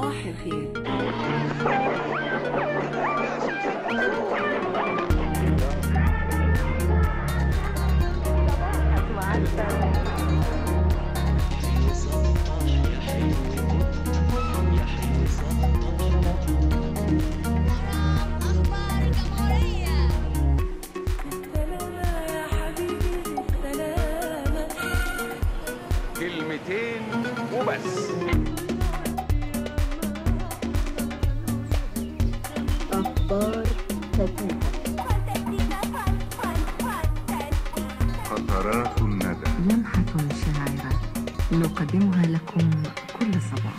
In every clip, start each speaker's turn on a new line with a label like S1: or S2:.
S1: صباح الخير
S2: أخبار الجمهورية
S1: سلامة يا حبيبي سلامة
S3: كلمتين وبس
S4: قطرات الندى
S5: لمحة شاعرة نقدمها لكم كل صباح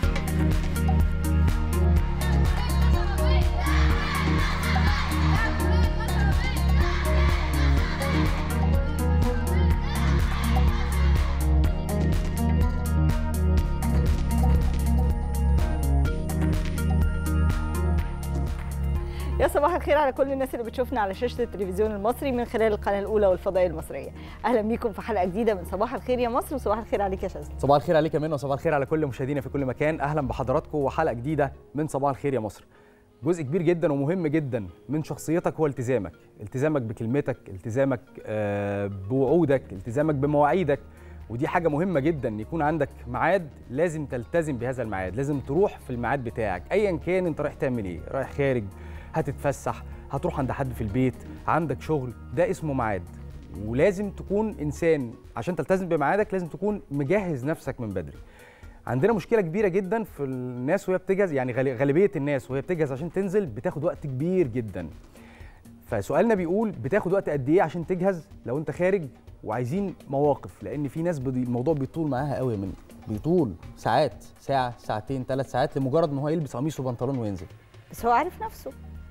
S6: يا صباح الخير على كل الناس اللي بتشوفنا على شاشه التلفزيون المصري من خلال القناه الاولى والفضائيه المصريه اهلا بيكم في حلقه جديده من صباح الخير يا مصر وصباح الخير عليك يا شاذلي
S7: صباح الخير عليك يا منى وصباح الخير على كل مشاهدينا في كل مكان اهلا بحضراتكم وحلقه جديده من صباح الخير يا مصر جزء كبير جدا ومهم جدا من شخصيتك هو التزامك التزامك بكلمتك التزامك آه، بوعودك التزامك بمواعيدك ودي حاجه مهمه جدا إن يكون عندك ميعاد لازم تلتزم بهذا الميعاد لازم تروح في الميعاد بتاعك ايا كان انت رايح تعمل ايه رايح خارج هتتفسح هتروح عند حد في البيت عندك شغل ده اسمه ميعاد ولازم تكون انسان عشان تلتزم بميعادك لازم تكون مجهز نفسك من بدري عندنا مشكله كبيره جدا في الناس وهي بتجهز يعني غالي- غالبيه الناس وهي بتجهز عشان تنزل بتاخد وقت كبير جدا فسؤالنا بيقول بتاخد وقت قد ايه عشان تجهز لو انت خارج وعايزين مواقف لان في ناس بدي الموضوع بيطول معاها قوي من بيطول ساعات ساعه ساعتين ثلاث ساعات لمجرد ان هو يلبس قميص وبنطلون وينزل
S6: بس هو عارف نفسه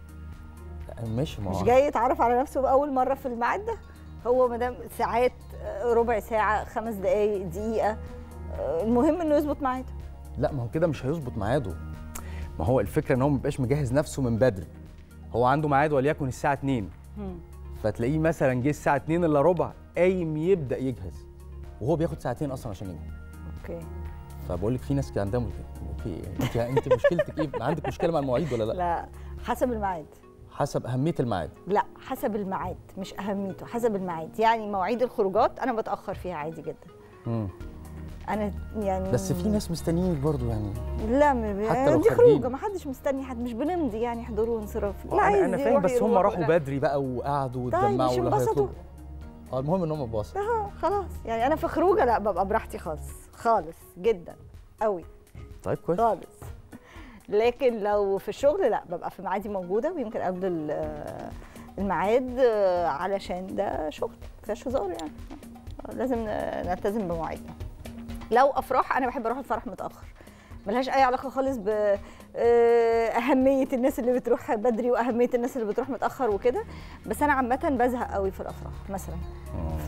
S7: ماشي ما
S6: مش
S7: هو
S6: جاي يتعرف على نفسه باول مره في الميعاد ده هو ما دام ساعات آه، ربع ساعه خمس دقائق دقيقه آه، المهم انه يظبط ميعاده
S7: لا ما هو كده مش هيظبط ميعاده ما هو الفكره ان هو ما بيبقاش مجهز نفسه من بدري هو عنده ميعاد وليكن الساعه 2
S6: مم.
S7: فتلاقيه مثلا جه الساعه 2 الا ربع قايم يبدا يجهز وهو بياخد ساعتين اصلا عشان يجهز
S6: اوكي
S7: فبقول لك في ناس كده عندها مش... في انت انت مشكلتك ايه عندك مشكله مع المواعيد ولا لا
S6: لا حسب الميعاد
S7: حسب اهميه الميعاد
S6: لا حسب الميعاد مش اهميته حسب الميعاد يعني مواعيد الخروجات انا بتاخر فيها عادي جدا
S7: مم.
S6: انا يعني
S7: بس في ناس مستنيينك برضو يعني
S6: لا م...
S7: حتى لو
S6: دي
S7: خارجين.
S6: خروجه ما حدش مستني حد مش بنمضي يعني حضور وانصراف لا
S7: انا
S6: عايز
S7: انا فاهم
S6: يروح
S7: بس هم
S6: يروح،
S7: راحوا
S6: لا.
S7: بدري بقى وقعدوا
S6: طيب،
S7: واتجمعوا
S6: مش
S7: ولا
S6: انبسطوا؟
S7: هيطلبوا اه المهم ان هم اتبسطوا
S6: اه خلاص يعني انا في خروجه لا ببقى براحتي خالص خالص جدا قوي
S7: طيب كويس
S6: خالص لكن لو في الشغل لا ببقى في ميعادي موجوده ويمكن قبل ال- الميعاد آه، علشان ده شغل ما فيهاش هزار يعني آه، لازم ن- نلتزم بمواعيدنا لو افراح انا بحب اروح الفرح متاخر ملهاش اي علاقه خالص باهميه الناس اللي بتروح بدري واهميه الناس اللي بتروح متاخر وكده بس انا عامه بزهق قوي في الافراح مثلا ف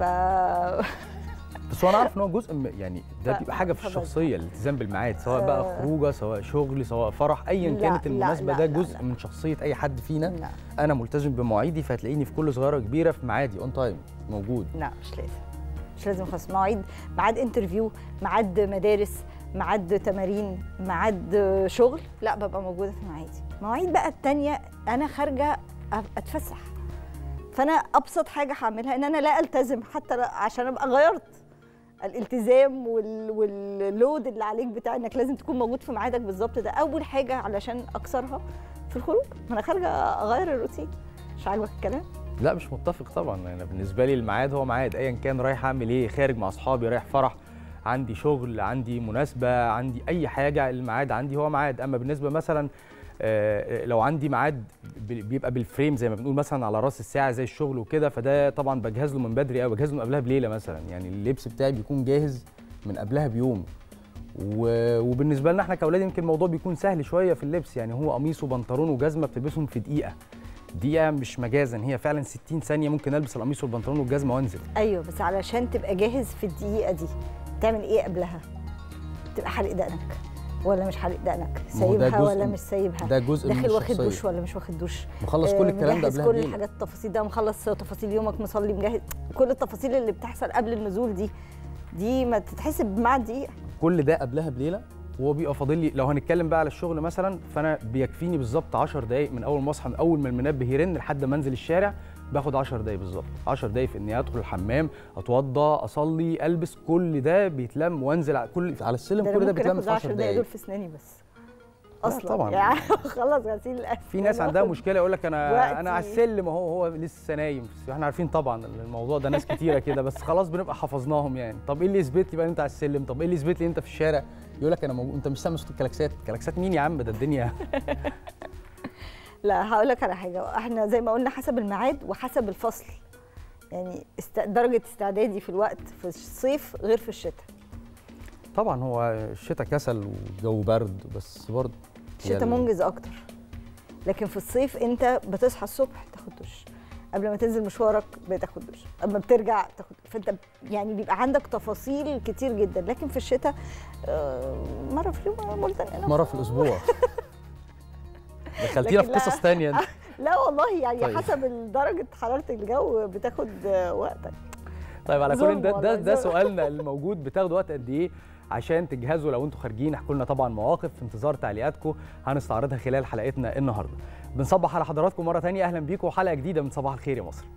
S7: بس هو انا عارف ان هو جزء من يعني ده
S6: ف-
S7: بيبقى حاجه في
S6: فبزهق.
S7: الشخصيه الالتزام بالميعاد سواء بقى
S6: آه.
S7: خروجه سواء شغل سواء فرح ايا
S6: لا،
S7: كانت
S6: لا،
S7: المناسبه
S6: لا،
S7: ده
S6: لا،
S7: جزء
S6: لا.
S7: من شخصيه اي حد فينا
S6: لا
S7: انا ملتزم بمواعيدي فهتلاقيني في كل صغيره كبيره في ميعادي اون تايم موجود
S6: لا مش لازم مش لازم خالص مواعيد ميعاد انترفيو ميعاد مدارس ميعاد تمارين ميعاد شغل لا ببقى موجوده في مواعيدي مواعيد بقى التانية انا خارجه أ- اتفسح فانا ابسط حاجه هعملها ان انا لا التزم حتى لا- عشان ابقى غيرت الالتزام وال... واللود اللي عليك بتاع انك لازم تكون موجود في ميعادك بالظبط ده اول حاجه علشان اكسرها في الخروج ما انا خارجه اغير الروتين مش عاجبك الكلام
S7: لا مش متفق طبعا انا بالنسبه لي الميعاد هو ميعاد ايا كان رايح اعمل ايه خارج مع اصحابي رايح فرح عندي شغل عندي مناسبه عندي اي حاجه الميعاد عندي هو ميعاد اما بالنسبه مثلا آه، لو عندي ميعاد بي- بيبقى بالفريم زي ما بنقول مثلا على راس الساعه زي الشغل وكده فده طبعا بجهز له من بدري قوي بجهز له من قبلها بليله مثلا يعني اللبس بتاعي بيكون جاهز من قبلها بيوم و- وبالنسبه لنا احنا كاولاد يمكن الموضوع بيكون سهل شويه في اللبس يعني هو قميص وبنطلون وجزمه بتلبسهم في دقيقه دقيقه مش مجازا هي فعلا 60 ثانيه ممكن البس القميص والبنطلون والجزمه وانزل
S6: ايوه بس علشان تبقى جاهز في الدقيقه دي تعمل ايه قبلها تبقى حالق دقنك ولا مش حالق دقنك
S7: ما هو ده
S6: سايبها
S7: جزء
S6: ولا
S7: من-
S6: مش سايبها
S7: ده جزء من
S6: داخل واخد
S7: الشخصيه
S6: دوش ولا مش واخد دوش
S7: مخلص
S6: آه،
S7: كل الكلام ده
S6: مجهز
S7: قبلها
S6: كل
S7: بليلة.
S6: الحاجات التفاصيل ده مخلص تفاصيل يومك مصلي مجهز كل التفاصيل اللي بتحصل قبل النزول دي دي ما تتحسب مع دقيقه
S7: كل ده قبلها بليله وهو بيبقى فاضل لي لو هنتكلم بقى على الشغل مثلا فانا بيكفيني بالظبط 10 دقائق من اول ما اصحى من اول ما المنبه يرن لحد ما انزل الشارع باخد 10 دقايق بالظبط 10 دقايق في اني ادخل الحمام اتوضى اصلي البس كل ده بيتلم وانزل على كل على السلم
S6: ده
S7: كل
S6: انا
S7: ده
S6: ممكن
S7: بيتلم
S6: اخد
S7: في 10
S6: 10 دقايق دول
S7: دقايق
S6: في اسناني بس
S7: لا
S6: اصلا
S7: طبعاً.
S6: يعني خلص غسيل الاسنان
S7: في ناس عندها
S6: وآخد-
S7: مشكله يقول لك انا
S6: وقتي.
S7: انا على السلم اهو هو لسه نايم بس احنا عارفين طبعا الموضوع ده ناس كتيره كده بس خلاص بنبقى حفظناهم يعني طب ايه اللي يثبت لي بقى إن انت على السلم طب ايه اللي يثبت لي انت في الشارع يقول لك انا موجود انت مش سامع صوت الكلاكسات كلاكسات مين يا عم ده الدنيا
S6: لا هقول لك على حاجه احنا زي ما قلنا حسب الميعاد وحسب الفصل يعني است... درجه استعدادي في الوقت في الصيف غير في الشتاء
S7: طبعا هو الشتاء كسل والجو برد بس برضه هي
S6: الشتاء
S7: ال-
S6: منجز اكتر لكن في الصيف انت بتصحى الصبح تاخد دش قبل ما تنزل مشوارك بتاخد دش اما بترجع تاخد فانت يعني بيبقى عندك تفاصيل كتير جدا لكن في الشتاء آه، مره في اليوم مولتن
S7: مره في الاسبوع دخلتينا في
S6: لكن لا.
S7: قصص تانية انت
S6: لا والله يعني
S7: طيب.
S6: حسب درجه حراره الجو بتاخد آه، وقتك
S7: طيب على كل
S6: ظلم
S7: ده ده,
S6: والله،
S7: ده
S6: ظلم.
S7: سؤالنا الموجود بتاخدوا وقت قد ايه عشان تجهزوا لو انتوا خارجين احكوا لنا طبعا مواقف في انتظار تعليقاتكم هنستعرضها خلال حلقتنا النهارده بنصبح على حضراتكم مره تانية اهلا بيكم وحلقه جديده من صباح الخير يا مصر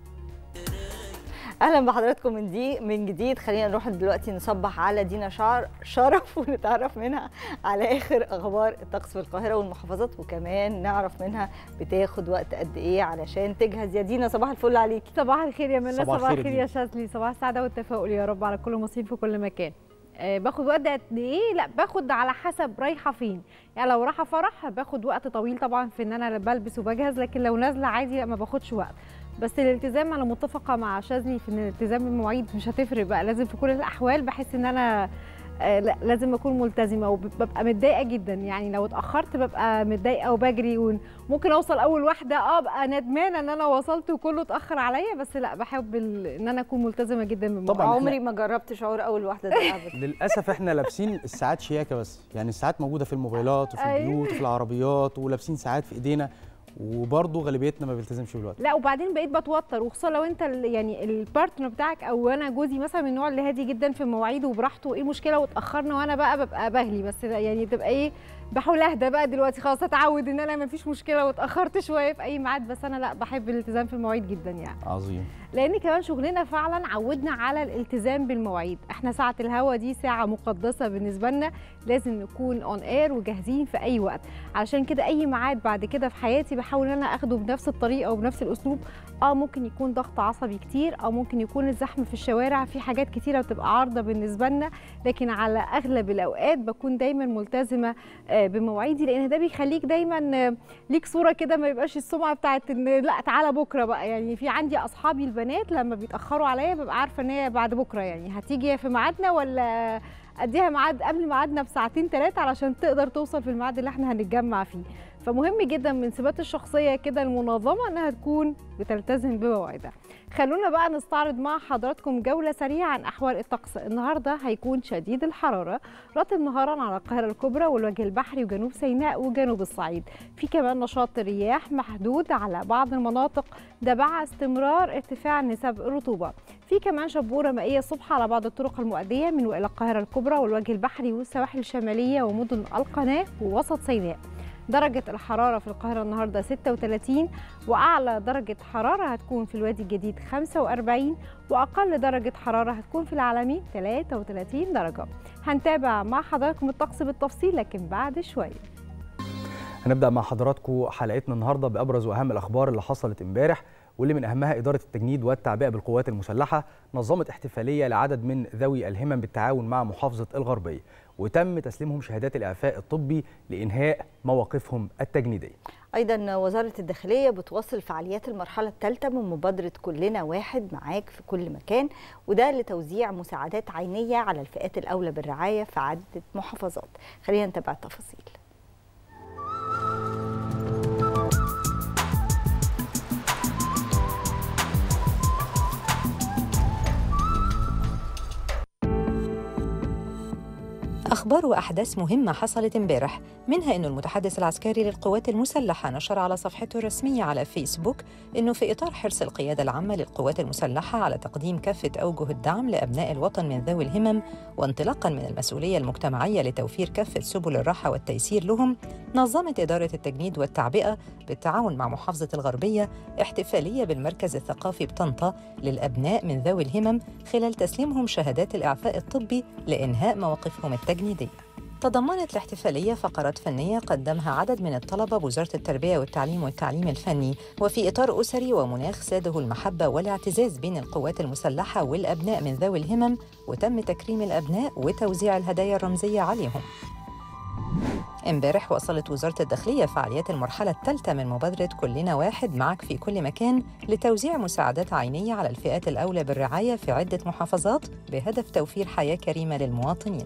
S6: اهلا بحضراتكم من دي من جديد خلينا نروح دلوقتي نصبح على دينا شعر شرف ونتعرف منها على اخر اخبار الطقس في القاهره والمحافظات وكمان نعرف منها بتاخد وقت قد ايه علشان تجهز يا دينا صباح الفل عليكي
S2: صباح الخير يا منى
S7: صباح
S2: صباح
S7: الخير
S2: الخير
S7: يا
S2: يا شاذلي صباح السعاده والتفاؤل يا رب على كل المصريين في كل مكان آه باخد وقت قد ايه لا باخد على حسب رايحه فين يعني لو رايحه فرح باخد وقت طويل طبعا في ان انا بلبس وبجهز لكن لو نازله عادي لا ما باخدش وقت بس الالتزام انا متفقه مع شاذلي في ان الالتزام بالمواعيد مش هتفرق بقى لازم في كل الاحوال بحس ان انا آه لا لازم اكون ملتزمه وببقى متضايقه جدا يعني لو اتاخرت ببقى متضايقه وبجري وممكن اوصل اول واحده اه ابقى ندمانه ان انا وصلت وكله اتاخر عليا بس لا بحب ال- ان انا اكون ملتزمه جدا بالمواعيد
S7: طبعاً. إحنا-
S6: عمري ما جربت شعور اول واحده ده ابدا
S7: للاسف احنا لابسين الساعات شياكه بس يعني الساعات موجوده في الموبايلات وفي
S2: أيوة.
S7: البيوت وفي العربيات ولابسين ساعات في ايدينا وبرضه غالبيتنا ما بيلتزمش بالوقت
S2: لا وبعدين بقيت بتوتر وخصوصا لو انت ال- يعني البارتنر بتاعك او انا جوزي مثلا من النوع اللي هادي جدا في مواعيده وبراحته ايه المشكله واتاخرنا وانا بقى ببقى بغلي بس لا يعني تبقى ايه بحاول اهدى بقى دلوقتي خلاص اتعود ان انا ما فيش مشكله واتاخرت شويه في اي ميعاد بس انا لا بحب الالتزام في المواعيد جدا يعني
S7: عظيم
S2: لان كمان شغلنا فعلا عودنا على الالتزام بالمواعيد احنا ساعه الهوا دي ساعه مقدسه بالنسبه لنا لازم نكون اون اير وجاهزين في اي وقت علشان كده اي ميعاد بعد كده في حياتي بحاول ان انا اخده بنفس الطريقه وبنفس الاسلوب اه ممكن يكون ضغط عصبي كتير او ممكن يكون الزحمه في الشوارع في حاجات كتيره بتبقى عارضه بالنسبه لنا لكن على اغلب الاوقات بكون دايما ملتزمه آه، بمواعيدي لان ده بيخليك دايما آه، ليك صوره كده ما يبقاش السمعه بتاعت ان لا تعالى بكره بقى يعني في عندي اصحابي البنات لما بيتاخروا عليا ببقى عارفه ان هي بعد بكره يعني هتيجي في ميعادنا ولا اديها ميعاد قبل ميعادنا بساعتين ثلاثه علشان تقدر توصل في الميعاد اللي احنا هنتجمع فيه فمهم جدا من صفات الشخصيه كده المنظمه انها تكون بتلتزم بمواعيدها خلونا بقى نستعرض مع حضراتكم جولة سريعة عن أحوال الطقس النهاردة هيكون شديد الحرارة رطب نهارا على القاهرة الكبرى والوجه البحري وجنوب سيناء وجنوب الصعيد في كمان نشاط رياح محدود على بعض المناطق ده مع استمرار ارتفاع نسب الرطوبة في كمان شبورة مائية الصبح على بعض الطرق المؤدية من وإلى القاهرة الكبرى والوجه البحري والسواحل الشمالية ومدن القناة ووسط سيناء درجة الحرارة في القاهرة النهاردة 36 وأعلى درجة حرارة هتكون في الوادي الجديد 45 وأقل درجة حرارة هتكون في العالمين 33 درجة هنتابع مع حضراتكم الطقس بالتفصيل لكن بعد شوية
S7: هنبدا مع حضراتكم حلقتنا النهارده بابرز واهم الاخبار اللي حصلت امبارح واللي من اهمها اداره التجنيد والتعبئه بالقوات المسلحه نظمت احتفاليه لعدد من ذوي الهمم بالتعاون مع محافظه الغربيه وتم تسليمهم شهادات الاعفاء الطبي لانهاء مواقفهم التجنيديه
S6: ايضا وزاره الداخليه بتواصل فعاليات المرحله الثالثه من مبادره كلنا واحد معاك في كل مكان وده لتوزيع مساعدات عينيه على الفئات الاولى بالرعايه في عده محافظات خلينا نتابع التفاصيل
S3: أخبار وأحداث مهمة حصلت امبارح منها أن المتحدث العسكري للقوات المسلحة نشر على صفحته الرسمية على فيسبوك أنه في إطار حرص القيادة العامة للقوات المسلحة على تقديم كافة أوجه الدعم لأبناء الوطن من ذوي الهمم وانطلاقا من المسؤولية المجتمعية لتوفير كافة سبل الراحة والتيسير لهم نظمت إدارة التجنيد والتعبئة بالتعاون مع محافظة الغربية احتفالية بالمركز الثقافي بطنطا للأبناء من ذوي الهمم خلال تسليمهم شهادات الإعفاء الطبي لإنهاء مواقفهم التجنيدية تضمنت الاحتفالية فقرات فنية قدمها عدد من الطلبة بوزارة التربية والتعليم والتعليم الفني وفي إطار أسري ومناخ ساده المحبة والاعتزاز بين القوات المسلحة والأبناء من ذوي الهمم وتم تكريم الأبناء وتوزيع الهدايا الرمزية عليهم امبارح وصلت وزارة الداخلية فعاليات المرحلة الثالثة من مبادرة كلنا واحد معك في كل مكان لتوزيع مساعدات عينية على الفئات الأولى بالرعاية في عدة محافظات بهدف توفير حياة كريمة للمواطنين.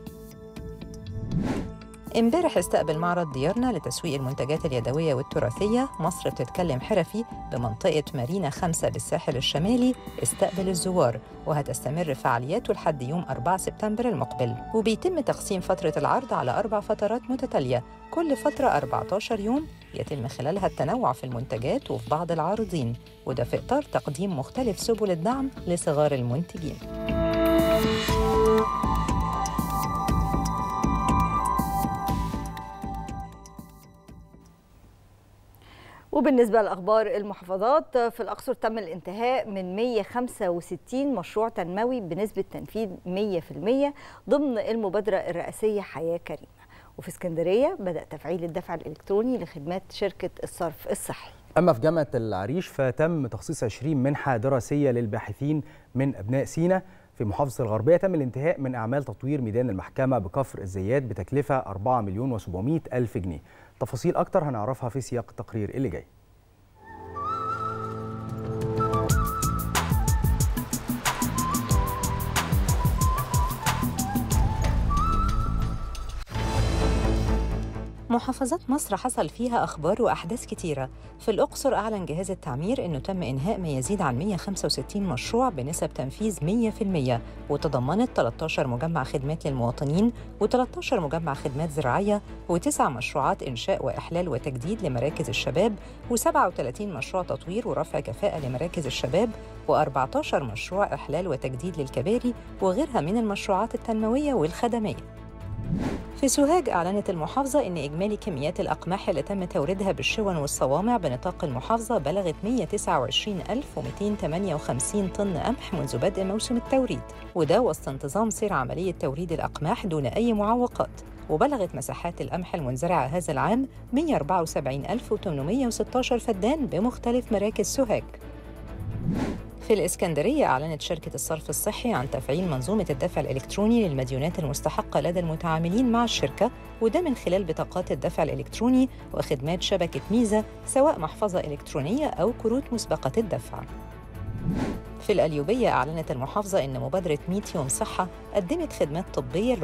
S3: امبارح استقبل معرض ديارنا لتسويق المنتجات اليدوية والتراثية مصر بتتكلم حرفي بمنطقة مارينا خمسة بالساحل الشمالي استقبل الزوار وهتستمر فعالياته لحد يوم 4 سبتمبر المقبل وبيتم تقسيم فترة العرض على أربع فترات متتالية كل فترة 14 يوم يتم خلالها التنوع في المنتجات وفي بعض العارضين وده في إطار تقديم مختلف سبل الدعم لصغار المنتجين
S6: وبالنسبة لأخبار المحافظات في الأقصر تم الانتهاء من 165 مشروع تنموي بنسبة تنفيذ 100% ضمن المبادرة الرئاسية حياة كريمة وفي اسكندرية بدأ تفعيل الدفع الإلكتروني لخدمات شركة الصرف الصحي
S7: أما في جامعة العريش فتم تخصيص 20 منحة دراسية للباحثين من أبناء سينا في محافظة الغربية تم الانتهاء من أعمال تطوير ميدان المحكمة بكفر الزيات بتكلفة 4 مليون و700 ألف جنيه تفاصيل أكتر هنعرفها في سياق التقرير اللي جاي
S3: محافظات مصر حصل فيها أخبار وأحداث كتيرة في الأقصر أعلن جهاز التعمير أنه تم إنهاء ما يزيد عن 165 مشروع بنسب تنفيذ 100% وتضمنت 13 مجمع خدمات للمواطنين و13 مجمع خدمات زراعية وتسع مشروعات إنشاء وإحلال وتجديد لمراكز الشباب و37 مشروع تطوير ورفع كفاءة لمراكز الشباب و14 مشروع إحلال وتجديد للكباري وغيرها من المشروعات التنموية والخدمية في سوهاج أعلنت المحافظة أن إجمالي كميات الأقماح اللي تم توريدها بالشون والصوامع بنطاق المحافظة بلغت 129258 طن قمح منذ بدء موسم التوريد وده وسط انتظام سير عملية توريد الأقماح دون أي معوقات وبلغت مساحات القمح المنزرعة هذا العام 174816 فدان بمختلف مراكز سوهاج في الإسكندرية أعلنت شركة الصرف الصحي عن تفعيل منظومة الدفع الإلكتروني للمديونات المستحقة لدى المتعاملين مع الشركة وده من خلال بطاقات الدفع الإلكتروني وخدمات شبكة ميزة سواء محفظة إلكترونية أو كروت مسبقة الدفع في القليوبية أعلنت المحافظة أن مبادرة 100 يوم صحة قدمت خدمات طبية ل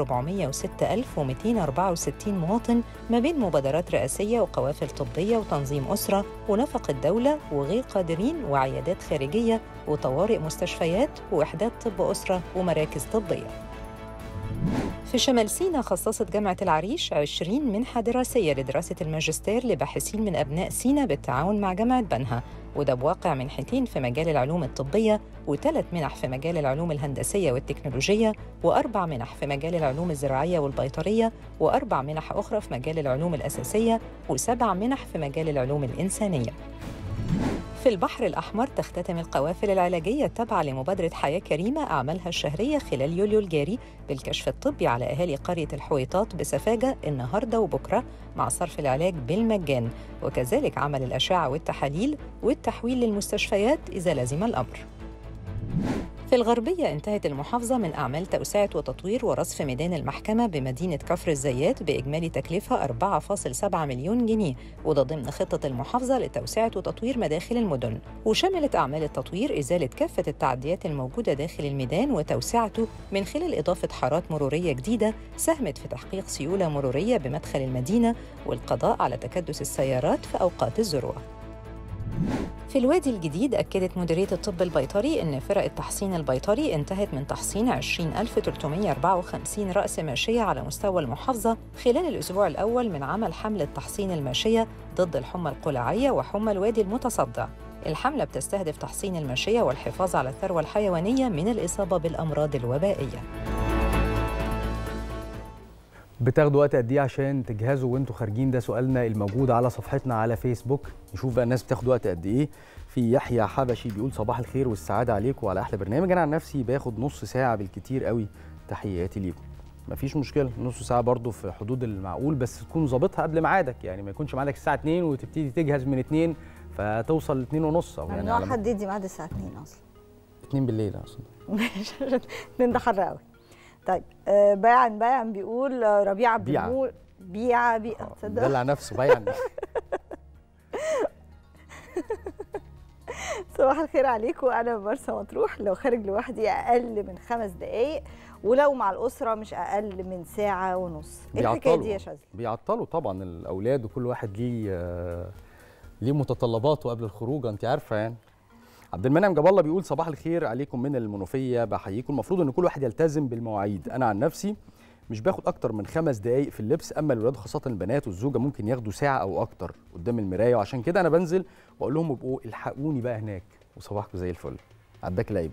S3: 406264 مواطن ما بين مبادرات رئاسية وقوافل طبية وتنظيم أسرة ونفق الدولة وغير قادرين وعيادات خارجية وطوارئ مستشفيات ووحدات طب أسرة ومراكز طبية في شمال سيناء خصصت جامعة العريش 20 منحة دراسية لدراسة الماجستير لباحثين من أبناء سيناء بالتعاون مع جامعة بنها وده بواقع منحتين في مجال العلوم الطبية وثلاث منح في مجال العلوم الهندسية والتكنولوجية وأربع منح في مجال العلوم الزراعية والبيطرية وأربع منح أخرى في مجال العلوم الأساسية وسبع منح في مجال العلوم الإنسانية في البحر الأحمر تختتم القوافل العلاجية التابعة لمبادرة حياة كريمة أعمالها الشهرية خلال يوليو الجاري بالكشف الطبي على أهالي قرية الحويطات بسفاجة النهاردة وبكرة مع صرف العلاج بالمجان وكذلك عمل الأشعة والتحاليل والتحويل للمستشفيات إذا لزم الأمر في الغربية انتهت المحافظة من أعمال توسعة وتطوير ورصف ميدان المحكمة بمدينة كفر الزيات بإجمالي تكلفة 4.7 مليون جنيه وده ضمن خطة المحافظة لتوسعة وتطوير مداخل المدن وشملت أعمال التطوير إزالة كافة التعديات الموجودة داخل الميدان وتوسعته من خلال إضافة حارات مرورية جديدة ساهمت في تحقيق سيولة مرورية بمدخل المدينة والقضاء على تكدس السيارات في أوقات الذروة في الوادي الجديد أكدت مديرية الطب البيطري أن فرق التحصين البيطري انتهت من تحصين 20354 رأس ماشية على مستوى المحافظة خلال الأسبوع الأول من عمل حملة تحصين الماشية ضد الحمى القلعية وحمى الوادي المتصدع الحملة بتستهدف تحصين الماشية والحفاظ على الثروة الحيوانية من الإصابة بالأمراض الوبائية
S7: بتاخدوا وقت قد ايه عشان تجهزوا وانتوا خارجين ده سؤالنا الموجود على صفحتنا على فيسبوك نشوف بقى الناس بتاخد وقت قد ايه في يحيى حبشي بيقول صباح الخير والسعاده عليكم وعلى احلى برنامج انا عن نفسي باخد نص ساعه بالكتير قوي تحياتي ليكم مفيش مشكله نص ساعه برضو في حدود المعقول بس تكون ظابطها قبل ميعادك يعني ما يكونش ميعادك الساعه 2 وتبتدي تجهز من 2 فتوصل ل 2 ونص او يعني
S6: ممنوع
S7: على
S6: حد يدي ميعاد الساعه 2 اصلا
S7: 2 بالليل اصلا
S6: ماشي عشان 2 ده حر قوي طيب آه، بايعا بايعا بيقول آه، ربيع عبد
S7: بيعة.
S6: المول بيعة بيعة تصدق
S7: دلع نفسه بايع
S6: صباح الخير عليكم انا مرسى مطروح لو خارج لوحدي اقل من خمس دقائق ولو مع الاسره مش اقل من ساعه ونص ايه الحكايه دي يا شاذلي
S7: بيعطلوا طبعا الاولاد وكل واحد ليه آه، ليه متطلباته قبل الخروج انت عارفه يعني عبد المنعم جاب الله بيقول صباح الخير عليكم من المنوفيه بحييكم المفروض ان كل واحد يلتزم بالمواعيد انا عن نفسي مش باخد اكتر من خمس دقائق في اللبس اما الولاد خاصه البنات والزوجه ممكن ياخدوا ساعه او اكتر قدام المرايه وعشان كده انا بنزل واقول لهم ابقوا الحقوني بقى هناك وصباحكم زي الفل عداك العيب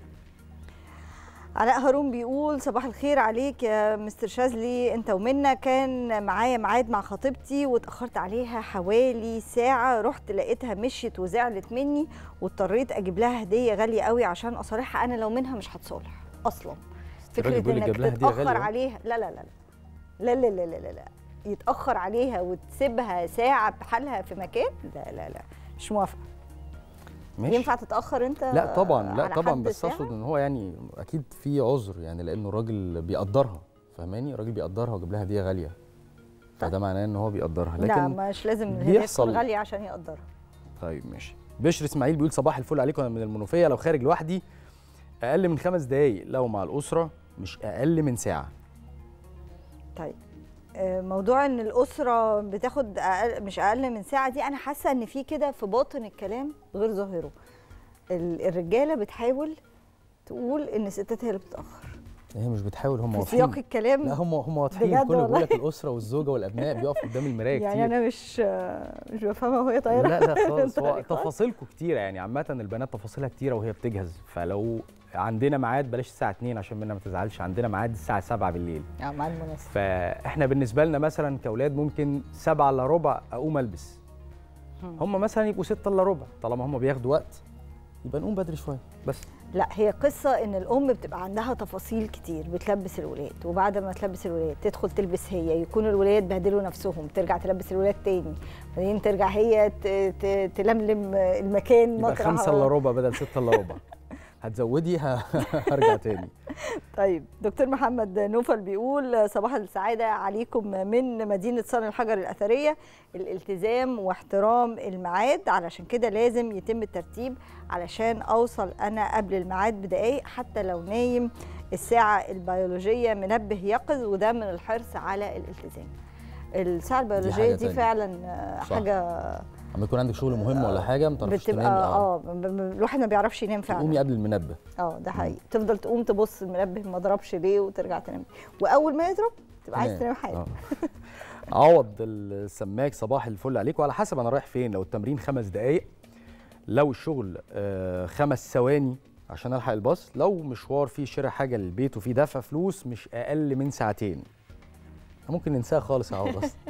S6: علاء هارون بيقول صباح الخير عليك يا مستر شاذلي انت ومنى كان معايا ميعاد مع خطيبتي واتاخرت عليها حوالي ساعه رحت لقيتها مشيت وزعلت مني واضطريت اجيب لها هديه غاليه قوي عشان اصالحها انا لو منها مش هتصالح اصلا
S7: الراجل
S6: فكره
S7: بيقول لك
S6: انك
S7: جاب لها هدية
S6: تتاخر
S7: غالية؟
S6: عليها لا لا لا لا لا لا لا لا, لا. يتاخر عليها وتسيبها ساعه بحالها في مكان لا لا لا مش موافقه
S7: ماشي
S6: ينفع تتاخر انت
S7: لا طبعا لا
S6: على
S7: طبعا
S6: حد
S7: بس
S6: ساعة؟
S7: اقصد ان هو يعني اكيد في عذر يعني لانه الراجل بيقدرها فاهماني الراجل بيقدرها وجاب لها هديه غاليه فده معناه ان هو بيقدرها
S6: لا
S7: لكن
S6: مش لازم الهديه
S7: بيحصل.
S6: تكون غاليه عشان يقدرها
S7: طيب ماشي بشر اسماعيل بيقول صباح الفل عليكم انا من المنوفيه لو خارج لوحدي اقل من خمس دقايق لو مع الاسره مش اقل من ساعه
S6: طيب آه، موضوع ان الاسره بتاخد أقل مش اقل من ساعه دي انا حاسه ان في كده في باطن الكلام غير ظاهره ال- الرجاله بتحاول تقول ان الستات هي اللي بتتاخر
S7: هي مش بتحاول هم
S6: في
S7: واضحين
S6: سياق الكلام
S7: لا هم هم واضحين
S6: بجد
S7: كل بيقول
S6: والله.
S7: لك الاسره والزوجه والابناء بيقفوا قدام المرايه
S6: يعني
S7: كتير
S6: انا مش آه، مش بفهمها وهي طايره
S7: لا لا خالص هو
S6: طريقة.
S7: تفاصيلكم كتيره يعني عامه البنات تفاصيلها كتيره وهي بتجهز فلو عندنا ميعاد بلاش الساعه 2 عشان منى ما تزعلش عندنا ميعاد الساعه 7 بالليل
S6: آه، مع المناسبه
S7: فاحنا بالنسبه لنا مثلا كاولاد ممكن 7 الا ربع اقوم البس هم مثلا يبقوا 6 الا ربع طالما هم بياخدوا وقت يبقى نقوم بدري شويه بس
S6: لا هي قصة إن الأم بتبقى عندها تفاصيل كتير بتلبس الولاد وبعد ما تلبس الولاد تدخل تلبس هي يكون الولاد بهدلوا نفسهم ترجع تلبس الولاد تاني بعدين ترجع هي ت- ت- تلملم المكان
S7: يبقى
S6: مطرح
S7: 5 الا ربع بدل 6 الا ربع هتزودي ه- هرجع تاني
S6: طيب دكتور محمد نوفل بيقول صباح السعادة عليكم من مدينة صن الحجر الأثرية الالتزام واحترام الميعاد علشان كده لازم يتم الترتيب علشان أوصل أنا قبل الميعاد بدقايق حتى لو نايم الساعة البيولوجية منبه يقظ وده من الحرص على الالتزام الساعة البيولوجية
S7: حاجة
S6: دي,
S7: تانية.
S6: فعلا آه،
S7: صح.
S6: حاجة
S7: اما يكون عندك شغل مهم ولا حاجه ما تعرفش
S6: بتبقى
S7: تنامي
S6: اه ب- ب- الواحد ما بيعرفش ينام فعلا
S7: تقومي قبل المنبه
S6: اه ده حقيقي تفضل تقوم تبص المنبه ما ضربش ليه وترجع تنام واول ما يضرب تبقى عايز
S7: تنام.
S6: تنام حاجه
S7: آه. عوض السماك صباح الفل عليك وعلى حسب انا رايح فين لو التمرين خمس دقايق لو الشغل آه، خمس ثواني عشان الحق الباص لو مشوار فيه شراء حاجه للبيت وفيه دفع فلوس مش اقل من ساعتين ممكن ننساها خالص يا عوض بس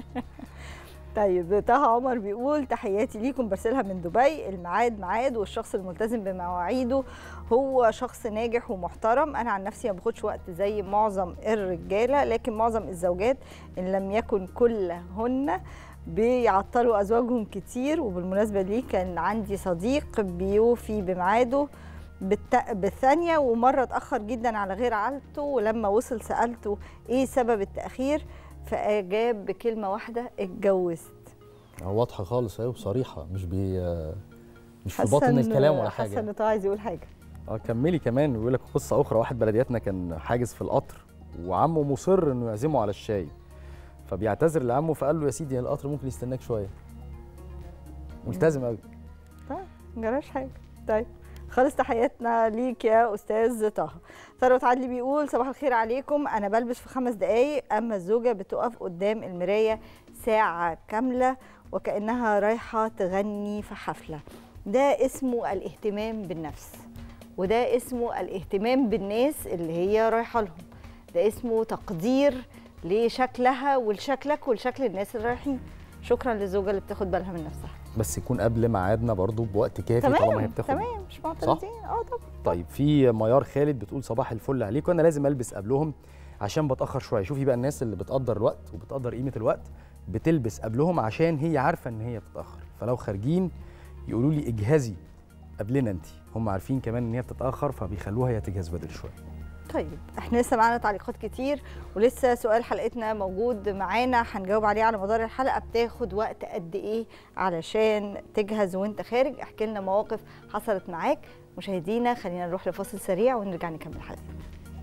S6: طيب طه عمر بيقول تحياتي ليكم برسلها من دبي الميعاد ميعاد والشخص الملتزم بمواعيده هو شخص ناجح ومحترم انا عن نفسي ما باخدش وقت زي معظم الرجاله لكن معظم الزوجات ان لم يكن كلهن بيعطلوا ازواجهم كتير وبالمناسبه دي كان عندي صديق بيوفي بميعاده بالت... بالثانيه ومره اتاخر جدا على غير عادته ولما وصل سالته ايه سبب التاخير فاجاب بكلمه واحده اتجوزت
S7: واضحه خالص اهي وصريحه مش بي مش في
S6: حاسة
S7: باطن
S6: إن-
S7: الكلام ولا
S6: حاسه
S7: حاجه
S6: ان طه عايز يقول حاجه
S7: اه كملي كمان بيقول لك قصه اخرى واحد بلدياتنا كان حاجز في القطر وعمه مصر انه يعزمه على الشاي فبيعتذر لعمه فقال له يا سيدي القطر ممكن يستناك شويه ملتزم قوي
S6: مجراش حاجه طيب خالص تحياتنا ليك يا استاذ طه ثروت عدلي بيقول صباح الخير عليكم انا بلبس في خمس دقايق اما الزوجه بتقف قدام المرايه ساعه كامله وكانها رايحه تغني في حفله ده اسمه الاهتمام بالنفس وده اسمه الاهتمام بالناس اللي هي رايحه لهم ده اسمه تقدير لشكلها ولشكلك ولشكل الناس اللي رايحين شكرا للزوجه اللي بتاخد بالها من نفسها
S7: بس يكون قبل ميعادنا برضو بوقت كافي طالما هي
S6: تمام
S7: بتاخد
S6: تمام مش معترضين اه طبعا
S7: طيب في ميار خالد بتقول صباح الفل عليكم انا لازم البس قبلهم عشان بتاخر شويه شوفي بقى الناس اللي بتقدر الوقت وبتقدر قيمه الوقت بتلبس قبلهم عشان هي عارفه ان هي بتتاخر فلو خارجين يقولوا لي اجهزي قبلنا انت هم عارفين كمان ان هي بتتاخر فبيخلوها هي تجهز بدري شويه
S6: طيب احنا لسه معانا تعليقات كتير ولسه سؤال حلقتنا موجود معانا هنجاوب عليه على مدار الحلقه بتاخد وقت قد ايه علشان تجهز وانت خارج احكي لنا مواقف حصلت معاك مشاهدينا خلينا نروح لفاصل سريع ونرجع نكمل حلقتنا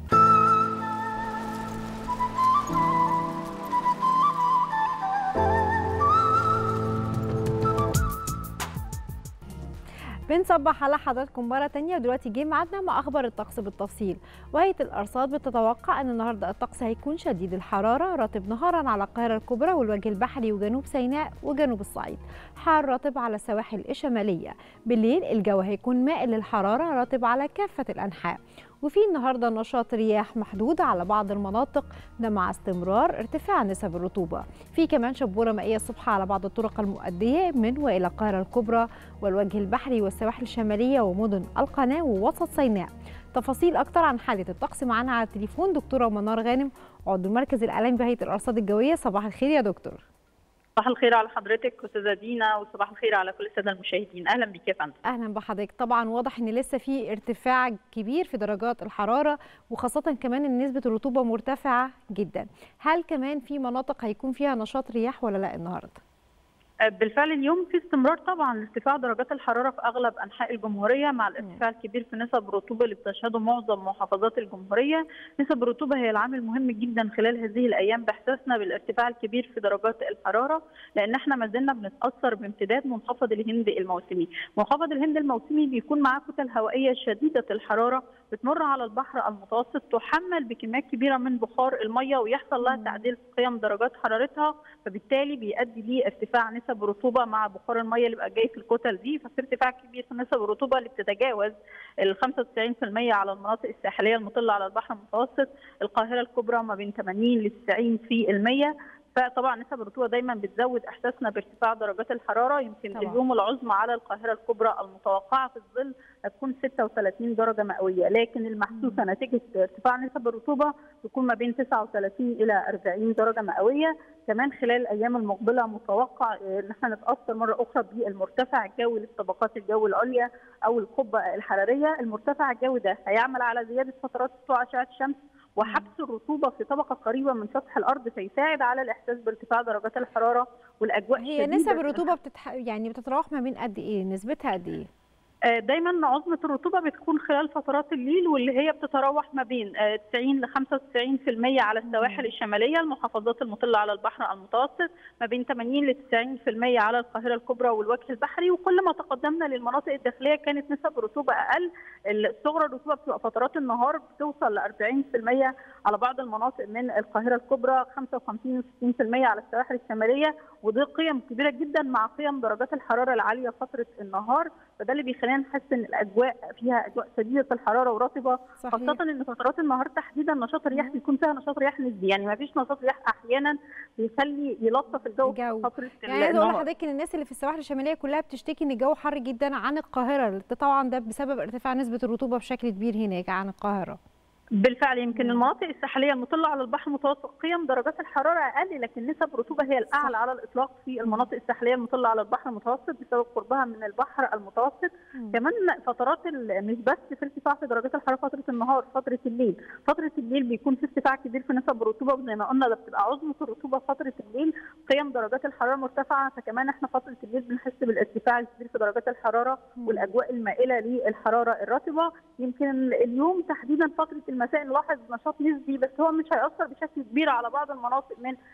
S2: بنصبح على حضراتكم مرة تانية ودلوقتي جه ميعادنا مع أخبار الطقس بالتفصيل وهيئة الأرصاد بتتوقع أن النهاردة الطقس هيكون شديد الحرارة رطب نهارا على القاهرة الكبرى والوجه البحري وجنوب سيناء وجنوب الصعيد حار رطب على السواحل الشمالية بالليل الجو هيكون مائل للحرارة رطب على كافة الأنحاء وفي النهارده نشاط رياح محدود على بعض المناطق ده مع استمرار ارتفاع نسب الرطوبه في كمان شبوره مائيه الصبح على بعض الطرق المؤديه من والى القاهره الكبرى والوجه البحري والسواحل الشماليه ومدن القناه ووسط سيناء تفاصيل اكتر عن حاله الطقس معانا على التليفون دكتوره منار غانم عضو المركز الاعلامي بهيئه الارصاد الجويه صباح الخير يا دكتور
S4: صباح الخير على حضرتك استاذه دينا وصباح الخير على كل الساده المشاهدين اهلا بك يا فندم
S2: اهلا بحضرتك طبعا واضح ان لسه في ارتفاع كبير في درجات الحراره وخاصه كمان ان نسبه الرطوبه مرتفعه جدا هل كمان في مناطق هيكون فيها نشاط رياح ولا لا النهارده
S4: بالفعل اليوم في استمرار طبعا لارتفاع درجات الحراره في اغلب انحاء الجمهوريه مع الارتفاع الكبير في نسب الرطوبه اللي بتشهده معظم محافظات الجمهوريه، نسب الرطوبه هي العامل مهم جدا خلال هذه الايام باحساسنا بالارتفاع الكبير في درجات الحراره لان احنا ما زلنا بنتاثر بامتداد منخفض الهند الموسمي، منخفض الهند الموسمي بيكون معاه كتل هوائيه شديده الحراره بتمر على البحر المتوسط تحمل بكميات كبيره من بخار الميه ويحصل لها تعديل في قيم درجات حرارتها فبالتالي بيؤدي لارتفاع نسب الرطوبه مع بخار الميه اللي بقى جاي في الكتل دي ففي ارتفاع كبير في نسب الرطوبه اللي بتتجاوز ال 95% على المناطق الساحليه المطله على البحر المتوسط القاهره الكبرى ما بين 80 ل 90% فطبعا نسب الرطوبه دايما بتزود احساسنا بارتفاع درجات الحراره يمكن
S2: طبعاً.
S4: اليوم العظمى على القاهره الكبرى المتوقعه في الظل هتكون 36 درجه مئويه لكن المحسوسه نتيجه ارتفاع نسب الرطوبه تكون ما بين 39 الى 40 درجه مئويه كمان خلال الايام المقبله متوقع آه، ان احنا نتاثر مره اخرى بالمرتفع الجوي لطبقات الجو العليا او القبه الحراريه المرتفع الجوي ده هيعمل على زياده فترات سطوع اشعه الشمس وحبس الرطوبه في طبقه قريبه من سطح الارض فيساعد على الاحساس بارتفاع درجات الحراره والاجواء
S2: هي
S4: شديدة
S2: نسب
S4: في
S2: الرطوبه بتتح... يعني بتتراوح ما بين قد ايه نسبتها قد ايه
S4: آه، دايما عظمه الرطوبه بتكون خلال فترات الليل واللي هي بتتراوح ما بين آه، 90 ل 95% على السواحل الشماليه المحافظات المطله على البحر المتوسط ما بين 80 ل 90% على القاهره الكبرى والوجه البحري وكل ما تقدمنا للمناطق الداخليه كانت نسب الرطوبه اقل الصغرى الرطوبه بتبقى فترات النهار بتوصل ل 40% على بعض المناطق من القاهره الكبرى 55 و 60% على السواحل الشماليه ودي قيم كبيره جدا مع قيم درجات الحراره العاليه فتره النهار فده اللي بيخلينا نحس ان الاجواء فيها اجواء شديده الحراره ورطبه
S2: صحيح
S4: خاصه ان فترات النهار تحديدا نشاط الرياح بيكون فيها نشاط رياح نسبي يعني ما فيش نشاط رياح احيانا بيخلي يلطف الجو في
S2: الجو.
S4: فتره
S2: يعني عايزه اقول
S4: النهار
S2: لحضرتك ان الناس اللي في السواحل الشماليه كلها بتشتكي ان الجو حر جدا عن القاهره ده طبعا ده بسبب ارتفاع نسبه الرطوبه بشكل كبير هناك عن القاهره
S4: بالفعل يمكن المناطق الساحليه المطله على البحر المتوسط قيم درجات الحراره اقل لكن نسب الرطوبه هي الاعلى على الاطلاق في المناطق الساحليه المطله على البحر المتوسط بسبب قربها من البحر المتوسط كمان فترات ال- مش بس في ارتفاع في درجات الحراره فتره النهار فتره الليل فتره الليل بيكون في ارتفاع كبير في نسب الرطوبه زي ما قلنا ده بتبقى عظمه الرطوبه فتره الليل قيم درجات الحراره مرتفعه فكمان احنا فتره الليل بنحس بالارتفاع الكبير في درجات الحراره والاجواء المائله للحراره الرطبه يمكن اليوم تحديدا فتره المساء نلاحظ نشاط نسبي بس هو مش هياثر بشكل كبير على بعض المناطق من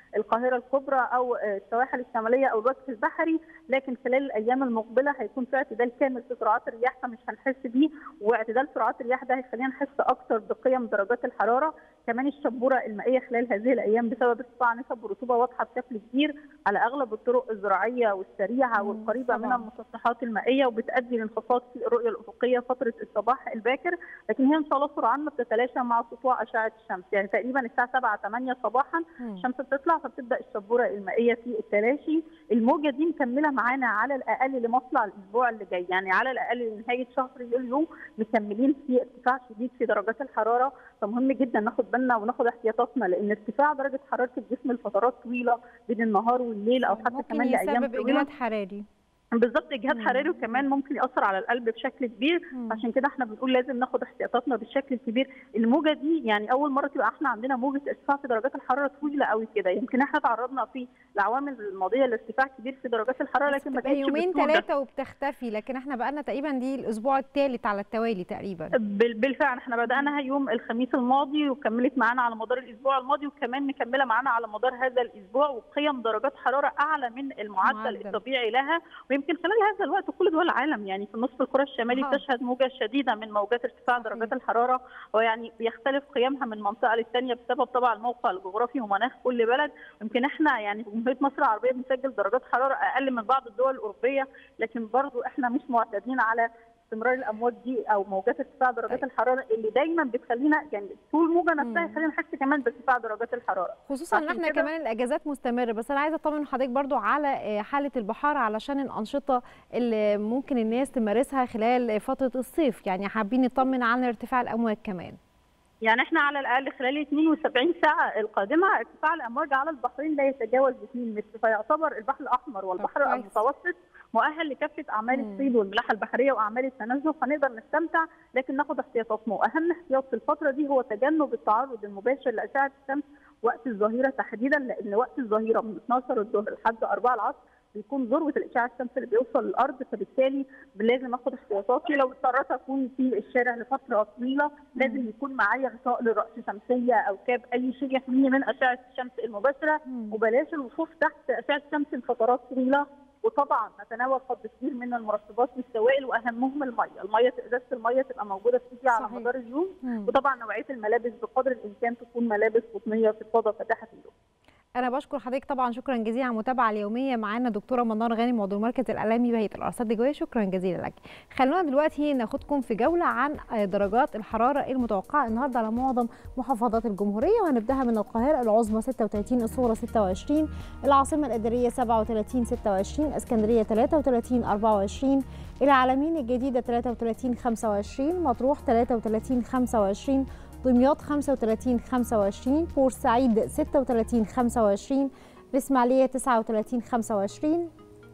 S4: القاهره الكبرى او السواحل الشماليه او الوجه البحري لكن خلال الايام المقبله هيكون في اعتدال كامل في سرعات الرياح فمش هنحس بيه واعتدال سرعات الرياح ده هيخلينا نحس اكتر بقيم درجات الحراره كمان الشبوره المائيه خلال هذه الايام بسبب ارتفاع نسب الرطوبه واضحه بشكل كبير على اغلب الطرق الزراعيه والسريعه
S2: مم،
S4: والقريبه من
S2: طبعاً.
S4: المسطحات المائيه وبتؤدي لانخفاض في الرؤيه الافقيه فتره الصباح الباكر لكن هي ان شاء الله سرعان ما بتتلاشى مع سطوع اشعه الشمس يعني تقريبا الساعه 7 8 صباحا
S2: مم.
S4: الشمس بتطلع فبتبدا الشبوره المائيه في التلاشي الموجه دي مكمله معانا على الاقل لمطلع الاسبوع اللي جاي يعني على الاقل لنهايه شهر يوليو مكملين في ارتفاع شديد في درجات الحراره فمهم جدا ناخد بالنا وناخد احتياطاتنا لان ارتفاع درجه حراره الجسم لفترات طويله بين النهار والليل او حتى
S2: ممكن
S4: كمان لايام
S2: يسبب
S4: طويله
S2: اجهاد حراري
S4: بالظبط اجهاد
S2: مم.
S4: حراري وكمان ممكن ياثر على القلب بشكل كبير
S2: مم.
S4: عشان كده احنا بنقول لازم ناخد احتياطاتنا بالشكل الكبير الموجه دي يعني اول مره تبقى احنا عندنا موجه ارتفاع في درجات الحراره طويله قوي كده يمكن احنا تعرضنا في العوامل الماضيه لارتفاع كبير في درجات الحراره لكن ما
S2: بتبقى
S4: كانتش
S2: يومين
S4: بالطول ده.
S2: ثلاثه وبتختفي لكن احنا بقالنا تقريبا دي الاسبوع الثالث على التوالي تقريبا
S4: بال- بالفعل احنا بدأناها يوم الخميس الماضي وكملت معانا على مدار الاسبوع الماضي وكمان مكمله معانا على مدار هذا الاسبوع وقيم درجات حراره اعلى من المعدل
S2: معدل.
S4: الطبيعي لها ويمكن خلال هذا الوقت كل دول العالم يعني في النصف الكره الشمالي
S2: آه.
S4: تشهد موجه شديده من موجات ارتفاع
S2: صحيح.
S4: درجات الحراره ويعني بيختلف قيمها من منطقه للثانيه بسبب طبعا الموقع الجغرافي ومناخ كل بلد يمكن احنا يعني في جمهوريه مصر العربيه بنسجل درجات حراره اقل من بعض الدول الاوروبيه لكن برضو احنا مش معتادين على استمرار الامواج دي او موجات ارتفاع درجات
S2: طيب.
S4: الحراره اللي دايما بتخلينا يعني طول موجه نفسها
S2: مم.
S4: يخلينا نحس كمان بارتفاع درجات الحراره
S2: خصوصا ان
S4: عشان
S2: احنا
S4: كده-
S2: كمان الاجازات مستمره بس انا عايزه اطمن حضرتك برضو على آه، حاله البحار علشان الانشطه اللي ممكن الناس تمارسها خلال فتره الصيف يعني حابين نطمن عن ارتفاع الامواج كمان
S4: يعني احنا على الاقل خلال 72 ساعه القادمه ارتفاع الامواج على البحرين لا يتجاوز 2 متر فيعتبر البحر الاحمر والبحر
S2: كويس.
S4: المتوسط مؤهل لكافه اعمال
S2: مم.
S4: الصيد والملاحه البحريه واعمال التنزه فنقدر نستمتع لكن ناخد احتياطاتنا واهم احتياط في الفتره دي هو تجنب التعرض المباشر لاشعه الشمس وقت الظهيره تحديدا لان وقت الظهيره من 12 الظهر لحد 4 العصر بيكون ذروه الاشعاع الشمس اللي بيوصل للارض فبالتالي لازم اخد احتياطاتي لو اضطريت اكون في الشارع لفتره طويله لازم يكون معايا غطاء للراس شمسيه او كاب اي شيء يحميني من اشعه الشمس المباشره
S2: مم.
S4: وبلاش الوقوف تحت اشعه الشمس لفترات طويله وطبعا نتناول قدر كبير من المرطبات والسوائل واهمهم الميه، الميه ازازه الميه تبقى موجوده في ايدي على
S2: صحيح.
S4: مدار اليوم
S2: مم.
S4: وطبعا نوعيه الملابس بقدر الامكان تكون ملابس قطنيه فضفاضه فاتحه اللون.
S2: انا بشكر حضرتك طبعا شكرا جزيلا على المتابعه اليوميه معانا دكتوره منار غانم عضو المركز الاعلامي بهيئه الارصاد الجويه شكرا جزيلا لك خلونا دلوقتي ناخدكم في جوله عن درجات الحراره المتوقعه النهارده على معظم محافظات الجمهوريه وهنبداها من القاهره العظمى 36 الصوره 26 العاصمه الاداريه 37 26 اسكندريه 33 24 العالمين الجديده 33 25 مطروح 33 25 دمياط 35 25 بورسعيد 36 25 الإسماعيلية 39 25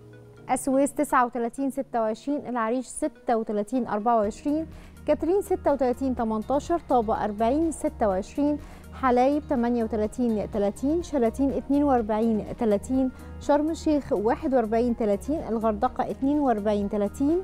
S2: السويس 39 26 العريش 36 24 كاترين 36 18 طابة 40 26 حلايب 38 30 شلاتين 42 30 شرم الشيخ 41 30 الغردقة 42 30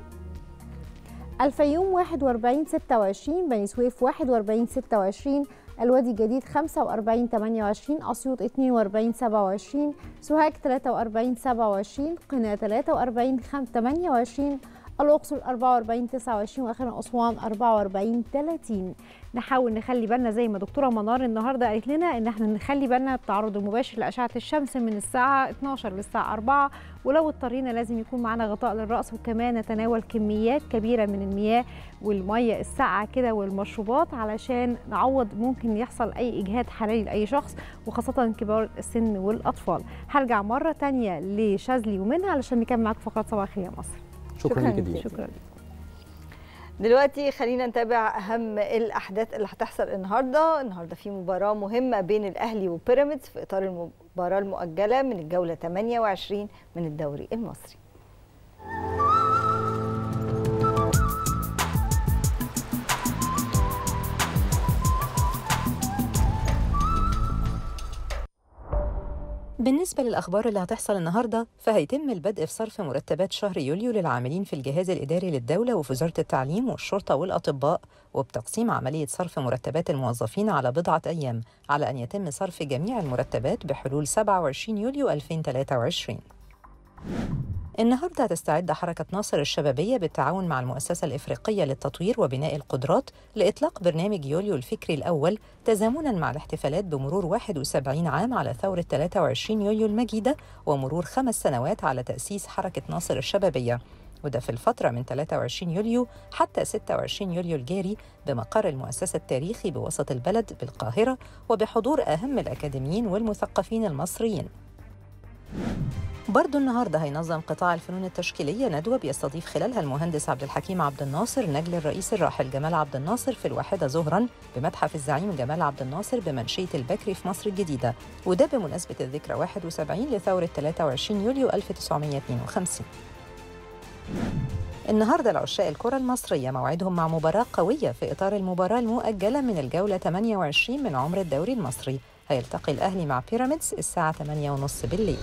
S2: الفيوم 41 26 بني سويف 41 26 الوادي الجديد 45 28 اسيوط 42 27 سوهاج 43 27 قنا 43 28 الاقصر 44 29 واخيرا اسوان 44 30 نحاول نخلي بالنا زي ما دكتوره منار النهارده قالت لنا ان احنا نخلي بالنا التعرض المباشر لاشعه الشمس من الساعه 12 للساعه 4 ولو اضطرينا لازم يكون معانا غطاء للراس وكمان نتناول كميات كبيره من المياه والميه الساقعه كده والمشروبات علشان نعوض ممكن يحصل اي اجهاد حراري لاي شخص وخاصه كبار السن والاطفال هرجع مره تانية لشاذلي ومنها علشان نكمل معاكم فقرات صباح الخير يا مصر
S7: شكرا لك جدا
S2: شكرا
S6: دلوقتي خلينا نتابع اهم الاحداث اللي هتحصل النهارده النهارده في مباراه مهمه بين الاهلي وبيراميدز في اطار المباراه المؤجله من الجوله 28 من الدوري المصري
S3: بالنسبة للأخبار اللي هتحصل النهاردة فهيتم البدء في صرف مرتبات شهر يوليو للعاملين في الجهاز الإداري للدولة وفي وزارة التعليم والشرطة والأطباء وبتقسيم عملية صرف مرتبات الموظفين على بضعة أيام على أن يتم صرف جميع المرتبات بحلول 27 يوليو 2023 النهارده هتستعد حركة ناصر الشبابية بالتعاون مع المؤسسة الإفريقية للتطوير وبناء القدرات لإطلاق برنامج يوليو الفكري الأول تزامنا مع الاحتفالات بمرور 71 عام على ثورة 23 يوليو المجيدة ومرور خمس سنوات على تأسيس حركة ناصر الشبابية وده في الفترة من 23 يوليو حتى 26 يوليو الجاري بمقر المؤسسة التاريخي بوسط البلد بالقاهرة وبحضور أهم الأكاديميين والمثقفين المصريين برضو النهارده هينظم قطاع الفنون التشكيليه ندوه بيستضيف خلالها المهندس عبد الحكيم عبد الناصر نجل الرئيس الراحل جمال عبد الناصر في الواحده ظهرا بمتحف الزعيم جمال عبد الناصر بمنشيه البكري في مصر الجديده وده بمناسبه الذكرى 71 لثوره 23 يوليو 1952 النهارده العشاق الكرة المصرية موعدهم مع مباراة قوية في إطار المباراة المؤجلة من الجولة 28 من عمر الدوري المصري هيلتقي الأهلي مع بيراميدز الساعة 8:30 بالليل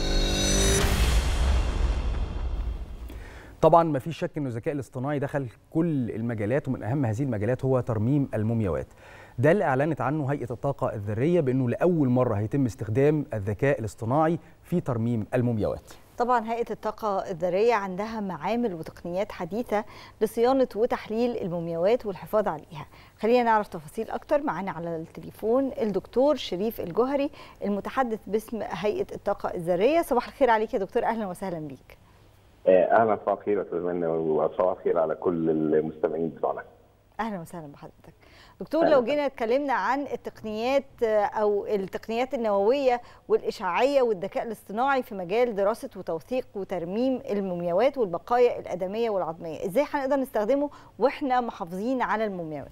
S7: طبعا ما فيش شك انه الذكاء الاصطناعي دخل كل المجالات ومن اهم هذه المجالات هو ترميم المومياوات ده اللي اعلنت عنه هيئه الطاقه الذريه بانه لاول مره هيتم استخدام الذكاء الاصطناعي في ترميم المومياوات
S6: طبعا هيئه الطاقه الذريه عندها معامل وتقنيات حديثه لصيانه وتحليل المومياوات والحفاظ عليها خلينا نعرف تفاصيل اكتر معانا على التليفون الدكتور شريف الجوهري المتحدث باسم هيئه الطاقه الذريه صباح الخير عليك يا دكتور اهلا وسهلا بيك
S8: اهلا صباح الخير يا استاذ منى وصباح الخير على كل المستمعين بتوعنا
S6: اهلا وسهلا بحضرتك دكتور لو جينا اتكلمنا عن التقنيات او التقنيات النوويه والاشعاعيه والذكاء الاصطناعي في مجال دراسه وتوثيق وترميم المومياوات والبقايا الادميه والعظميه ازاي هنقدر نستخدمه واحنا محافظين على المومياوات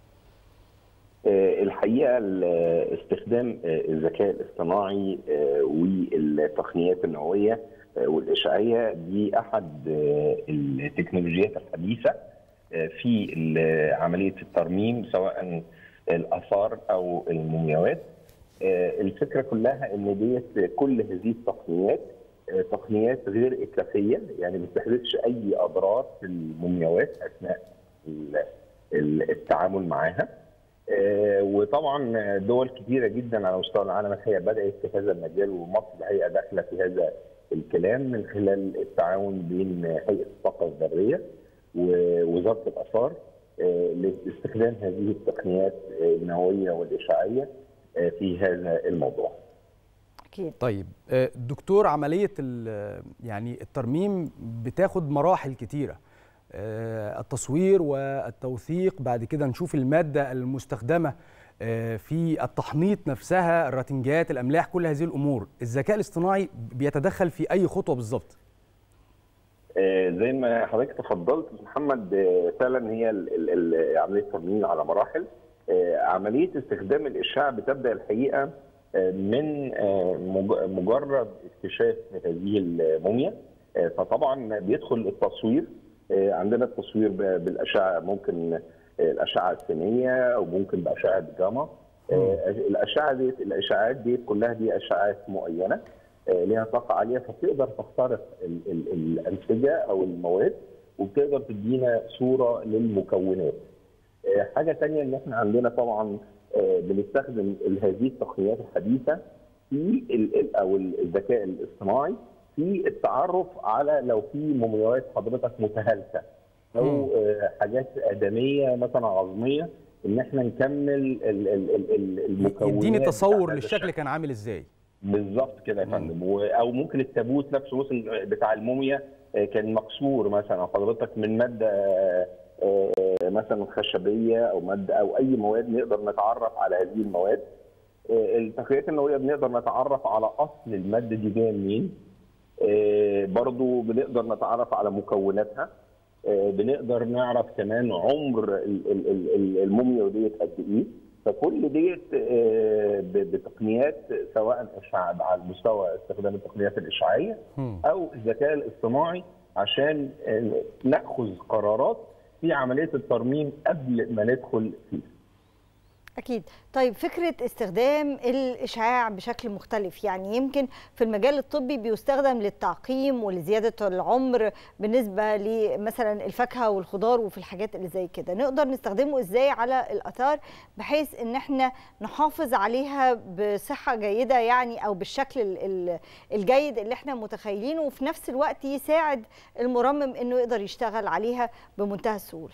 S8: الحقيقه استخدام الذكاء الاصطناعي والتقنيات النوويه والاشعاعيه دي احد التكنولوجيات الحديثه في عمليه الترميم سواء الاثار او المومياوات الفكره كلها ان ديت كل هذه التقنيات تقنيات غير اتلافيه يعني ما بتحدثش اي اضرار في المومياوات اثناء التعامل معاها وطبعا دول كثيره جدا على مستوى العالم الحقيقه بدات في هذا المجال ومصر الحقيقه داخله في هذا الكلام من خلال التعاون بين هيئه الطاقه الذريه ووزاره الاثار لاستخدام هذه التقنيات النوويه والاشعاعيه في هذا الموضوع.
S6: اكيد
S7: طيب دكتور عمليه يعني الترميم بتاخد مراحل كتيره التصوير والتوثيق بعد كده نشوف الماده المستخدمه في التحنيط نفسها الراتنجات الاملاح كل هذه الامور الذكاء الاصطناعي بيتدخل في اي خطوه بالظبط
S8: زي ما حضرتك تفضلت محمد فعلا هي عمليه الترميم على مراحل عمليه استخدام الاشعاع بتبدا الحقيقه من مجرد اكتشاف هذه الموميا فطبعا بيدخل التصوير عندنا التصوير بالاشعه ممكن الاشعه السينيه او ممكن باشعه جاما الاشعه دي الاشعاعات دي كلها دي اشعاعات معينه ليها طاقه عاليه فبتقدر تخترق الانسجه او المواد وبتقدر تدينا صوره للمكونات. حاجه ثانيه ان احنا عندنا طبعا بنستخدم هذه التقنيات الحديثه في او الذكاء الاصطناعي في التعرف على لو في مومياوات حضرتك متهالكه او حاجات ادميه مثلا عظميه ان احنا نكمل المكونات
S7: يديني تصور للشكل كان عامل ازاي
S8: بالظبط كده يا فندم او ممكن التابوت نفسه مثلا بتاع الموميا كان مكسور مثلا حضرتك من ماده مثلا خشبيه او ماده او اي مواد نقدر نتعرف على هذه المواد التقنيات النوويه بنقدر نتعرف على اصل الماده دي جايه منين برضو بنقدر نتعرف على مكوناتها بنقدر نعرف كمان عمر الموميا ديت قد ايه فكل ديت بتقنيات سواء اشعه على مستوى استخدام التقنيات الاشعاعيه او الذكاء الاصطناعي عشان ناخذ قرارات في عمليه الترميم قبل ما ندخل فيه.
S6: أكيد طيب فكرة استخدام الإشعاع بشكل مختلف يعني يمكن في المجال الطبي بيستخدم للتعقيم ولزيادة العمر بالنسبة لمثلا الفاكهة والخضار وفي الحاجات اللي زي كده نقدر نستخدمه إزاي على الآثار بحيث إن احنا نحافظ عليها بصحة جيدة يعني أو بالشكل ال- ال- الجيد اللي احنا متخيلينه وفي نفس الوقت يساعد المرمم إنه يقدر يشتغل عليها بمنتهى السهولة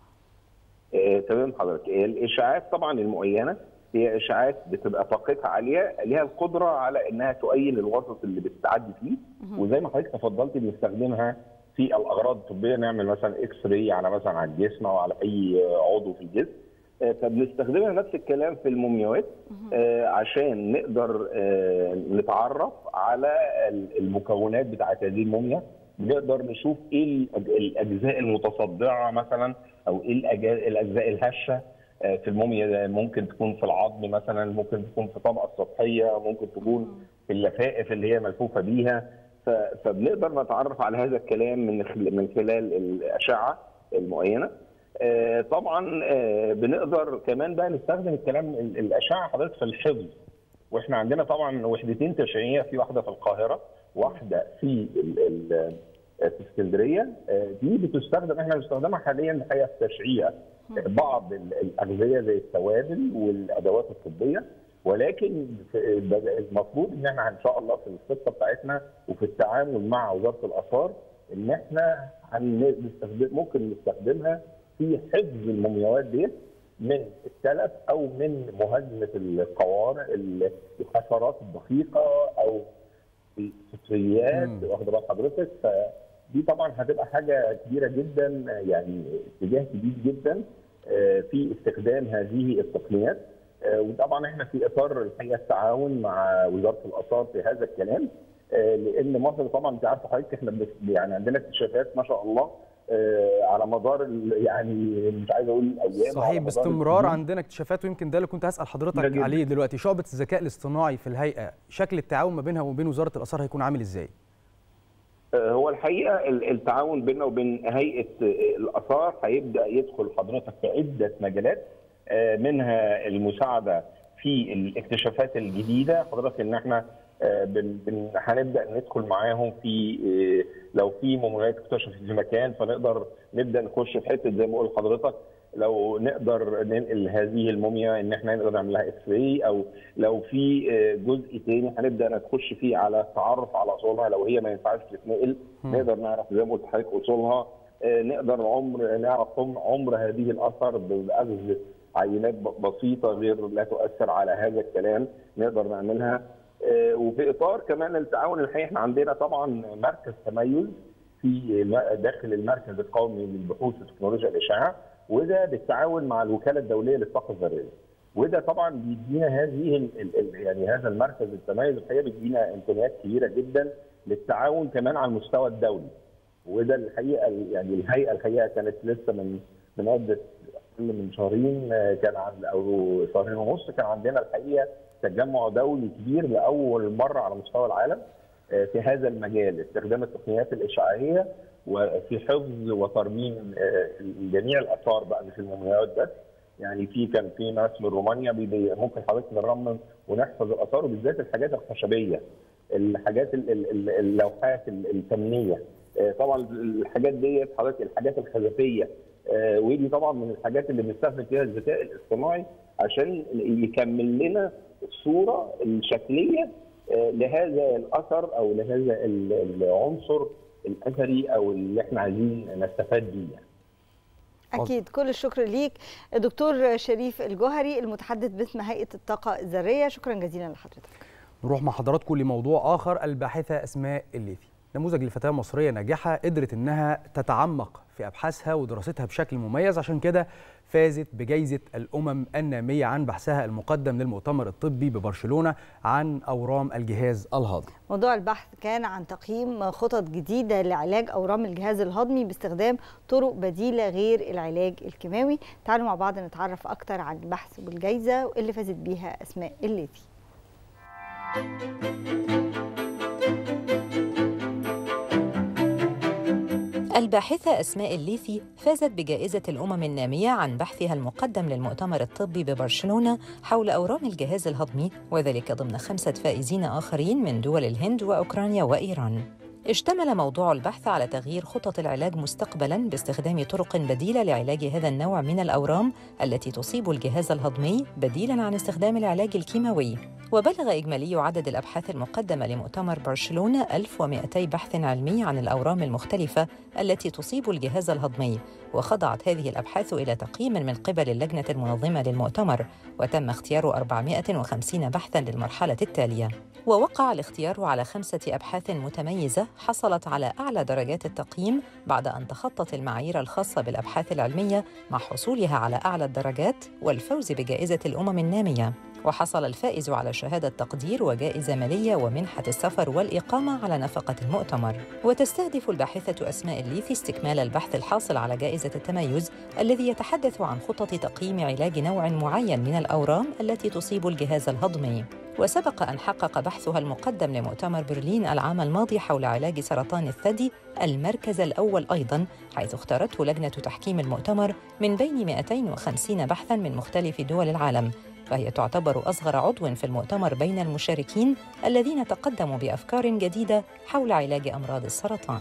S8: آه، تمام حضرتك هي الاشاعات طبعا المعينه هي اشاعات بتبقى طاقتها عاليه ليها القدره على انها تؤين الوسط اللي بتتعدي فيه وزي ما حضرتك تفضلتي بنستخدمها في الاغراض الطبيه نعمل مثلا اكس راي على مثلا على الجسم او على اي عضو في الجسم آه، فبنستخدمها نفس الكلام في المومياوات آه، عشان نقدر آه، نتعرف على ال- المكونات بتاعت هذه الموميا نقدر نشوف ايه الأج- الاجزاء المتصدعه مثلا او ايه الأجا- الاجزاء الهشه آه، في الموميا ده ممكن تكون في العظم مثلا ممكن تكون في الطبقه السطحيه ممكن تكون في اللفائف اللي هي ملفوفه بيها ف- فبنقدر نتعرف على هذا الكلام من خل- من خلال الاشعه المعينه آه، طبعا آه، بنقدر كمان بقى نستخدم الكلام ال- الاشعه حضرتك في الحفظ واحنا عندنا طبعا وحدتين تشريعيه في واحده في القاهره واحده في ال- ال- في اسكندريه آه، دي بتستخدم احنا بنستخدمها حاليا الحقيقه في تشريع بعض ال- الاغذيه زي التوابل والادوات الطبيه ولكن في- بدأ- المفروض ان احنا ان شاء الله في الخطه بتاعتنا وفي التعامل مع وزاره الاثار ان احنا هنستخدم ممكن نستخدمها في حفظ المومياوات ديت من التلف او من مهاجمه القوارع الحشرات الدقيقه او الفطريات
S7: مم.
S8: واخد بال حضرتك فدي طبعا هتبقى حاجه كبيره جدا يعني اتجاه كبير جدا آه، في استخدام هذه التقنيات آه، وطبعا احنا في اطار الحقيقه التعاون مع وزاره الاثار في هذا الكلام آه، لان مصر طبعا انت عارف حضرتك احنا بنس- يعني عندنا اكتشافات ما شاء الله آه، على مدار ال- يعني مش عايز اقول الايام على
S7: صحيح
S8: مدار
S7: باستمرار
S8: السنين.
S7: عندنا اكتشافات ويمكن ده اللي كنت هسال
S8: ده
S7: حضرتك
S8: جدا.
S7: عليه دلوقتي شعبه الذكاء الاصطناعي في الهيئه شكل التعاون ما بينها وبين وزاره الاثار هيكون عامل ازاي
S8: هو الحقيقه ال- التعاون بيننا وبين هيئه الاثار هيبدا يدخل حضرتك في عده مجالات آه، منها المساعده في الاكتشافات الجديده حضرتك ان احنا آه، بن بن هنبدا ندخل معاهم في آه، لو في مومياوات اكتشفت في مكان فنقدر نبدا نخش في حته زي ما قلت لحضرتك لو نقدر ننقل هذه الموميا ان احنا نقدر نعمل لها اكس راي او لو في آه، جزء تاني هنبدا نخش فيه على التعرف على اصولها لو هي ما ينفعش تتنقل نقدر نعرف زي ما قلت لحضرتك اصولها آه، نقدر عمر نعرف عم- عمر هذه الاثر باخذ عينات ب- بسيطه غير لا تؤثر على هذا الكلام نقدر نعملها آه، وفي اطار كمان التعاون الحقيقي احنا عندنا طبعا مركز تميز في م- داخل المركز القومي للبحوث وتكنولوجيا الاشعاع وده بالتعاون مع الوكاله الدوليه للطاقه الذريه وده طبعا بيدينا هذه ال- ال- ال- يعني هذا المركز التميز الحقيقه بيدينا امكانيات كبيره جدا للتعاون كمان على المستوى الدولي وده الحقيقه يعني الهيئه الحقيقه كانت لسه من من عده اقل من شهرين آه، كان عند او شهرين ونص كان عندنا الحقيقه تجمع دولي كبير لاول مره على مستوى العالم آه، في هذا المجال استخدام التقنيات الاشعاعيه وفي حفظ وترميم آه، جميع الاثار بقى مش المومياوات بس يعني في كان في ناس من رومانيا بيبي- ممكن حضرتك نرمم ونحفظ الاثار وبالذات الحاجات الخشبيه الحاجات ال- ال- ال- اللوحات ال- الفنيه آه، طبعا الحاجات ديت حضرتك الحاجات الخزفيه آه، ودي طبعا من الحاجات اللي بنستخدم فيها الذكاء الاصطناعي عشان يكمل لنا الصوره الشكليه آه، لهذا الاثر او لهذا ال- العنصر الاثري او اللي احنا عايزين نستفاد بيه يعني.
S6: أكيد كل الشكر ليك دكتور شريف الجوهري المتحدث باسم هيئة الطاقة الذرية شكرا جزيلا لحضرتك
S7: نروح مع حضراتكم لموضوع آخر الباحثة أسماء الليثي نموذج لفتاة مصرية ناجحة قدرت إنها تتعمق في أبحاثها ودراستها بشكل مميز عشان كده فازت بجائزة الأمم النامية عن بحثها المقدم للمؤتمر الطبي ببرشلونة عن أورام الجهاز الهضمي
S6: موضوع البحث كان عن تقييم خطط جديدة لعلاج أورام الجهاز الهضمي باستخدام طرق بديلة غير العلاج الكيماوي تعالوا مع بعض نتعرف أكتر عن البحث والجائزة اللي فازت بيها أسماء الليثي
S3: الباحثة أسماء الليثي فازت بجائزة الأمم النامية عن بحثها المقدم للمؤتمر الطبي ببرشلونة حول أورام الجهاز الهضمي وذلك ضمن خمسة فائزين آخرين من دول الهند وأوكرانيا وإيران. اشتمل موضوع البحث على تغيير خطط العلاج مستقبلاً باستخدام طرق بديلة لعلاج هذا النوع من الأورام التي تصيب الجهاز الهضمي بديلاً عن استخدام العلاج الكيماوي. وبلغ إجمالي عدد الأبحاث المقدمة لمؤتمر برشلونة 1200 بحث علمي عن الأورام المختلفة التي تصيب الجهاز الهضمي وخضعت هذه الأبحاث إلى تقييم من قبل اللجنة المنظمة للمؤتمر وتم اختيار 450 بحثاً للمرحلة التالية ووقع الاختيار على خمسة أبحاث متميزة حصلت على أعلى درجات التقييم بعد أن تخطت المعايير الخاصة بالأبحاث العلمية مع حصولها على أعلى الدرجات والفوز بجائزة الأمم النامية وحصل الفائز على شهادة تقدير وجائزة مالية ومنحة السفر والإقامة على نفقة المؤتمر وتستهدف الباحثة أسماء الليثي استكمال البحث الحاصل على جائزة التميز الذي يتحدث عن خطط تقييم علاج نوع معين من الأورام التي تصيب الجهاز الهضمي وسبق أن حقق بحثها المقدم لمؤتمر برلين العام الماضي حول علاج سرطان الثدي المركز الأول أيضاً حيث اختارته لجنة تحكيم المؤتمر من بين 250 بحثاً من مختلف دول العالم فهي تعتبر أصغر عضو في المؤتمر بين المشاركين الذين تقدموا بأفكار جديدة حول علاج أمراض السرطان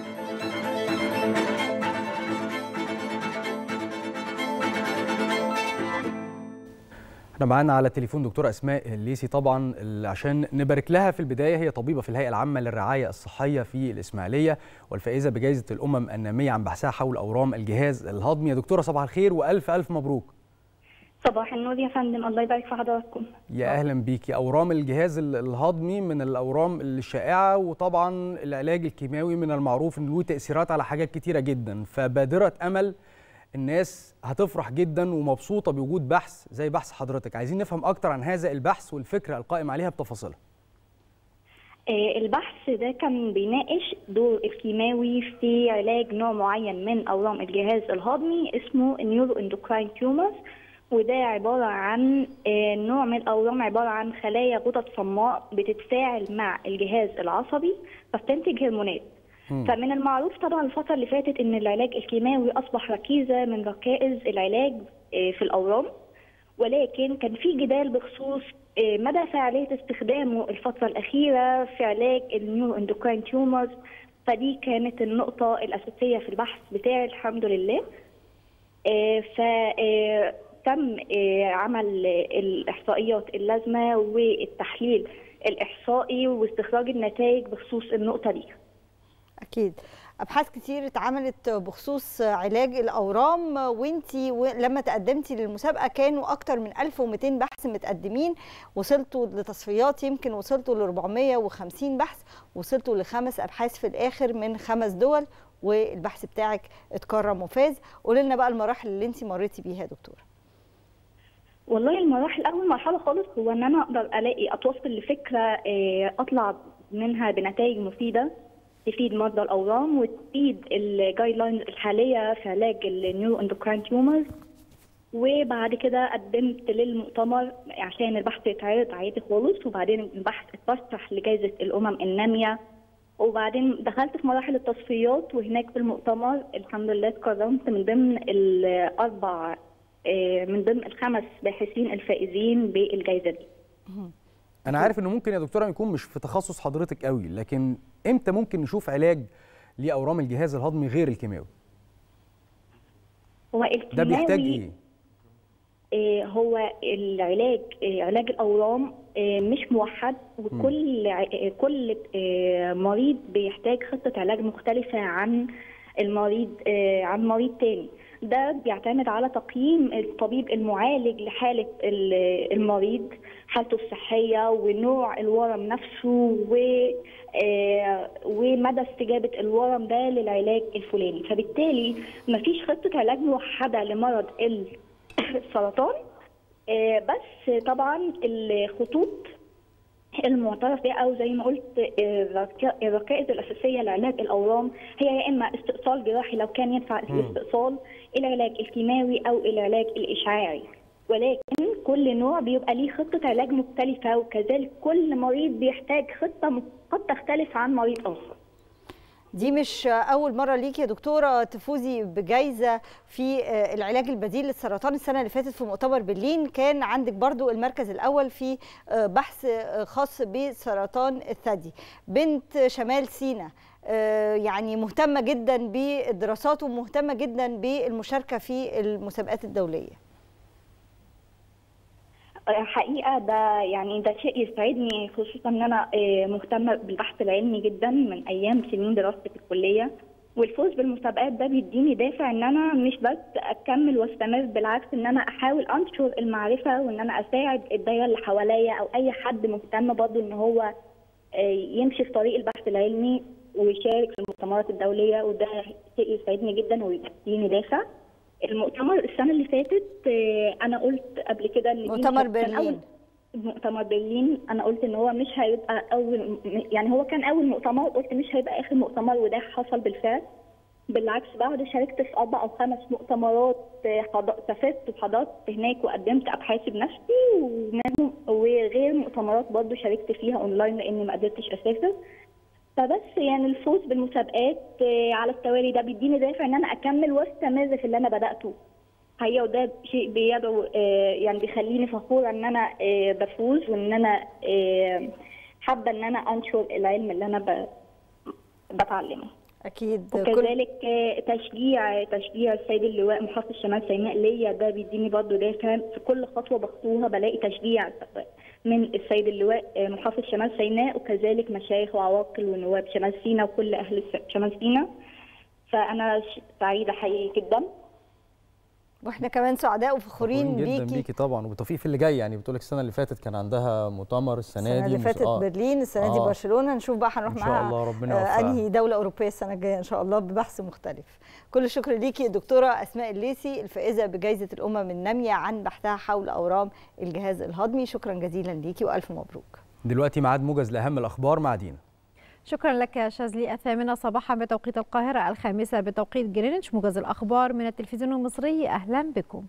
S7: احنا معانا على التليفون دكتوره اسماء الليسي طبعا اللي عشان نبارك لها في البدايه هي طبيبه في الهيئه العامه للرعايه الصحيه في الاسماعيليه والفائزه بجائزه الامم الناميه عن بحثها حول اورام الجهاز الهضمي يا دكتوره صباح الخير والف الف مبروك
S9: صباح النور يا فندم الله يبارك في حضراتكم
S7: يا اهلا بيكي اورام الجهاز ال- الهضمي من الاورام الشائعه وطبعا العلاج الكيماوي من المعروف انه له تاثيرات على حاجات كتيره جدا فبادره امل الناس هتفرح جدا ومبسوطه بوجود بحث زي بحث حضرتك عايزين نفهم اكتر عن هذا البحث والفكره القائم عليها بتفاصيلها
S9: آه، البحث ده كان بيناقش دور الكيماوي في علاج نوع معين من اورام الجهاز الهضمي اسمه نيورو اندوكراين تيومرز وده عباره عن آه، نوع من الاورام عباره عن خلايا غدد صماء بتتفاعل مع الجهاز العصبي فبتنتج هرمونات فمن المعروف طبعا الفتره اللي فاتت ان العلاج الكيماوي اصبح ركيزه من ركائز العلاج آه، في الاورام ولكن كان في جدال بخصوص آه، مدى فعاليه استخدامه الفتره الاخيره في علاج النيو اندوكراين تيومرز فدي كانت النقطه الاساسيه في البحث بتاعي الحمد لله فتم عمل آه، الاحصائيات اللازمه والتحليل الاحصائي واستخراج النتائج بخصوص النقطه دي
S6: اكيد ابحاث كتير اتعملت بخصوص علاج الاورام وانتي و- لما تقدمتي للمسابقه كانوا اكتر من 1200 بحث متقدمين وصلتوا لتصفيات يمكن وصلتوا ل 450 بحث وصلتوا لخمس ابحاث في الاخر من خمس دول والبحث بتاعك اتكرم وفاز قولي لنا بقى المراحل اللي انت مريتي بيها يا دكتوره
S9: والله المراحل اول مرحله خالص هو ان انا اقدر الاقي اتوصل لفكره آه، اطلع منها بنتائج مفيده تفيد مرضى الاورام وتفيد الجايد لاينز الحاليه في علاج النيورو اندوكراين تيومرز وبعد كده قدمت للمؤتمر عشان البحث يتعرض عادي خالص وبعدين البحث اترشح لجائزه الامم الناميه وبعدين دخلت في مراحل التصفيات وهناك في المؤتمر الحمد لله اتكرمت من ضمن الاربع آه، من ضمن الخمس باحثين الفائزين بالجائزه دي
S7: انا عارف انه ممكن يا دكتوره يكون مش في تخصص حضرتك قوي لكن امتى ممكن نشوف علاج لاورام الجهاز الهضمي غير الكيماوي
S9: هو
S7: ده بيحتاج
S9: الكيماوي
S7: ايه
S9: آه، هو العلاج آه، علاج الاورام آه، مش موحد وكل ع- آه، كل آه، مريض بيحتاج خطه علاج مختلفه عن المريض آه، عن مريض تاني ده بيعتمد على تقييم الطبيب المعالج لحاله ال- المريض حالته الصحيه ونوع الورم نفسه و آه، ومدى استجابه الورم ده للعلاج الفلاني فبالتالي مفيش خطه علاج موحده لمرض ال السرطان آه، بس طبعا الخطوط المعترف بها او زي ما قلت آه، الرك- الركائز الاساسيه لعلاج الاورام هي يا اما استئصال جراحي لو كان ينفع الاستئصال العلاج الكيماوي او العلاج الاشعاعي ولكن كل نوع بيبقى ليه خطه علاج مختلفه وكذلك كل مريض بيحتاج خطه م- قد تختلف عن مريض اخر
S6: دي مش اول مره ليكي يا دكتوره تفوزي بجائزه في آه، العلاج البديل للسرطان السنه اللي فاتت في مؤتمر برلين كان عندك برضو المركز الاول في آه، بحث آه، خاص بسرطان الثدي بنت شمال سيناء آه، يعني مهتمه جدا بالدراسات ومهتمه جدا بالمشاركه في المسابقات الدوليه
S9: حقيقة ده يعني ده شيء يسعدني خصوصا ان انا آه، مهتمة بالبحث العلمي جدا من ايام سنين دراستي في الكلية والفوز بالمسابقات ده بيديني دافع ان انا مش بس اكمل واستمر بالعكس ان انا احاول انشر المعرفة وان انا اساعد الدايرة اللي حواليا او اي حد مهتم برضه ان هو آه، يمشي في طريق البحث العلمي ويشارك في المؤتمرات الدولية وده شيء يسعدني جدا ويديني دافع المؤتمر السنة اللي فاتت آه، أنا قلت قبل كده إن دي
S6: مؤتمر
S9: مش هتكون
S6: برلين.
S9: أول- مؤتمر برلين أنا قلت إن هو مش هيبقى أول يعني هو كان أول مؤتمر قلت مش هيبقى آخر مؤتمر وده حصل بالفعل بالعكس بعد شاركت في أربع أو خمس مؤتمرات آه، حض- سافرت وحضرت هناك وقدمت أبحاثي بنفسي ومنهم وغير مؤتمرات برضه شاركت فيها أونلاين لأني ما قدرتش أسافر فبس يعني الفوز بالمسابقات آه، على التوالي ده بيديني دافع ان انا اكمل واستمر في اللي انا بداته حقيقه وده شيء بيدعو آه، يعني بيخليني فخوره ان انا آه، بفوز وان انا آه، حابه ان انا انشر العلم اللي انا ب- بتعلمه
S6: اكيد كل
S9: وكذلك آه، تشجيع تشجيع السيد اللواء محافظ شمال سيناء ليا ده بيديني برضه دافع في كل خطوه بخطوها بلاقي تشجيع من السيد اللواء آه، محافظ شمال سيناء وكذلك مشايخ وعواقل ونواب شمال سيناء وكل اهل الس- شمال سيناء فانا ش- سعيده حقيقي جدا
S6: واحنا كمان سعداء وفخورين
S7: جدا
S6: بيكي
S7: بيكي طبعا وبالتوفيق في اللي جاي يعني بتقول لك السنه اللي فاتت كان عندها مؤتمر السنه,
S6: السنه
S7: دي
S6: اللي
S7: مس-
S6: فاتت
S7: آه.
S6: برلين السنه دي
S7: آه.
S6: برشلونه نشوف بقى هنروح
S7: إن شاء
S6: معاها
S7: الله ربنا
S6: آه،
S7: يوفقها.
S6: انهي دوله اوروبيه السنه الجايه ان شاء الله ببحث مختلف كل الشكر ليكي الدكتوره اسماء الليسي الفائزه بجائزه الامم الناميه عن بحثها حول اورام الجهاز الهضمي شكرا جزيلا ليكي والف مبروك
S7: دلوقتي ميعاد موجز لاهم الاخبار مع دينا
S2: شكرا لك يا شاذلي الثامنة صباحا بتوقيت القاهرة الخامسة بتوقيت جرينتش موجز الأخبار من التلفزيون المصري أهلا بكم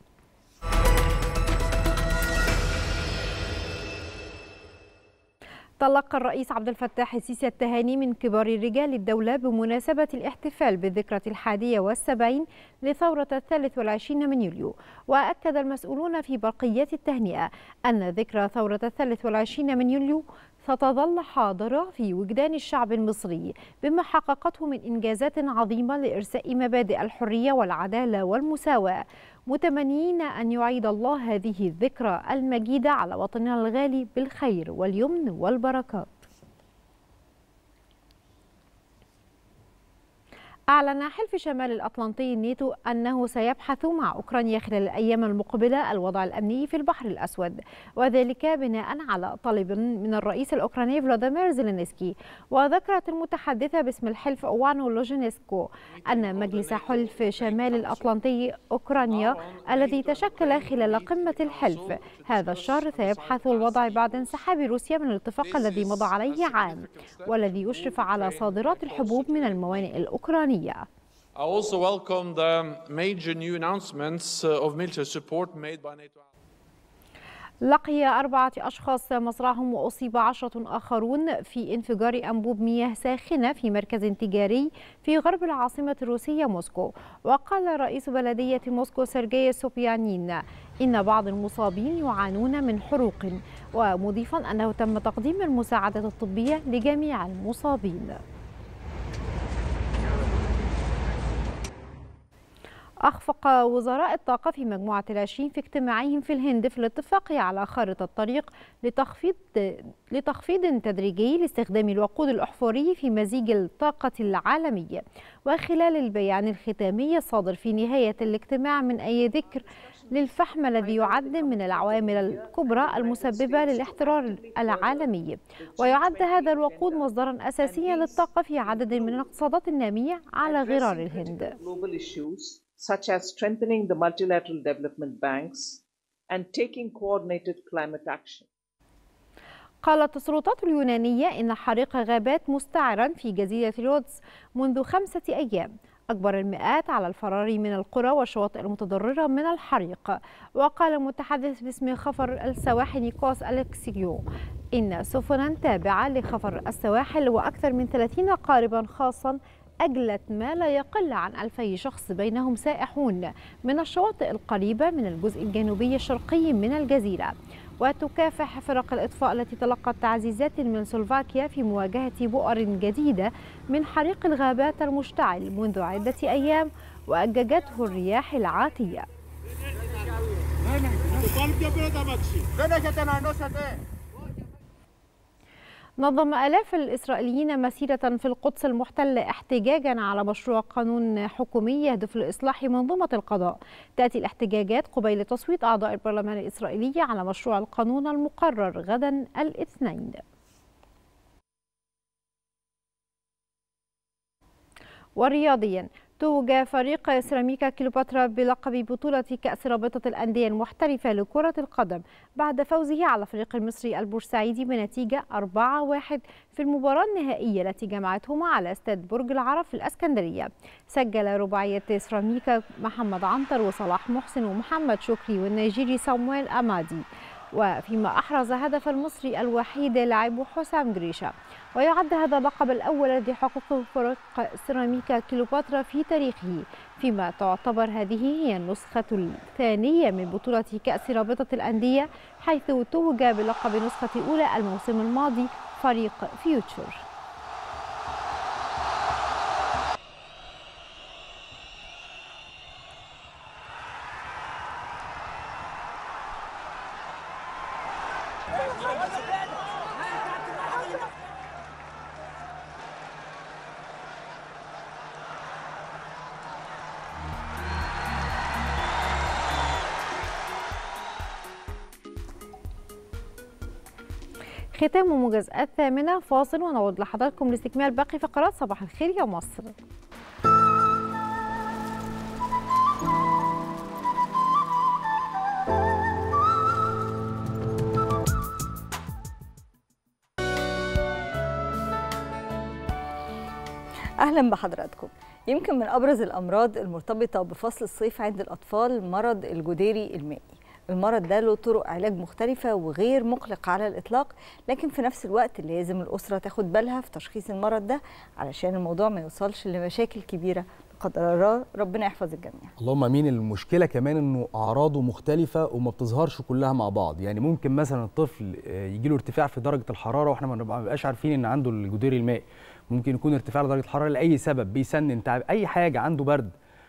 S2: تلقى الرئيس عبد الفتاح السيسي التهاني من كبار رجال الدولة بمناسبة الاحتفال بالذكرى الحادية والسبعين لثورة الثالث والعشرين من يوليو وأكد المسؤولون في برقيات التهنئة أن ذكرى ثورة الثالث والعشرين من يوليو ستظل حاضرة في وجدان الشعب المصري بما حققته من إنجازات عظيمة لإرساء مبادئ الحرية والعدالة والمساواة متمنيين أن يعيد الله هذه الذكرى المجيدة على وطننا الغالي بالخير واليمن والبركات أعلن حلف شمال الأطلنطي الناتو أنه سيبحث مع أوكرانيا خلال الأيام المقبلة الوضع الأمني في البحر الأسود وذلك بناء على طلب من الرئيس الأوكراني فلاديمير زيلينسكي وذكرت المتحدثة باسم الحلف أوانو لوجينيسكو أن مجلس حلف شمال الأطلنطي أوكرانيا الذي تشكل خلال قمة الحلف هذا الشهر سيبحث الوضع بعد انسحاب روسيا من الاتفاق الذي مضى عليه عام والذي يشرف على صادرات الحبوب من الموانئ الأوكرانية
S10: I also welcome the major new announcements uh, of military support made by NATO.
S2: لقي أربعة أشخاص مصرعهم وأصيب عشرة آخرون في انفجار أنبوب مياه ساخنة في مركز تجاري في غرب العاصمة الروسية موسكو وقال رئيس بلدية موسكو سيرجي سوبيانين إن بعض المصابين يعانون من حروق ومضيفا أنه تم تقديم المساعدة الطبية لجميع المصابين أخفق وزراء الطاقة في مجموعة العشرين في اجتماعهم في الهند في الاتفاق على خارطة طريق لتخفيض لتخفيض تدريجي لاستخدام الوقود الأحفوري في مزيج الطاقة العالمي وخلال البيان الختامي الصادر في نهاية الاجتماع من أي ذكر للفحم الذي يعد من العوامل الكبرى المسببة للاحترار العالمي ويعد هذا الوقود مصدرا أساسيا للطاقة في عدد من الاقتصادات النامية على غرار الهند
S11: global issues such as strengthening the multilateral development banks and taking coordinated climate action.
S2: قالت السلطات اليونانية إن حريق غابات مستعرا في جزيرة رودز منذ خمسة أيام أكبر المئات على الفرار من القرى والشواطئ المتضررة من الحريق وقال المتحدث باسم خفر السواحل نيكوس أليكسيو إن سفنا تابعة لخفر السواحل وأكثر من 30 قاربا خاصا أجلت ما لا يقل عن ألفي شخص بينهم سائحون من الشواطئ القريبة من الجزء الجنوبي الشرقي من الجزيرة وتكافح فرق الإطفاء التي تلقت تعزيزات من سلوفاكيا في مواجهة بؤر جديدة من حريق الغابات المشتعل منذ عدة أيام وأججته الرياح العاتية نظم آلاف الإسرائيليين مسيرة في القدس المحتلة احتجاجا على مشروع قانون حكومي يهدف لإصلاح منظومة القضاء تأتي الاحتجاجات قبيل تصويت أعضاء البرلمان الإسرائيلي على مشروع القانون المقرر غدا الاثنين ورياضيا توج فريق سيراميكا كليوباترا بلقب بطولة كأس رابطة الأندية المحترفة لكرة القدم بعد فوزه على الفريق المصري البورسعيدي بنتيجة 4-1 في المباراة النهائية التي جمعتهما على استاد برج العرب في الأسكندرية سجل رباعية سيراميكا محمد عنتر وصلاح محسن ومحمد شكري والنيجيري صامويل أمادي وفيما أحرز هدف المصري الوحيد لاعب حسام جريشة ويعد هذا اللقب الأول الذي حققه فريق سيراميكا كليوباترا في تاريخه فيما تعتبر هذه هي النسخة الثانية من بطولة كأس رابطة الأندية حيث توج بلقب نسخة أولى الموسم الماضي فريق فيوتشر ختام موجز الثامنة فاصل ونعود لحضراتكم لاستكمال باقي فقرات صباح الخير يا مصر
S6: اهلا بحضراتكم يمكن من ابرز الامراض المرتبطه بفصل الصيف عند الاطفال مرض الجديري المائي المرض ده له طرق علاج مختلفة وغير مقلق على الإطلاق لكن في نفس الوقت لازم الأسرة تاخد بالها في تشخيص المرض ده علشان الموضوع ما يوصلش لمشاكل كبيرة لا قدر الله ربنا يحفظ الجميع
S7: اللهم امين المشكله كمان انه اعراضه مختلفه وما بتظهرش كلها مع بعض يعني ممكن مثلا الطفل يجي له ارتفاع في درجه الحراره واحنا ما نبقاش عارفين ان عنده الجدير المائي ممكن يكون ارتفاع درجه الحراره لاي سبب بيسنن تعب اي حاجه عنده برد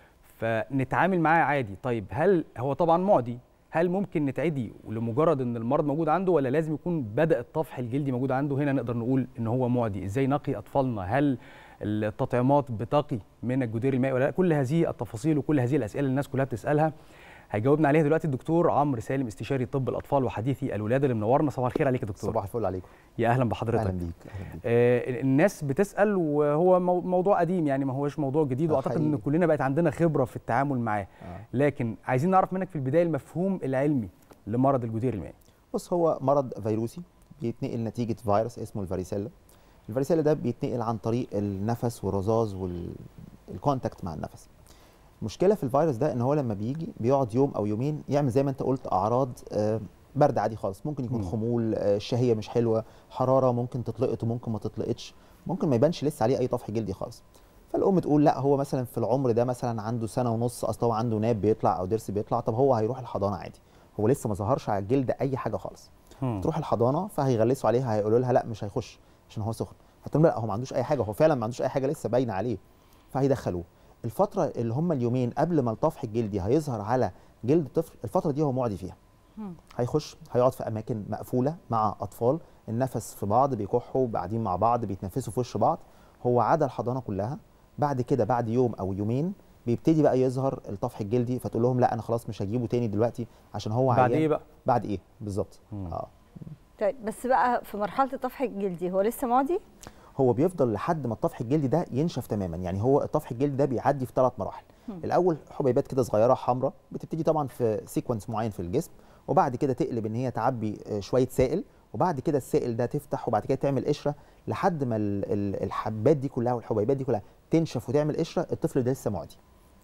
S7: فنتعامل معاه عادي طيب هل هو طبعا معدي هل ممكن نتعدي لمجرد ان المرض موجود عنده ولا لازم يكون بدا الطفح الجلدي موجود عنده هنا نقدر نقول ان هو معدي ازاي نقي اطفالنا هل التطعيمات بتقي من الجدير المائي ولا لا كل هذه التفاصيل وكل هذه الاسئله اللي الناس كلها بتسالها هيجاوبنا عليها دلوقتي الدكتور عمرو سالم استشاري طب الاطفال وحديثي الولاده اللي منورنا صباح الخير عليك يا دكتور
S12: صباح الفل عليكم
S7: يا اهلا بحضرتك
S12: اهلا بيك اهلا بيك
S7: آه الناس بتسال وهو مو- موضوع قديم يعني ما هوش موضوع جديد
S12: آه،
S7: واعتقد ان
S12: حقيقي.
S7: كلنا بقت عندنا خبره في التعامل معاه
S12: آه.
S7: لكن عايزين نعرف منك في البدايه المفهوم العلمي لمرض الجدير المائي
S12: بص هو مرض فيروسي بيتنقل نتيجه فيروس اسمه الفاريسيلا الفاريسيلا ده بيتنقل عن طريق النفس والرذاذ والكونتاكت مع النفس المشكله في الفيروس ده ان هو لما بيجي بيقعد يوم او يومين يعمل زي ما انت قلت اعراض آه، برد عادي خالص ممكن يكون
S7: مم.
S12: خمول آه، الشهيه مش حلوه حراره ممكن تطلقت وممكن ما تطلقتش ممكن ما يبانش لسه عليه اي طفح جلدي خالص فالام تقول لا هو مثلا في العمر ده مثلا عنده سنه ونص اصل هو عنده ناب بيطلع او ضرس بيطلع طب هو هيروح الحضانه عادي هو لسه ما ظهرش على الجلد اي حاجه خالص
S7: هم.
S12: تروح الحضانه فهيغلسوا عليها هيقولوا لها لا مش هيخش عشان هو سخن هتقول لا هو ما عندوش اي حاجه هو فعلا ما عندوش اي حاجه لسه باينه عليه فهيدخلوه الفتره اللي هم اليومين قبل ما الطفح الجلدي هيظهر على جلد الطفل الفتره دي هو معدي فيها هيخش هيقعد في اماكن مقفوله مع اطفال النفس في بعض بيكحوا قاعدين مع بعض بيتنفسوا في وش بعض هو عدا الحضانه كلها بعد كده بعد يوم او يومين بيبتدي بقى يظهر الطفح الجلدي فتقول لهم لا انا خلاص مش هجيبه تاني دلوقتي عشان هو
S7: بعد
S12: عيان
S7: ايه بقى
S12: بعد ايه بالظبط
S7: مم.
S12: اه
S6: طيب بس بقى في مرحله الطفح الجلدي هو لسه معدي
S12: هو بيفضل لحد ما الطفح الجلدي ده ينشف تماما يعني هو الطفح الجلدي ده بيعدي في ثلاث مراحل
S6: هم.
S12: الاول حبيبات كده صغيره حمراء بتبتدي طبعا في سيكونس معين في الجسم وبعد كده تقلب ان هي تعبي آه، شويه سائل وبعد كده السائل ده تفتح وبعد كده تعمل قشره لحد ما ال- ال- الحبات دي كلها والحبيبات دي كلها تنشف وتعمل قشره الطفل ده لسه معدي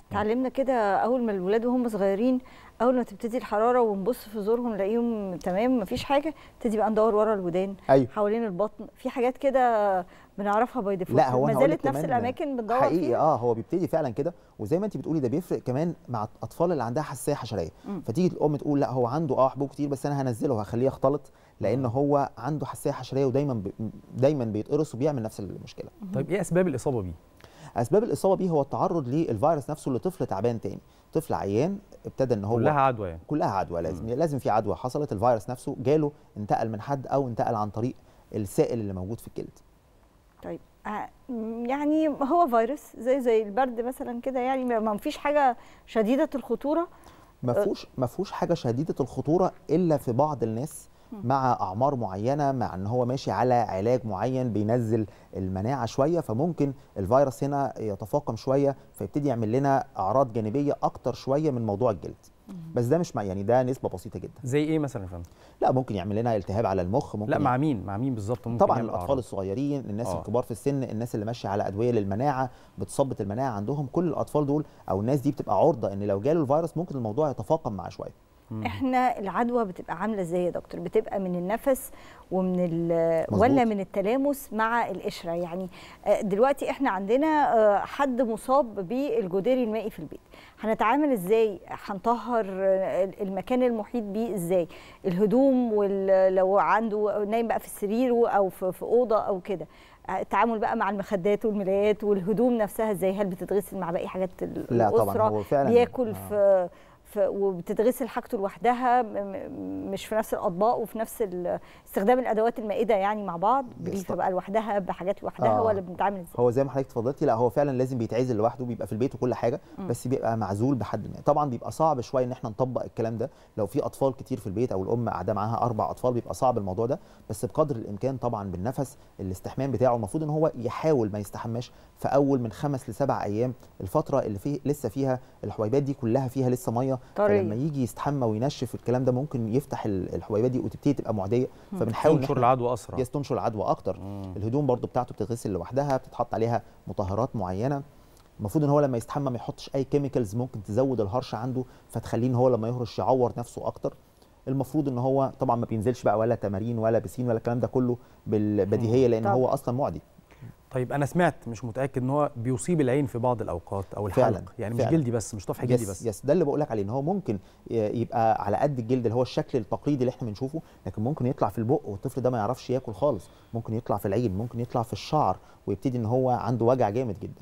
S6: اتعلمنا كده اول ما الولاد وهم صغيرين اول ما تبتدي الحراره ونبص في زورهم نلاقيهم تمام مفيش حاجه نبتدي بقى ندور ورا الودان
S12: أيوة.
S6: حوالين البطن في حاجات كده بنعرفها باي ديفولت
S12: لا هو
S6: ما
S12: أنا هقول
S6: زالت
S12: لك
S6: نفس
S12: كمان
S6: الاماكن بندور
S12: حقيقي
S6: فيها
S12: اه هو بيبتدي فعلا كده وزي ما انت بتقولي ده بيفرق كمان مع الاطفال اللي عندها حساسيه حشريه
S6: مم.
S12: فتيجي الام تقول لا هو عنده اه حبوب كتير بس انا هنزله وهخليه يختلط لان هو عنده حساسيه حشريه ودايما ب... دايما بيتقرص وبيعمل نفس المشكله
S7: طيب ايه اسباب الاصابه بيه
S12: اسباب الاصابه بيه هو التعرض للفيروس نفسه لطفل تعبان تاني طفل عيان ابتدى ان هو
S7: كلها عدوى يعني
S12: كلها عدوى لازم لازم في عدوى حصلت الفيروس نفسه جاله انتقل من حد او انتقل عن طريق السائل اللي موجود في الجلد
S6: طيب آه، م- يعني هو فيروس زي زي البرد مثلا كده يعني ما ما فيش حاجه شديده الخطوره
S12: ما فيهوش ما فيهوش حاجه شديده الخطوره الا في بعض الناس مع اعمار معينه مع ان هو ماشي على علاج معين بينزل المناعه شويه فممكن الفيروس هنا يتفاقم شويه فيبتدي يعمل لنا اعراض جانبيه اكتر شويه من موضوع الجلد بس ده مش مع يعني ده نسبه بسيطه جدا
S7: زي ايه مثلا يا فندم
S12: لا ممكن يعمل لنا التهاب على المخ ممكن
S7: لا مع
S12: يعمل-
S7: مين مع مين بالظبط ممكن
S12: طبعا
S7: يعمل
S12: الاطفال
S7: أعراض؟
S12: الصغيرين الناس
S7: آه.
S12: الكبار في السن الناس اللي ماشيه على ادويه للمناعه بتثبط المناعه عندهم كل الاطفال دول او الناس دي بتبقى عرضه ان لو جاله الفيروس ممكن الموضوع يتفاقم معاه شويه
S6: احنا العدوى بتبقى عامله ازاي يا دكتور بتبقى من النفس ومن ال-
S12: مظبوط.
S6: ولا من التلامس مع القشره يعني آه، دلوقتي احنا عندنا آه، حد مصاب بالجدري المائي في البيت هنتعامل ازاي هنطهر آه، المكان المحيط بيه ازاي الهدوم ولو عنده نايم بقى في سريره او في في اوضه او كده آه، التعامل بقى مع المخدات والملايات والهدوم نفسها ازاي هل بتتغسل مع باقي حاجات ال-
S12: لا طبعاً،
S6: الاسره
S12: هو فعلاً-
S6: بياكل
S12: آه.
S6: في ف- وبتتغسل حاجته لوحدها م- م- مش في نفس الاطباق وفي نفس ال- استخدام الادوات المائده يعني مع بعض بليفه بقى لوحدها بحاجات لوحدها
S12: آه.
S6: ولا بنتعامل ازاي
S12: هو زي ما حضرتك اتفضلتي لا هو فعلا لازم بيتعزل لوحده بيبقى في البيت وكل حاجه
S6: مم.
S12: بس بيبقى معزول بحد ما طبعا بيبقى صعب شويه ان احنا نطبق الكلام ده لو في اطفال كتير في البيت او الام قاعده معاها اربع اطفال بيبقى صعب الموضوع ده بس بقدر الامكان طبعا بالنفس الاستحمام بتاعه المفروض ان هو يحاول ما يستحماش في اول من خمس لسبع ايام الفتره اللي فيه لسه فيها الحبيبات دي كلها فيها لسه ميه
S6: طرية.
S12: فلما يجي يستحمى وينشف الكلام ده ممكن يفتح ال- الحبيبات دي وتبتدي تبقى معديه
S7: مم.
S12: فبنحاول إن
S7: تنشر
S12: إحنا-
S7: العدوى أسرع.
S12: يس تنشر العدوى اكتر الهدوم برضو بتاعته بتتغسل لوحدها بتتحط عليها مطهرات معينه المفروض ان هو لما يستحمى ما يحطش اي كيميكالز ممكن تزود الهرش عنده فتخليه ان هو لما يهرش يعور نفسه اكتر المفروض ان هو طبعا ما بينزلش بقى ولا تمارين ولا بسين ولا الكلام ده كله بالبديهيه لان
S7: طبعاً.
S12: هو اصلا معدي
S7: طيب انا سمعت مش متاكد ان هو بيصيب العين في بعض الاوقات او الحلق
S12: فعلا
S7: يعني مش
S12: فعلا.
S7: جلدي بس مش طفح جلدي
S12: يس
S7: بس
S12: يس ده اللي بقول لك عليه ان هو ممكن ي- يبقى على قد الجلد اللي هو الشكل التقليدي اللي احنا بنشوفه لكن ممكن يطلع في البق والطفل ده ما يعرفش ياكل خالص ممكن يطلع في العين ممكن يطلع في الشعر ويبتدي ان هو عنده وجع جامد جدا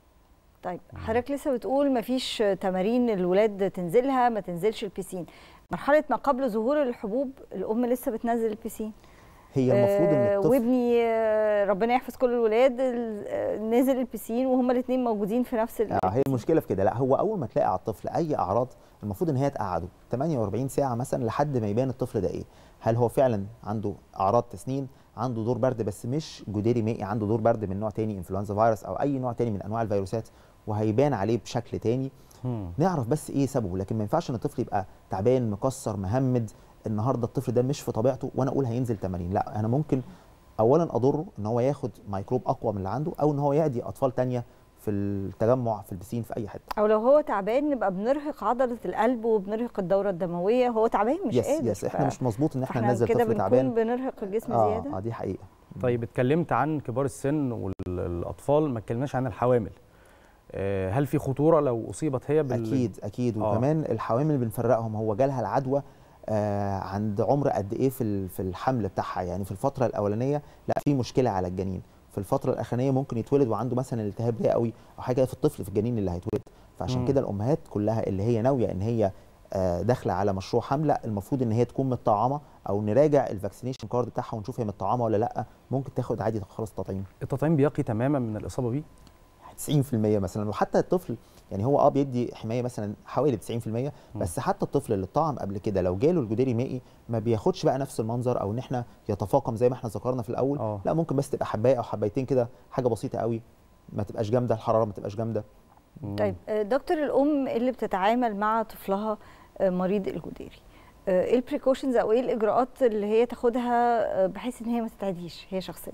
S6: طيب حضرتك لسه بتقول مفيش تمارين الولاد تنزلها ما تنزلش البسين مرحله ما قبل ظهور الحبوب الام لسه بتنزل البسين
S12: هي المفروض ان
S6: آه،
S12: الطفل
S6: وابني آه، ربنا يحفظ كل الولاد ال- آه، نزل البسين وهما الاثنين موجودين في نفس ال-
S12: اه هي المشكله في كده لا هو اول ما تلاقي على الطفل اي اعراض المفروض ان هي تقعده 48 ساعه مثلا لحد ما يبان الطفل ده ايه هل هو فعلا عنده اعراض تسنين عنده دور برد بس مش جدري مائي عنده دور برد من نوع تاني انفلونزا فيروس او اي نوع تاني من انواع الفيروسات وهيبان عليه بشكل تاني نعرف بس ايه سببه لكن ما ينفعش ان الطفل يبقى تعبان مكسر مهمد النهارده الطفل ده مش في طبيعته وانا اقول هينزل تمارين لا انا ممكن اولا اضره ان هو ياخد ميكروب اقوى من اللي عنده او ان هو يعدي اطفال تانية في التجمع في البسين في اي حته
S6: او لو هو تعبان نبقى بنرهق عضله القلب وبنرهق الدوره الدمويه هو تعبان مش
S12: يس
S6: قادر
S12: يس احنا
S6: ف-
S12: مش مظبوط ان احنا
S6: فاحنا
S12: ننزل
S6: كده
S12: طفل
S6: بنكون
S12: تعبان
S6: بنرهق الجسم
S12: اه
S6: زياده
S12: اه دي حقيقه
S7: طيب اتكلمت عن كبار السن والاطفال ما اتكلمناش عن الحوامل آه، هل في خطوره لو اصيبت هي بال...
S12: اكيد اكيد
S7: آه.
S12: وكمان الحوامل اللي بنفرقهم هو جالها العدوى آه عند عمر قد ايه في ال- في الحمل بتاعها يعني في الفتره الاولانيه لا في مشكله على الجنين في الفتره الاخرانيه ممكن يتولد وعنده مثلا التهاب رئوي او حاجه في الطفل في الجنين اللي هيتولد فعشان
S7: مم.
S12: كده الامهات كلها اللي هي ناويه ان هي آه، داخله على مشروع حمل لا المفروض ان هي تكون متطعمه او نراجع الفاكسينيشن كارد بتاعها ونشوف هي متطعمه ولا لا ممكن تاخد عادي خلاص تطعيم
S7: التطعيم بيقي تماما من الاصابه بيه
S12: 90% مثلا وحتى الطفل يعني هو اه بيدي حمايه مثلا حوالي 90% بس حتى الطفل اللي اتطعم قبل كده لو جاله الجدري مائي ما بياخدش بقى نفس المنظر او ان احنا يتفاقم زي ما احنا ذكرنا في الاول
S7: آه.
S12: لا ممكن بس تبقى حبايه او حبايتين كده حاجه بسيطه قوي ما تبقاش جامده الحراره ما تبقاش جامده
S6: طيب آه، دكتور الام اللي بتتعامل مع طفلها آه، مريض الجدري آه، ايه البريكوشنز او ايه الاجراءات اللي هي تاخدها آه، بحيث ان هي ما تتعديش هي شخصيا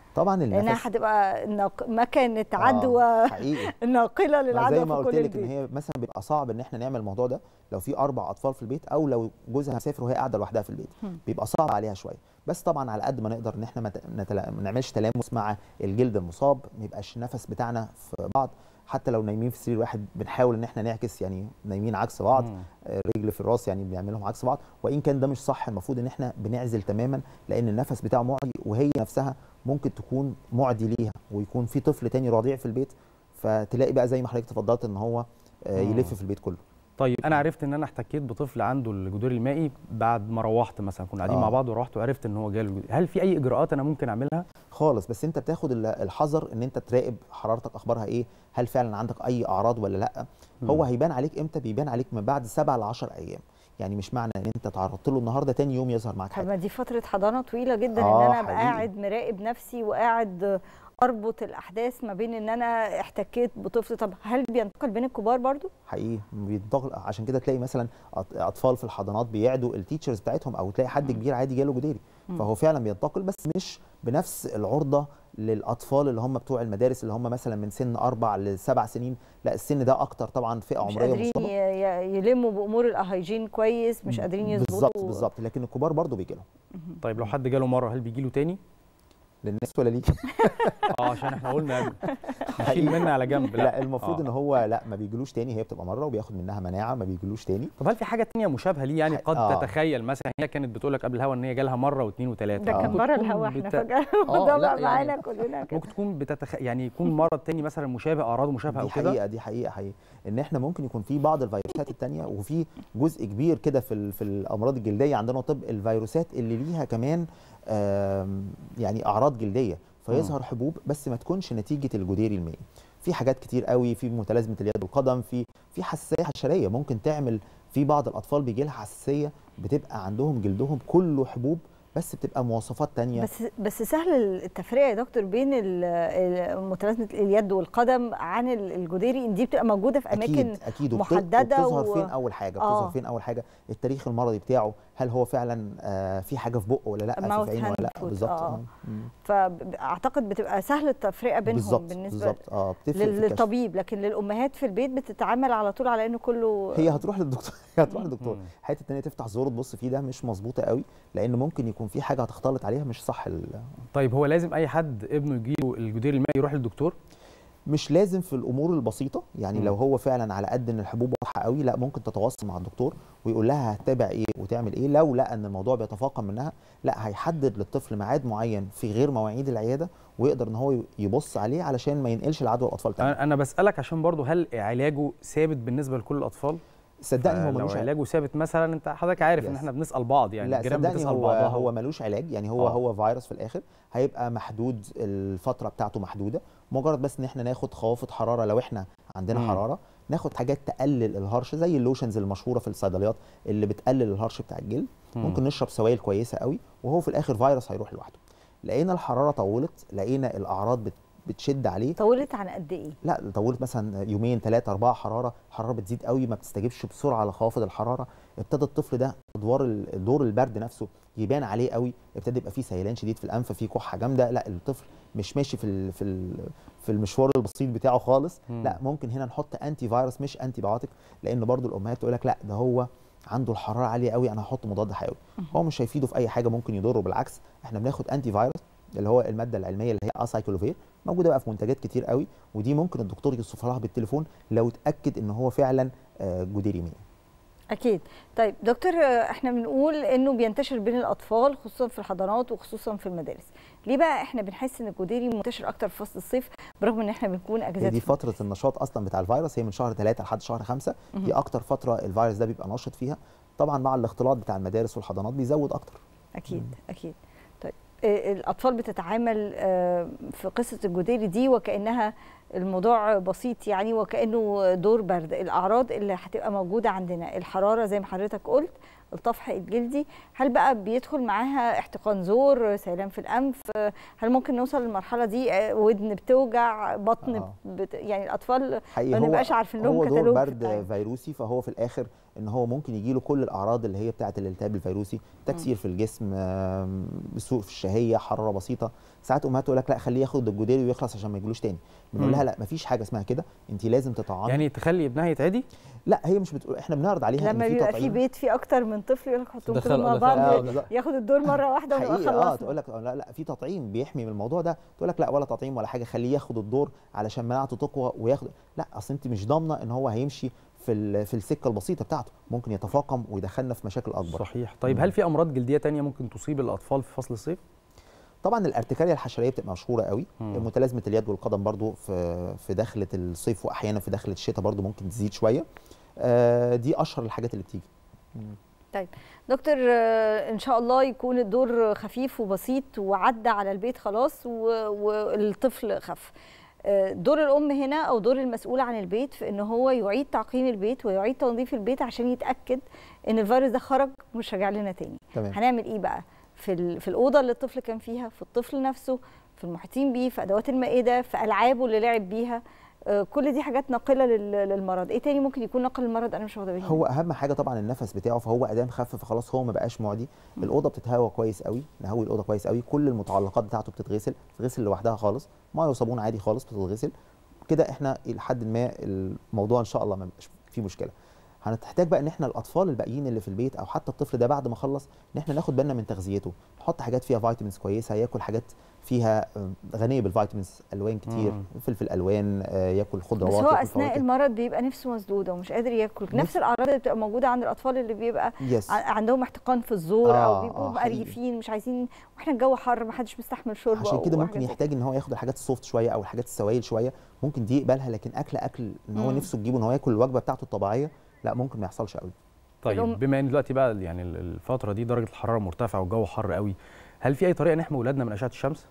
S12: طبعا
S6: لانها
S12: النفس
S6: هتبقى ناق- مكنه عدوى
S12: حقيقي
S6: ناقله
S12: ما
S6: للعدوى
S12: زي ما
S6: في
S12: قلت
S6: كل
S12: لك ان
S6: البيت
S12: هي مثلا بيبقى صعب ان احنا نعمل الموضوع ده لو في اربع اطفال في البيت او لو جوزها مسافر وهي قاعده لوحدها في البيت
S6: هم.
S12: بيبقى صعب عليها شويه بس طبعا على قد ما نقدر ان احنا ما ت- نتلا- ما نعملش تلامس مع الجلد المصاب ما يبقاش النفس بتاعنا في بعض حتى لو نايمين في سرير واحد بنحاول ان احنا نعكس يعني نايمين عكس بعض
S7: مم.
S12: آه، رجل في الراس يعني بنعملهم عكس بعض وان كان ده مش صح المفروض ان احنا بنعزل تماما لان النفس بتاعه معدي وهي نفسها ممكن تكون معدي ليها ويكون في طفل تاني رضيع في البيت فتلاقي بقى زي ما حضرتك تفضلت ان هو آه،
S7: مم.
S12: يلف في البيت كله
S7: طيب انا عرفت ان انا احتكيت بطفل عنده الجدور المائي بعد ما روحت مثلا كنا قاعدين
S12: آه.
S7: مع بعض وروحت وعرفت ان هو جاله الجدور. هل في اي اجراءات انا ممكن اعملها
S12: خالص بس انت بتاخد ال- الحذر ان انت تراقب حرارتك اخبارها ايه هل فعلا عندك اي اعراض ولا لا
S7: مم.
S12: هو هيبان عليك امتى بيبان عليك من بعد 7 ل 10 ايام يعني مش معنى ان انت تعرضت له النهارده تاني يوم يظهر معاك
S6: طب
S12: حاجه
S6: ما دي فتره حضانه طويله جدا
S12: آه،
S6: ان انا ابقى
S12: حقيقي.
S6: قاعد مراقب نفسي وقاعد اربط الاحداث ما بين ان انا احتكيت بطفل طب هل بينتقل بين الكبار برضو
S12: حقيقي بيتضغط عشان كده تلاقي مثلا أط- اطفال في الحضانات بيعدوا التيتشرز بتاعتهم او تلاقي حد كبير عادي جاله جديري
S6: مم.
S12: فهو فعلا بينتقل بس مش بنفس العرضه للاطفال اللي هم بتوع المدارس اللي هم مثلا من سن اربع لسبع سنين لا السن ده اكتر طبعا فئه
S6: مش
S12: عمريه
S6: قادرين
S12: مصابه
S6: ي- ي- يلموا بامور الهيجين كويس مش قادرين يظبطوا
S12: بالظبط بالظبط لكن الكبار برضو بيجي لهم
S7: طيب لو حد جاله مره هل بيجي له تاني
S12: للناس ولا ليك
S7: اه عشان احنا قلنا نشيل منها على جنب
S12: لا,
S7: لا,
S12: لا المفروض
S7: آه.
S12: ان هو لا ما بيجيلوش تاني هي بتبقى مره وبياخد منها مناعه ما بيجيلوش تاني
S7: طب هل في حاجه تانية مشابهه ليه يعني قد
S12: آه.
S7: تتخيل مثلا هي كانت بتقول لك قبل الهوا ان هي جالها مره واثنين وثلاثه
S6: ده كان بره الهوا احنا فجاه الموضوع
S7: لا،
S6: بقى معانا
S7: يعني
S6: كلنا كده
S7: ممكن تكون بتتخ... يعني يكون مرض تاني مثلا مشابه اعراضه مشابهه او
S12: دي
S7: كده
S12: حقيقه دي حقيقه حقيقه ان احنا ممكن يكون في بعض الفيروسات التانية وفي جزء كبير كده في ال- في الامراض الجلديه عندنا طب الفيروسات اللي ليها كمان آم، يعني اعراض جلديه فيظهر حبوب بس ما تكونش نتيجه الجديري المائي في حاجات كتير قوي في متلازمه اليد والقدم في في حساسيه حشريه ممكن تعمل في بعض الاطفال بيجي لها حساسيه بتبقى عندهم جلدهم كله حبوب بس بتبقى مواصفات تانية
S6: بس بس سهل التفرقه يا دكتور بين ال- ال- متلازمه اليد والقدم عن ال- الجديري ان دي بتبقى موجوده في اماكن
S12: اكيد اكيد وبت-
S6: محدده
S12: وبتظهر
S6: و-
S12: فين اول حاجه
S6: آه.
S12: بتظهر فين اول حاجه التاريخ المرضي بتاعه هل هو فعلا آه في حاجه في بقه ولا لا
S6: Mouth
S12: في عينه ولا لا
S6: hand foot،
S12: بالظبط
S6: آه.
S12: آه. مم.
S6: فاعتقد بتبقى سهل التفرقه بينهم
S12: بالظبط
S6: بالنسبه
S12: بالظبط اه بتفرق
S6: لل-
S12: في الكشف.
S6: للطبيب لكن للامهات في البيت بتتعامل على طول على انه كله
S12: هي هتروح للدكتور هي هتروح للدكتور
S7: مم.
S12: حته ان هي تفتح زور تبص فيه ده مش مظبوطه قوي لان ممكن يكون في حاجه هتختلط عليها مش صح ال-
S7: طيب هو لازم اي حد ابنه يجيله الجدير المائي يروح للدكتور
S12: مش لازم في الامور البسيطه يعني
S7: مم.
S12: لو هو فعلا على قد ان الحبوب واضحه قوي لا ممكن تتواصل مع الدكتور ويقول لها هتتابع ايه وتعمل ايه لو لقى ان الموضوع بيتفاقم منها لا هيحدد للطفل ميعاد معين في غير مواعيد العياده ويقدر ان هو يبص عليه علشان ما ينقلش العدوى لاطفال تانية
S7: انا أنا بسالك عشان برضو هل علاجه ثابت بالنسبه لكل الاطفال
S12: صدقني هو
S7: لو
S12: ملوش علاج
S7: علاجه ثابت مثلا انت حضرتك عارف ان
S12: Yes.
S7: احنا بنسال بعض يعني
S12: لا
S7: الجيران
S12: صدقني
S7: بتسال
S12: هو
S7: بعضها
S12: هو ملوش علاج يعني هو
S7: آه.
S12: آه. هو فيروس في الاخر هيبقى محدود الفتره بتاعته محدوده مجرد بس ان احنا ناخد خوافض حراره لو احنا عندنا
S7: مم.
S12: حراره ناخد حاجات تقلل الهرش زي اللوشنز المشهوره في الصيدليات اللي بتقلل الهرش بتاع الجلد
S7: مم.
S12: ممكن نشرب سوائل كويسه قوي وهو في الاخر فيروس هيروح لوحده لقينا الحراره طولت لقينا الاعراض بت بتشد عليه
S6: طولت عن قد ايه
S12: لا طولت مثلا يومين ثلاثة أربعة حرارة الحرارة بتزيد قوي ما بتستجيبش بسرعة لخوافض الحرارة ابتدى الطفل ده ادوار ال- دور البرد نفسه يبان عليه قوي ابتدى يبقى فيه سيلان شديد في الانف فيه كحه جامده لا الطفل مش ماشي في ال في ال في المشوار البسيط بتاعه خالص
S7: مم.
S12: لا ممكن هنا نحط انتي فيروس مش انتي بايوتيك لان برضو الامهات تقول لك لا ده هو عنده الحراره عاليه قوي انا هحط مضاد حيوي هو مش هيفيده في اي حاجه ممكن يضره بالعكس احنا بناخد انتي فيروس اللي هو الماده العلميه اللي هي اسايكلوفير موجوده بقى في منتجات كتير قوي ودي ممكن الدكتور يوصفها لها بالتليفون لو اتاكد ان هو فعلا آه، جديري مين
S6: اكيد طيب دكتور آه، احنا بنقول انه بينتشر بين الاطفال خصوصا في الحضانات وخصوصا في المدارس ليه بقى احنا بنحس ان الجديري منتشر اكتر في فصل الصيف برغم ان احنا بنكون
S12: هي
S6: اجازات
S12: دي
S6: في
S12: فتره النشاط اصلا بتاع الفيروس هي من شهر 3 لحد شهر 5 دي اكتر فتره الفيروس ده بيبقى نشط فيها طبعا مع الاختلاط بتاع المدارس والحضانات بيزود اكتر
S6: اكيد اكيد طيب آه، الاطفال بتتعامل آه، في قصه الجديري دي وكانها الموضوع بسيط يعني وكانه دور برد الاعراض اللي هتبقى موجوده عندنا الحراره زي ما حضرتك قلت الطفح الجلدي هل بقى بيدخل معاها احتقان زور سيلان في الانف هل ممكن نوصل للمرحله دي آه، ودن بتوجع بطن
S12: آه.
S6: بت... يعني الاطفال
S12: حقيقي
S6: ما
S12: هو
S6: نبقاش عارفين لهم
S12: هو دور
S6: كتالوج
S12: برد فيروسي فهو في الاخر ان هو ممكن يجي له كل الاعراض اللي هي بتاعه الالتهاب الفيروسي تكسير في الجسم آم، سوء في الشهيه حراره بسيطه ساعات امهات تقول لك لا خليه ياخد الجدري ويخلص عشان ما يجيلوش تاني بنقول
S7: مم.
S12: لها لا مفيش حاجه اسمها كده انت لازم تطعمي
S7: يعني تخلي ابنها يتعدي
S12: لا هي مش بتقول احنا بنعرض عليها
S6: لما
S12: ان في
S6: بيبقى في
S12: تطعيم
S6: بيت فيه اكتر من طفل يقول لك حطهم
S12: تدخل-
S6: كلهم مع
S12: دخل- آه،
S6: بعض
S12: بالظبط.
S6: ياخد الدور مره واحده ونبقى
S12: حقيقي اه
S6: خلصنا
S12: تقول لك لا لا في تطعيم بيحمي من الموضوع ده تقول لك لا ولا تطعيم ولا حاجه خليه ياخد الدور علشان مناعته تقوى وياخد لا اصل انت مش ضامنه ان هو هيمشي في ال- في السكه البسيطه بتاعته ممكن يتفاقم ويدخلنا في مشاكل اكبر
S7: صحيح طيب هل في امراض جلديه تانية ممكن تصيب الاطفال في فصل الصيف
S12: طبعا الارتكاريا الحشريه بتبقى مشهوره قوي
S7: مم.
S12: متلازمه اليد والقدم برضو في في دخله الصيف واحيانا في دخله الشتاء برضو ممكن تزيد شويه آه، دي اشهر الحاجات اللي بتيجي
S6: طيب دكتور آه، ان شاء الله يكون الدور خفيف وبسيط وعدى على البيت خلاص و- والطفل خف آه، دور الام هنا او دور المسؤول عن البيت في ان هو يعيد تعقيم البيت ويعيد تنظيف البيت عشان يتاكد ان الفيروس ده خرج مش راجع لنا تاني
S12: تمام.
S6: هنعمل ايه بقى في ال- في الاوضه اللي الطفل كان فيها في الطفل نفسه في المحيطين بيه في ادوات المائده في العابه اللي لعب بيها آه، كل دي حاجات ناقله لل- للمرض ايه تاني ممكن يكون ناقل للمرض انا مش واخده بالي
S12: هو اهم حاجه طبعا النفس بتاعه فهو ادام خف فخلاص هو ما بقاش معدي الاوضه بتتهوى كويس قوي نهوي الاوضه كويس قوي كل المتعلقات بتاعته بتتغسل بتتغسل لوحدها خالص ميه وصابون عادي خالص بتتغسل كده احنا الى حد ما الموضوع ان شاء الله ما بيبقاش فيه مشكله هنحتاج بقى ان احنا الاطفال الباقيين اللي في البيت او حتى الطفل ده بعد ما خلص ان احنا ناخد بالنا من تغذيته نحط حاجات فيها فيتامينز كويسه ياكل حاجات فيها آه، غنيه بالفيتامينز الوان كتير
S7: مم.
S12: فلفل الوان آه، ياكل خضروات
S6: بس هو
S12: ياكل
S6: اثناء
S12: فواكه.
S6: المرض بيبقى نفسه مسدوده ومش قادر ياكل نفس
S12: نفس-
S6: الاعراض اللي بتبقى موجوده عند الاطفال اللي بيبقى
S12: Yes.
S6: ع- عندهم احتقان في الزور
S12: آه،
S6: او بيبقوا
S12: آه، حقيقي.
S6: مقريفين مش عايزين واحنا الجو حر ما حدش مستحمل شوربه
S12: عشان كده
S6: أو
S12: ممكن
S6: حاجات زي
S12: يحتاج ان هو ياخد الحاجات السوفت شويه او الحاجات السوائل شويه ممكن دي يقبلها لكن اكل اكل ان هو
S6: مم.
S12: نفسه تجيبه ان هو ياكل الوجبه بتاعته الطبيعيه لا ممكن ما يحصلش قوي
S7: طيب
S6: الأم-
S7: بما ان دلوقتي بقى يعني ال- الفتره دي درجه الحراره مرتفعه والجو حر قوي هل في اي طريقه نحمي اولادنا من اشعه الشمس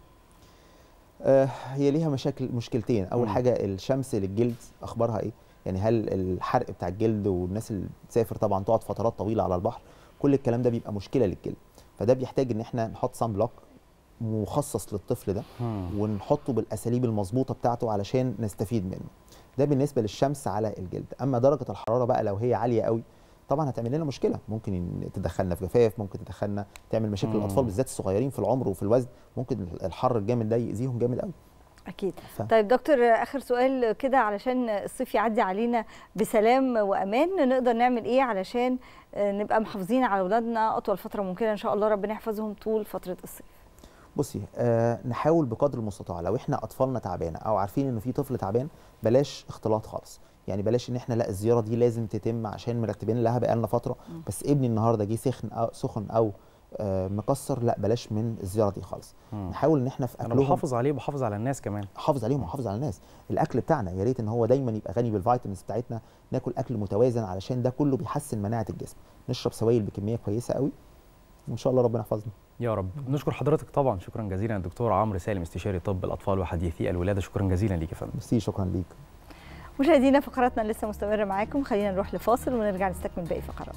S12: آه هي ليها مشاكل مشكلتين اول
S7: مم.
S12: حاجه الشمس للجلد اخبارها ايه يعني هل الحرق بتاع الجلد والناس اللي بتسافر طبعا تقعد فترات طويله على البحر كل الكلام ده بيبقى مشكله للجلد فده بيحتاج ان احنا نحط سان بلوك مخصص للطفل ده ونحطه بالاساليب المظبوطه بتاعته علشان نستفيد منه ده بالنسبه للشمس على الجلد اما درجه الحراره بقى لو هي عاليه قوي طبعا هتعمل لنا مشكله ممكن إن تدخلنا في جفاف ممكن تدخلنا تعمل مشاكل
S7: مم.
S12: الاطفال بالذات الصغيرين في العمر وفي الوزن ممكن الحر الجامد ده يأذيهم جامد قوي
S6: اكيد
S12: ف-
S6: طيب دكتور اخر سؤال كده علشان الصيف يعدي علينا بسلام وامان نقدر نعمل ايه علشان آه، نبقى محافظين على اولادنا اطول فتره ممكنه ان شاء الله ربنا يحفظهم طول فتره الصيف
S12: بصي آه نحاول بقدر المستطاع لو احنا اطفالنا تعبانه او عارفين ان في طفل تعبان بلاش اختلاط خالص يعني بلاش ان احنا لا الزياره دي لازم تتم عشان مرتبين لها بقالنا فتره
S6: مم.
S12: بس ابني النهارده جه سخن او سخن او آه مكسر لا بلاش من الزياره دي خالص
S7: مم.
S12: نحاول ان احنا في
S7: انا
S12: اكلهم
S7: بحافظ عليه وبحافظ على الناس كمان
S12: حافظ عليهم وحافظ على الناس الاكل بتاعنا يا ريت ان هو دايما يبقى غني بالفيتامينز بتاعتنا ناكل اكل متوازن علشان ده كله بيحسن مناعه الجسم نشرب سوائل بكميه كويسه قوي وان شاء الله ربنا يحفظنا
S7: يا رب نشكر حضرتك طبعا شكرا جزيلا الدكتور عمرو سالم استشاري طب الاطفال وحديثي الولاده شكرا جزيلا ليك يا فندم
S12: ميرسي شكرا ليك
S6: مشاهدينا فقراتنا لسه مستمره معاكم خلينا نروح لفاصل ونرجع نستكمل باقي فقرات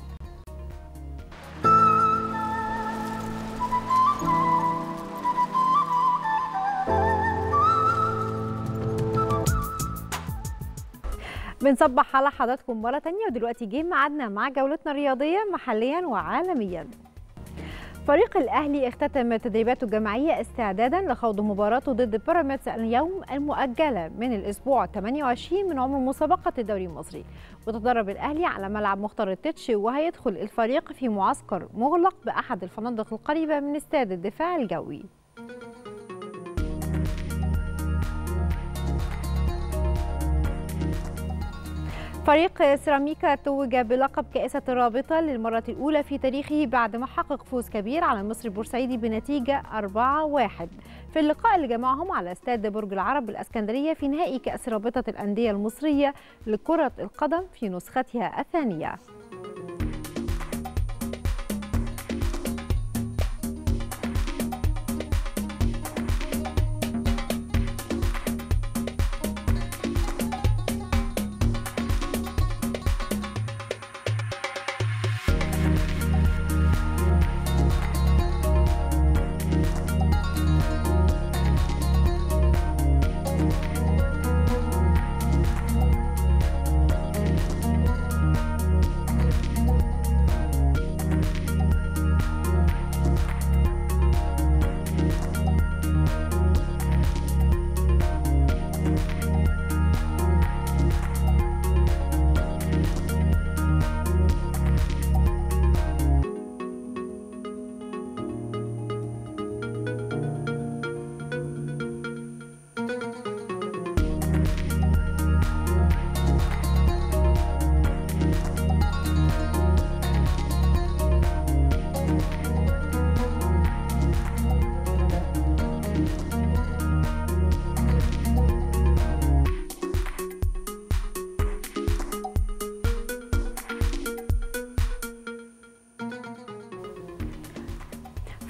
S2: بنصبح على حضراتكم مرة تانية ودلوقتي جه ميعادنا مع جولتنا الرياضية محليا وعالميا فريق الأهلي اختتم تدريباته الجماعية استعدادا لخوض مباراته ضد بيراميدز اليوم المؤجلة من الأسبوع 28 من عمر مسابقة الدوري المصري وتدرب الأهلي على ملعب مختار التتش وهيدخل الفريق في معسكر مغلق بأحد الفنادق القريبة من استاد الدفاع الجوي فريق سيراميكا توج بلقب كأسة الرابطة للمرة الأولى في تاريخه بعد ما حقق فوز كبير على المصري البورسعيدي بنتيجة 4-1 في اللقاء اللي جمعهم على استاد برج العرب الأسكندرية في نهائي كأس رابطة الأندية المصرية لكرة القدم في نسختها الثانية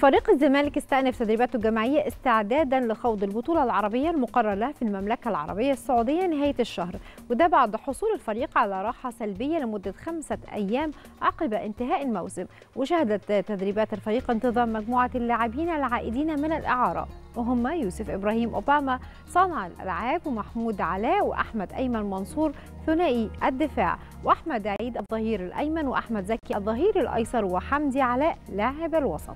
S2: فريق الزمالك استأنف تدريباته الجماعية استعدادا لخوض البطولة العربية المقرر لها في المملكة العربية السعودية نهاية الشهر وده بعد حصول الفريق على راحة سلبية لمدة خمسة أيام عقب انتهاء الموسم وشهدت تدريبات الفريق انتظام مجموعة اللاعبين العائدين من الإعارة وهم يوسف إبراهيم أوباما صانع الألعاب ومحمود علاء وأحمد أيمن منصور ثنائي الدفاع وأحمد عيد الظهير الأيمن وأحمد زكي الظهير الأيسر وحمدي علاء لاعب الوسط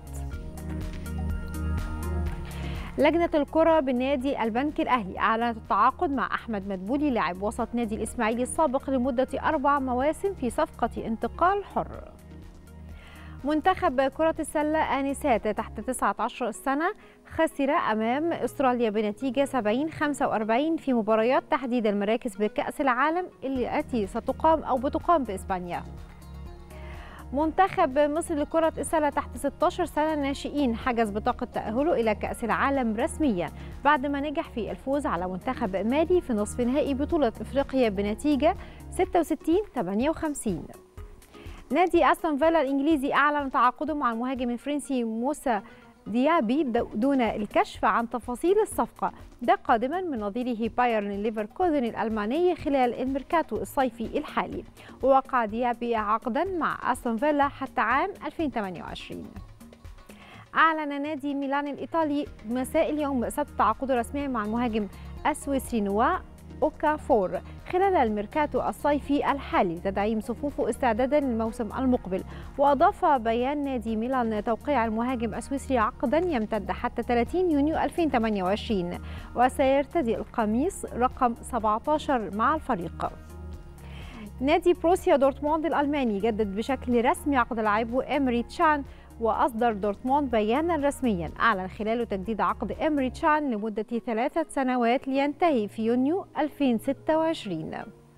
S2: لجنة الكرة بالنادي البنك الأهلي أعلنت التعاقد مع أحمد مدبولي لاعب وسط نادي الإسماعيلي السابق لمدة أربع مواسم في صفقة انتقال حر منتخب كرة السلة آنسات تحت 19 سنة خسر أمام أستراليا بنتيجة 70 45 في مباريات تحديد المراكز بكأس العالم التي ستقام أو بتقام بإسبانيا منتخب مصر لكرة السلة تحت 16 سنة ناشئين حجز بطاقة تأهله إلى كأس العالم رسميا بعد ما نجح في الفوز على منتخب مالي في نصف نهائي بطولة إفريقيا بنتيجة 66 58 نادي أستون فيلا الإنجليزي أعلن تعاقده مع المهاجم الفرنسي موسى ديابي دون الكشف عن تفاصيل الصفقة ده قادما من نظيره بايرن ليفركوزن الألماني خلال الميركاتو الصيفي الحالي ووقع ديابي عقدا مع أستون فيلا حتى عام 2028 أعلن نادي ميلان الإيطالي مساء اليوم سبت تعاقده رسميا مع المهاجم السويسري نوا أوكافور خلال الميركاتو الصيفي الحالي تدعيم صفوفه استعدادا للموسم المقبل وأضاف بيان نادي ميلان توقيع المهاجم السويسري عقدا يمتد حتى 30 يونيو 2028 وسيرتدي القميص رقم 17 مع الفريق نادي بروسيا دورتموند الألماني جدد بشكل رسمي عقد لاعبه إمري تشان وأصدر دورتموند بيانا رسميا أعلن خلاله تجديد عقد إمري تشان لمدة ثلاثة سنوات لينتهي في يونيو 2026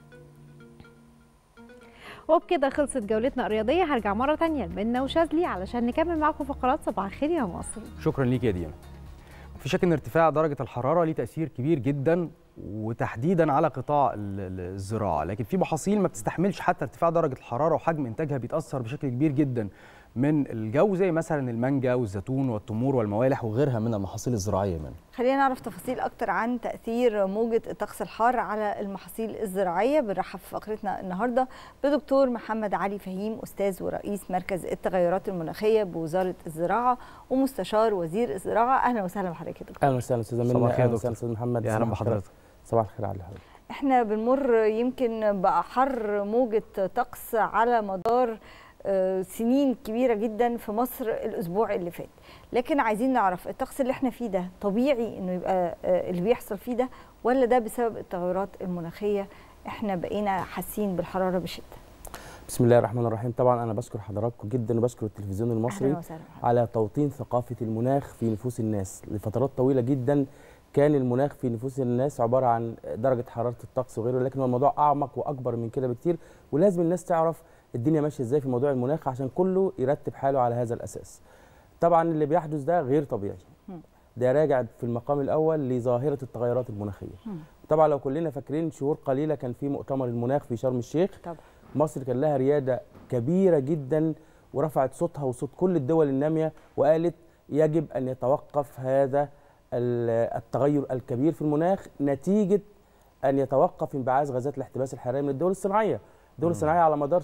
S2: وبكده خلصت جولتنا الرياضية هرجع مرة تانية لمنى وشاذلي علشان نكمل معاكم فقرات صباح الخير يا مصر
S7: شكرا ليك يا دينا في شك ان ارتفاع درجه الحراره ليه تاثير كبير جدا وتحديدا على قطاع ال- ال- الزراعه لكن في محاصيل ما بتستحملش حتى ارتفاع درجه الحراره وحجم انتاجها بيتاثر بشكل كبير جدا من الجو زي مثلا المانجا والزيتون والتمور والموالح وغيرها من المحاصيل الزراعيه من
S6: خلينا نعرف تفاصيل اكتر عن تاثير موجه الطقس الحار على المحاصيل الزراعيه بنرحب في فقرتنا النهارده بدكتور محمد علي فهيم استاذ ورئيس مركز التغيرات المناخيه بوزاره الزراعه ومستشار وزير الزراعه اهلا وسهلا بحضرتك يا دكتور
S13: اهلا وسهلا استاذه منى
S7: صباح الخير يا
S13: اهلا وسهلا
S7: دكتور.
S13: استاذ محمد
S7: يا اهلا
S13: صباح الخير.
S7: بحضرتك
S13: صباح الخير على حضرتك
S6: احنا بنمر يمكن بأحر موجة طقس على مدار آه، سنين كبيرة جدا في مصر الأسبوع اللي فات لكن عايزين نعرف الطقس اللي احنا فيه ده طبيعي انه يبقى آه، اللي بيحصل فيه ده ولا ده بسبب التغيرات المناخية احنا بقينا حاسين بالحرارة بشدة
S13: بسم الله الرحمن الرحيم طبعا انا بشكر حضراتكم جدا وبشكر التلفزيون المصري
S6: أهلا وسهلا
S13: على توطين ثقافه المناخ في نفوس الناس لفترات طويله جدا كان المناخ في نفوس الناس عباره عن درجه حراره الطقس وغيره لكن هو الموضوع اعمق واكبر من كده بكتير ولازم الناس تعرف الدنيا ماشيه ازاي في موضوع المناخ عشان كله يرتب حاله على هذا الاساس طبعا اللي بيحدث ده غير طبيعي
S6: مم.
S13: ده راجع في المقام الاول لظاهره التغيرات المناخيه
S6: مم.
S13: طبعا لو كلنا فاكرين شهور قليله كان في مؤتمر المناخ في شرم الشيخ
S6: طبعا
S13: مصر كان لها رياده كبيره جدا ورفعت صوتها وصوت كل الدول الناميه وقالت يجب ان يتوقف هذا ال- التغير الكبير في المناخ نتيجه ان يتوقف انبعاث غازات الاحتباس الحراري من الدول الصناعيه. الدول
S7: مم.
S13: الصناعيه على مدار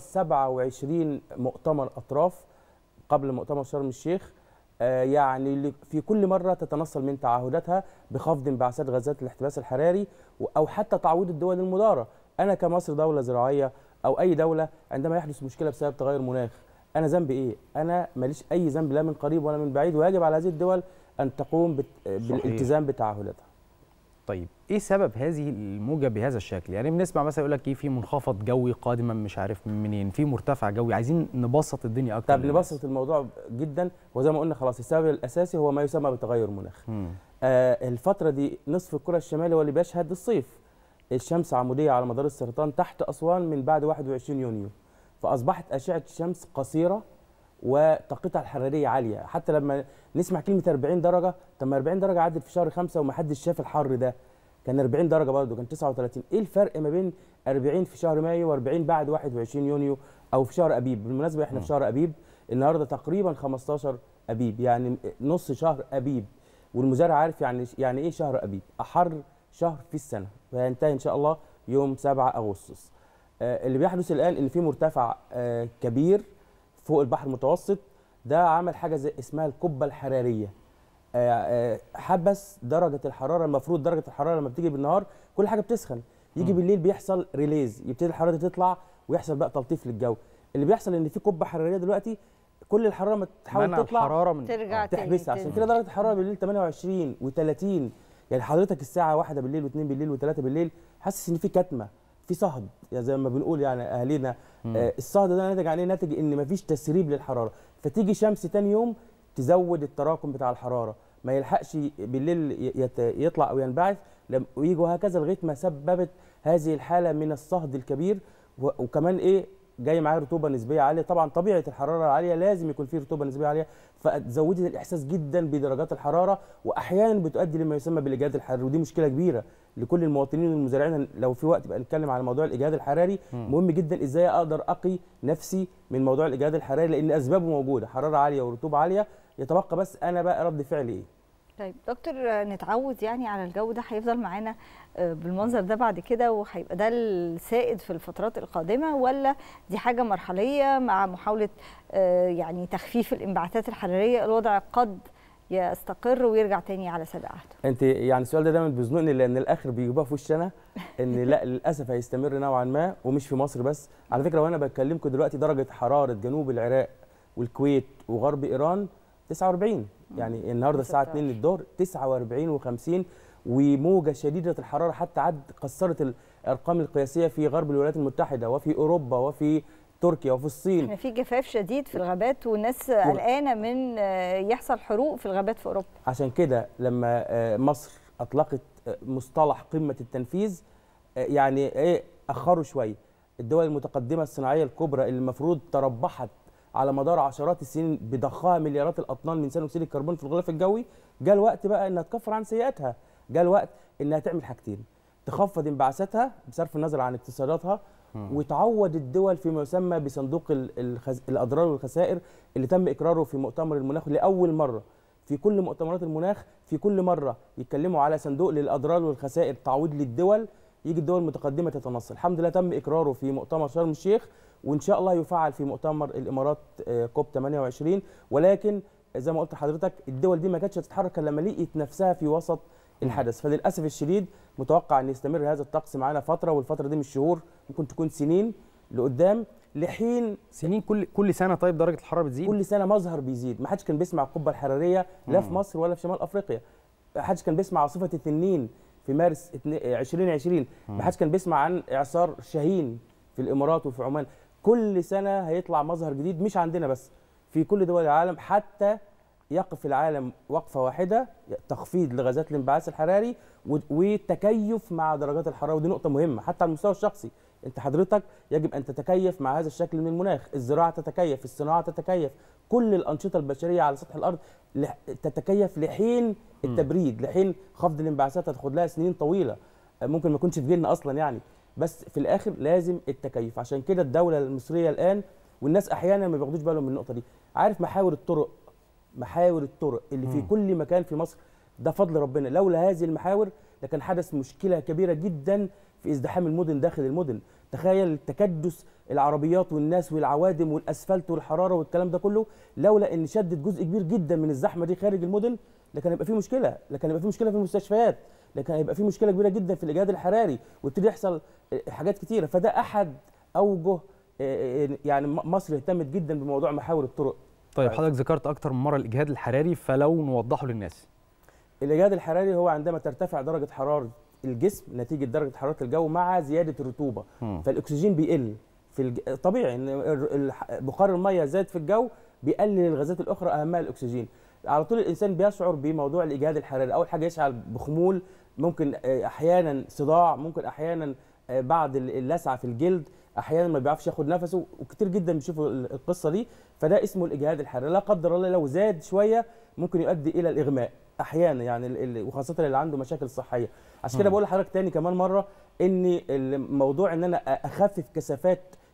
S13: 27 مؤتمر اطراف قبل مؤتمر شرم الشيخ آه، يعني ل- في كل مره تتنصل من تعهداتها بخفض انبعاثات غازات الاحتباس الحراري و- او حتى تعويض الدول المضاره. انا كمصر دوله زراعيه او اي دوله عندما يحدث مشكله بسبب تغير مناخ انا ذنبي ايه؟ انا ماليش اي ذنب لا من قريب ولا من بعيد ويجب على هذه الدول ان تقوم بت- بالالتزام بتعهداتها.
S7: طيب ايه سبب هذه الموجه بهذا الشكل يعني بنسمع مثلا يقول لك ايه في منخفض جوي قادما مش عارف من منين في مرتفع جوي عايزين نبسط الدنيا اكتر
S13: طب
S7: للناس.
S13: نبسط الموضوع جدا وزي ما قلنا خلاص السبب الاساسي هو ما يسمى بتغير المناخ.
S7: مم.
S13: آه الفتره دي نصف الكره الشمالي هو اللي بيشهد الصيف. الشمس عموديه على مدار السرطان تحت اسوان من بعد 21 يونيو. فاصبحت اشعه الشمس قصيره وطاقتها الحراريه عاليه حتى لما نسمع كلمه 40 درجه طب ما 40 درجه عدت في شهر خمسة ومحدش شاف الحر ده كان 40 درجه برضه كان 39 ايه الفرق ما بين 40 في شهر مايو و40 بعد 21 يونيو او في شهر ابيب بالمناسبه احنا في شهر ابيب النهارده تقريبا 15 ابيب يعني نص شهر ابيب والمزارع عارف يعني يعني ايه شهر ابيب احر شهر في السنه وهينتهي ان شاء الله يوم 7 اغسطس آه، اللي بيحدث الان ان في مرتفع آه، كبير فوق البحر المتوسط ده عمل حاجه زي اسمها القبه الحراريه آه، آه، حبس درجه الحراره المفروض درجه الحراره لما بتيجي بالنهار كل حاجه بتسخن يجي
S7: مم.
S13: بالليل بيحصل ريليز يبتدي الحراره دي تطلع ويحصل بقى تلطيف للجو اللي بيحصل ان في قبه حراريه دلوقتي كل الحراره ما تحاول
S7: منع
S13: تطلع
S7: الحرارة من-
S6: ترجع تاني
S13: تحبسها عشان
S6: تنزل.
S13: كده درجه الحراره بالليل 28 و30 يعني حضرتك الساعه 1 بالليل و2 بالليل و3 بالليل حاسس ان في كتمه في صهد يعني زي ما بنقول يعني اهالينا
S7: مم.
S13: آه الصهد ده ناتج عن ايه ناتج ان مفيش تسريب للحراره فتيجي شمس تاني يوم تزود التراكم بتاع الحراره ما يلحقش بالليل ي- يت- يطلع او ينبعث لم- ويجوا هكذا لغايه ما سببت هذه الحاله من الصهد الكبير و- وكمان ايه جاي معاه رطوبه نسبيه عاليه طبعا طبيعه الحراره العاليه لازم يكون فيه رطوبه نسبيه عاليه فزودت الاحساس جدا بدرجات الحراره واحيانا بتؤدي لما يسمى بالاجهاد الحراري ودي مشكله كبيره لكل المواطنين والمزارعين لو في وقت بقى نتكلم على موضوع الاجهاد الحراري
S7: مم.
S13: مهم جدا ازاي اقدر اقي نفسي من موضوع الاجهاد الحراري لان اسبابه موجوده حراره عاليه ورطوبه عاليه يتبقى بس انا بقى رد فعلي ايه
S6: طيب دكتور آه، نتعود يعني على الجو ده هيفضل معانا آه، بالمنظر ده بعد كده وهيبقى ده السائد في الفترات القادمه ولا دي حاجه مرحليه مع محاوله آه، يعني تخفيف الانبعاثات الحراريه الوضع قد يستقر ويرجع تاني على سابق عهده
S13: انت يعني السؤال ده دايما بيزنقني لان الاخر بيجيبوها في وشنا ان لا للاسف هيستمر نوعا ما ومش في مصر بس على فكره وانا بكلمكم دلوقتي درجه حراره جنوب العراق والكويت وغرب ايران 49 يعني النهارده الساعه 2 الظهر 49 و50 وموجه شديده الحراره حتى عد كسرت الارقام القياسيه في غرب الولايات المتحده وفي اوروبا وفي تركيا وفي الصين
S6: احنا في جفاف شديد في الغابات والناس قلقانه من آه، يحصل حروق في الغابات في اوروبا
S13: عشان كده لما آه، مصر اطلقت آه، مصطلح قمه التنفيذ آه، يعني ايه اخروا شويه الدول المتقدمه الصناعيه الكبرى اللي المفروض تربحت على مدار عشرات السنين بضخها مليارات الاطنان من ثاني اكسيد الكربون في الغلاف الجوي جاء الوقت بقى انها تكفر عن سيئاتها جاء الوقت انها تعمل حاجتين تخفض انبعاثاتها بصرف النظر عن اقتصاداتها وتعوض الدول فيما يسمى بصندوق ال- الخز... الاضرار والخسائر اللي تم اقراره في مؤتمر المناخ لاول مره في كل مؤتمرات المناخ في كل مره يتكلموا على صندوق للاضرار والخسائر تعويض للدول يجي الدول المتقدمه تتنصل الحمد لله تم اقراره في مؤتمر شرم الشيخ وان شاء الله يفعل في مؤتمر الامارات آه، كوب 28 ولكن زي ما قلت لحضرتك الدول دي ما كانتش هتتحرك إلا لما لقيت نفسها في وسط الحدث فللاسف الشديد متوقع ان يستمر هذا الطقس معانا فتره والفتره دي مش شهور ممكن تكون سنين لقدام لحين
S7: سنين كل كل سنه طيب درجه الحراره بتزيد
S13: كل سنه مظهر بيزيد ما حدش كان بيسمع القبه الحراريه لا في
S7: مم.
S13: مصر ولا في شمال افريقيا ما حدش كان بيسمع عاصفه التنين في مارس اتنين- 2020
S7: مم.
S13: ما حدش كان بيسمع عن اعصار شاهين في الامارات وفي عمان كل سنه هيطلع مظهر جديد مش عندنا بس في كل دول العالم حتى يقف العالم وقفه واحده تخفيض لغازات الانبعاث الحراري و- والتكيف مع درجات الحراره ودي نقطه مهمه حتى على المستوى الشخصي انت حضرتك يجب ان تتكيف مع هذا الشكل من المناخ الزراعه تتكيف الصناعه تتكيف كل الانشطه البشريه على سطح الارض لح- تتكيف لحين التبريد لحين خفض الانبعاثات هتاخد لها سنين طويله ممكن ما يكونش في جيلنا اصلا يعني بس في الاخر لازم التكيف عشان كده الدوله المصريه الان والناس احيانا ما بياخدوش بالهم من النقطه دي عارف محاور الطرق محاور الطرق اللي في
S7: مم.
S13: كل مكان في مصر ده فضل ربنا لولا هذه المحاور لكان حدث مشكله كبيره جدا في ازدحام المدن داخل المدن تخيل تكدس العربيات والناس والعوادم والاسفلت والحراره والكلام ده كله لولا ان شدت جزء كبير جدا من الزحمه دي خارج المدن لكان هيبقى في مشكله لكن هيبقى في مشكله في المستشفيات لكن هيبقى في مشكله كبيره جدا في الاجهاد الحراري ويبتدي يحصل آه، حاجات كتيره فده احد اوجه آه، آه، يعني م- مصر اهتمت جدا بموضوع محاور الطرق
S7: طيب حضرتك ذكرت اكتر من مره الاجهاد الحراري فلو نوضحه للناس
S13: الاجهاد الحراري هو عندما ترتفع درجه حراره الجسم نتيجه درجه حراره الجو مع زياده الرطوبه
S7: مم.
S13: فالاكسجين بيقل في الج... طبيعي ان ال- الح- بخار الميه زاد في الجو بيقلل الغازات الاخرى اهمها الاكسجين على طول الانسان بيشعر بموضوع الاجهاد الحراري اول حاجه يشعر بخمول ممكن آه، احيانا صداع ممكن احيانا آه، بعض ال- اللسعه في الجلد احيانا ما بيعرفش ياخد نفسه وكتير جدا بيشوفوا ال- القصه دي فده اسمه الاجهاد الحراري لا قدر الله لو زاد شويه ممكن يؤدي الى الاغماء احيانا يعني ال- ال- وخاصه اللي عنده مشاكل صحيه عشان كده
S7: مم.
S13: بقول لحضرتك تاني كمان مره ان الموضوع ان انا اخفف كثافات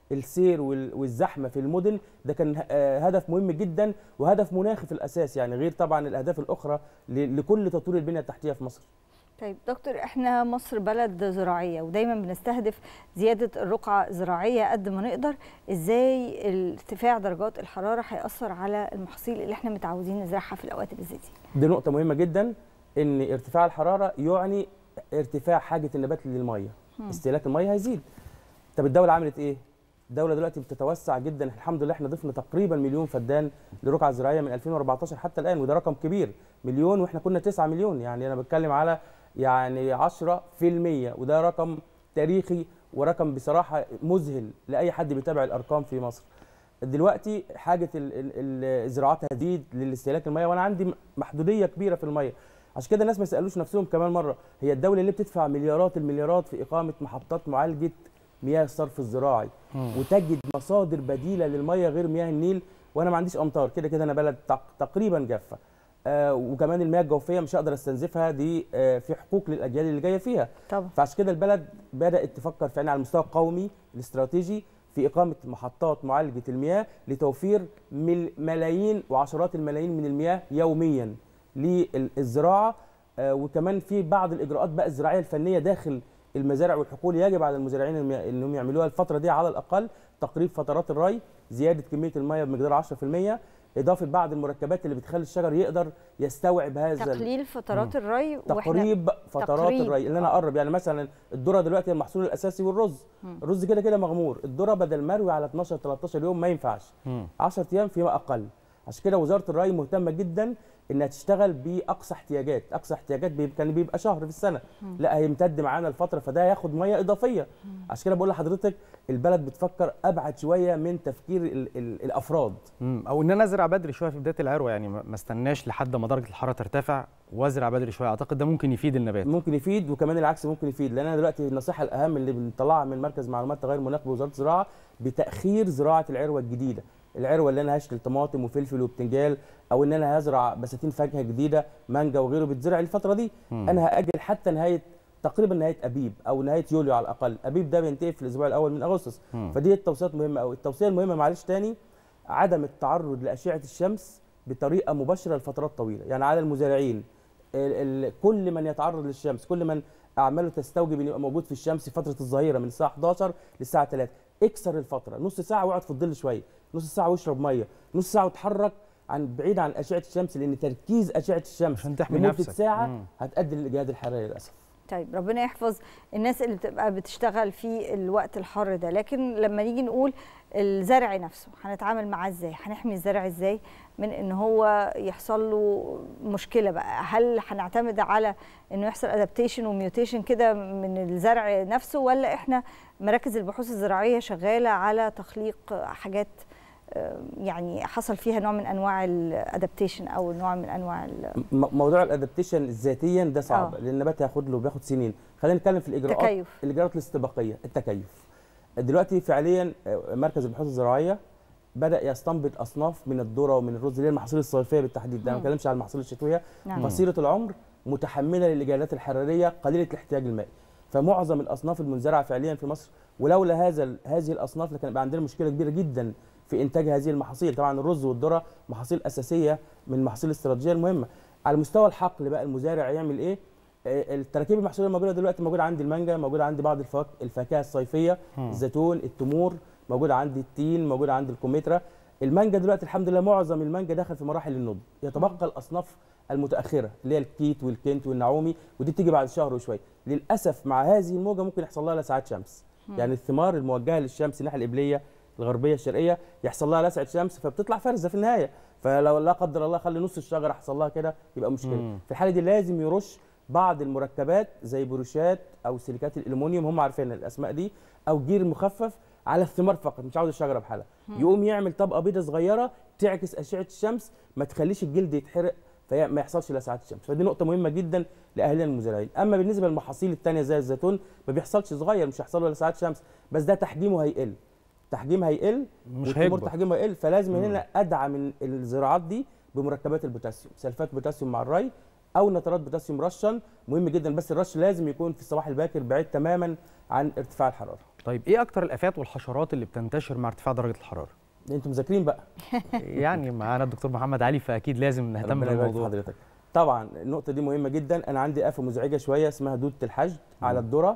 S13: السير وال- والزحمه في المدن ده كان آه، هدف مهم جدا وهدف مناخي في الاساس يعني غير طبعا الاهداف الاخرى ل- لكل تطوير البنيه التحتيه في مصر
S6: طيب دكتور احنا مصر بلد زراعيه ودايما بنستهدف زياده الرقعه الزراعيه قد ما نقدر ازاي ارتفاع درجات الحراره هياثر على المحاصيل اللي احنا متعودين نزرعها في الاوقات اللي زي دي
S13: دي نقطة مهمة جدا إن ارتفاع الحرارة يعني ارتفاع حاجة النبات للمية
S6: مم.
S13: استهلاك المية هيزيد طب الدولة عملت إيه؟ الدولة دلوقتي بتتوسع جدا الحمد لله احنا ضفنا تقريبا مليون فدان لرقعة زراعية من 2014 حتى الآن وده رقم كبير مليون واحنا كنا 9 مليون يعني أنا بتكلم على يعني 10% وده رقم تاريخي ورقم بصراحة مذهل لأي حد بيتابع الأرقام في مصر دلوقتي حاجه ال- ال- ال- الزراعات هتزيد للاستهلاك الميه وانا عندي محدوديه كبيره في الميه عشان كده الناس ما يسالوش نفسهم كمان مره هي الدوله اللي بتدفع مليارات المليارات في اقامه محطات معالجه مياه الصرف الزراعي
S14: مم.
S13: وتجد مصادر بديله للميه غير مياه النيل وانا ما عنديش امطار كده كده انا بلد تق- تقريبا جافه آه وكمان المياه الجوفيه مش هقدر استنزفها دي آه في حقوق للاجيال اللي جايه فيها
S6: طبعا
S13: فعشان كده البلد بدات تفكر فعلا على المستوى القومي الاستراتيجي في اقامه محطات معالجه المياه لتوفير مل- ملايين وعشرات الملايين من المياه يوميا للزراعه آه، وكمان في بعض الاجراءات بقى الزراعيه الفنيه داخل المزارع والحقول يجب على المزارعين إنهم ي- انهم يعملوها الفتره دي على الاقل تقريب فترات الري زياده كميه المياه بمقدار 10% اضافه بعض المركبات اللي بتخلي الشجر يقدر يستوعب هذا ال-
S6: تقليل فترات
S13: مم.
S6: الري وإحنا-
S13: تقريب فترات
S6: تقريب.
S13: الري اللي انا اقرب يعني مثلا الذره دلوقتي المحصول الاساسي والرز
S6: مم.
S13: الرز كده كده مغمور الذره بدل مروي على 12 13 يوم ما ينفعش 10 ايام فيما اقل عشان كده وزاره الري مهتمه جدا انها تشتغل باقصى احتياجات اقصى احتياجات بيبقى كان بيبقى شهر في السنه
S14: مم.
S13: لا هيمتد معانا الفتره فده هياخد ميه اضافيه عشان كده بقول لحضرتك البلد بتفكر ابعد شويه من تفكير ال ال الافراد
S7: مم. او ان انا ازرع بدري شويه في بدايه العروه يعني ما ما استناش لحد ما درجه الحراره ترتفع وازرع بدري شويه اعتقد ده ممكن يفيد النبات
S13: ممكن يفيد وكمان العكس ممكن يفيد لان انا دلوقتي النصيحه الاهم اللي بنطلعها من مركز معلومات تغير المناخ بوزاره الزراعه بتاخير زراعه العروه الجديده العروه اللي انا هشتل طماطم وفلفل وبتنجال او ان انا هزرع بساتين فاكهه جديده مانجا وغيره بتزرع الفتره دي
S14: مم.
S13: انا هاجل حتى نهايه تقريبا نهايه ابيب او نهايه يوليو على الاقل ابيب ده بينتهي في الاسبوع الاول من اغسطس
S14: مم.
S13: فدي التوصيات مهمه قوي التوصيه المهمه معلش تاني عدم التعرض لاشعه الشمس بطريقه مباشره لفترات طويله يعني على المزارعين ال ال كل من يتعرض للشمس كل من اعماله تستوجب انه يبقى موجود في الشمس فتره الظهيره من الساعه 11 للساعه 3 اكسر الفتره نص ساعه واقعد في الظل شويه نص ساعه واشرب ميه نص ساعه واتحرك عن بعيد عن اشعه الشمس لان تركيز اشعه الشمس عشان
S7: تحمي
S13: لمده
S7: نفسك.
S13: ساعه
S7: مم.
S13: هتؤدي للاجهاد الحراري للاسف
S6: طيب ربنا يحفظ الناس اللي بتبقى بتشتغل في الوقت الحر ده لكن لما نيجي نقول الزرع نفسه هنتعامل معاه ازاي هنحمي الزرع ازاي من ان هو يحصل له مشكله بقى هل هنعتمد على انه يحصل ادابتيشن وميوتيشن كده من الزرع نفسه ولا احنا مراكز البحوث الزراعيه شغاله على تخليق حاجات آه، يعني حصل فيها نوع من انواع الادابتيشن او نوع من انواع ال-
S13: م- موضوع الادابتيشن ذاتيا ده صعب
S6: آه.
S13: لان النبات هياخد له بياخد سنين خلينا نتكلم في الاجراءات
S6: تكيف.
S13: الاجراءات الاستباقيه التكيف دلوقتي فعليا آه، مركز البحوث الزراعيه بدا يستنبط اصناف من الذره ومن الرز اللي هي المحاصيل الصيفيه بالتحديد ده أنا ما
S14: مم.
S13: بتكلمش على المحاصيل الشتويه
S14: نعم.
S13: قصيره العمر متحمله للاجهادات الحراريه قليله الاحتياج المائي فمعظم الاصناف المنزرعه فعليا في مصر ولولا هذا ال- هذه الاصناف لكان يبقى عندنا مشكله كبيره جدا في انتاج هذه المحاصيل طبعا الرز والذره محاصيل اساسيه من المحاصيل الاستراتيجيه المهمه على مستوى الحقل بقى المزارع يعمل ايه آه، التراكيب المحصوليه الموجوده دلوقتي موجوده عندي المانجا موجوده عندي بعض الفواكه الفاكهه الصيفيه
S14: مم.
S13: الزيتون التمور موجوده عندي التين موجوده عندي الكمثرى المانجا دلوقتي الحمد لله معظم المانجا دخل في مراحل النضج يتبقى الاصناف المتاخره اللي هي الكيت والكنت والنعومي ودي بتيجي بعد شهر وشويه للاسف مع هذه الموجه ممكن يحصل لها لسعات شمس
S14: مم.
S13: يعني الثمار الموجهه للشمس الناحيه القبليه الغربيه الشرقيه يحصل لها لسعه شمس فبتطلع فرزه في النهايه فلو لا قدر الله خلي نص الشجره حصل لها كده يبقى مشكله
S14: مم.
S13: في الحاله دي لازم يرش بعض المركبات زي بروشات او سيليكات الالومنيوم هم عارفين الاسماء دي او جير مخفف على الثمار فقط مش عاوز الشجره بحالها
S14: مم.
S13: يقوم يعمل طبقه بيضه صغيره تعكس اشعه الشمس ما تخليش الجلد يتحرق فما يحصلش لسعات الشمس فدي نقطه مهمه جدا لاهالينا المزارعين اما بالنسبه للمحاصيل الثانيه زي الزيتون ما بيحصلش صغير مش هيحصل له لسعات شمس بس ده تحجيمه هيقل تحجيم هيقل
S7: مش
S13: والتمور
S7: هيكبر.
S13: تحجيمه هيقل فلازم
S7: مم.
S13: هنا ادعم ال- الزراعات دي بمركبات البوتاسيوم سلفات بوتاسيوم مع الري او نترات بوتاسيوم مرشن مهم جدا بس الرش لازم يكون في الصباح الباكر بعيد تماما عن ارتفاع الحراره
S7: طيب ايه اكتر الافات والحشرات اللي بتنتشر مع ارتفاع درجه الحراره
S13: انتم مذاكرين بقى
S7: يعني معانا الدكتور محمد علي فاكيد لازم نهتم
S13: ربنا يبارك في
S7: بالموضوع
S13: حضرتك طبعا النقطه دي مهمه جدا انا عندي افه مزعجه شويه اسمها دوده الحشد على الذره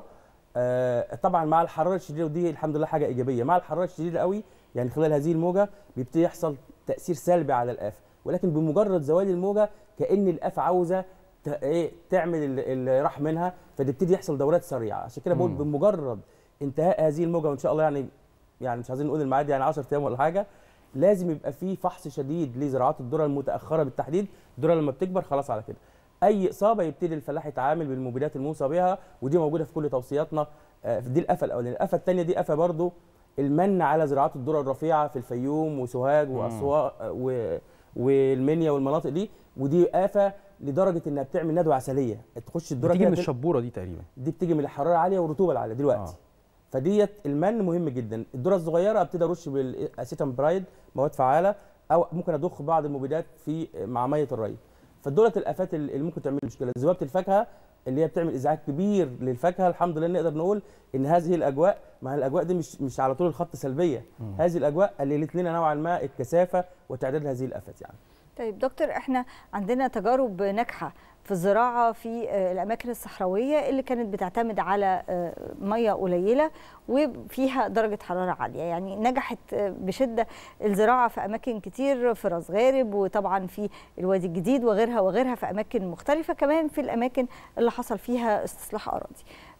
S13: آه طبعا مع الحراره الشديده ودي الحمد لله حاجه ايجابيه مع الحراره الشديده قوي يعني خلال هذه الموجه بيبتدي يحصل تاثير سلبي على الافه ولكن بمجرد زوال الموجه كان الافه عاوزه ت- ايه تعمل ال- اللي راح منها فتبتدي يحصل دورات سريعه عشان كده بقول
S7: مم.
S13: بمجرد انتهاء هذه الموجه وان شاء الله يعني يعني مش عايزين نقول الميعاد يعني 10 ايام ولا حاجه لازم يبقى في فحص شديد لزراعات الذره المتاخره بالتحديد الذره لما بتكبر خلاص على كده اي اصابه يبتدي الفلاح يتعامل بالمبيدات الموصى بها ودي موجوده في كل توصياتنا آه، دي الافه الاولانيه الافه الثانيه دي افه برضو المن على زراعات الذره الرفيعه في الفيوم وسوهاج واسوان و... والمنيا والمناطق دي ودي افه لدرجه انها بتعمل ندوه عسليه تخش الذره
S7: بتيجي
S13: كده
S7: من
S13: تل-
S7: الشبوره دي تقريبا
S13: دي بتيجي من الحراره العاليه والرطوبه العاليه دلوقتي
S7: آه.
S13: آه. فديت المن مهم جدا الذره الصغيره ابتدي ارش بالاسيتام برايد مواد فعاله او ممكن اضخ بعض المبيدات في مع ميه الري فدولت الافات اللي ممكن تعمل مشكله ذبابه الفاكهه اللي هي بتعمل ازعاج كبير للفاكهه الحمد لله نقدر نقول ان هذه الاجواء ما الاجواء دي مش مش على طول الخط سلبيه
S6: مم.
S13: هذه الاجواء قللت لنا نوعا ما الكثافه وتعداد هذه الافات يعني
S6: طيب دكتور احنا عندنا تجارب ناجحه في الزراعه في آه، الاماكن الصحراويه اللي كانت بتعتمد على آه، ميه قليله وفيها درجه حراره عاليه يعني نجحت آه، بشده الزراعه في اماكن كتير في راس غارب وطبعا في الوادي الجديد وغيرها وغيرها في اماكن مختلفه كمان في الاماكن اللي حصل فيها استصلاح اراضي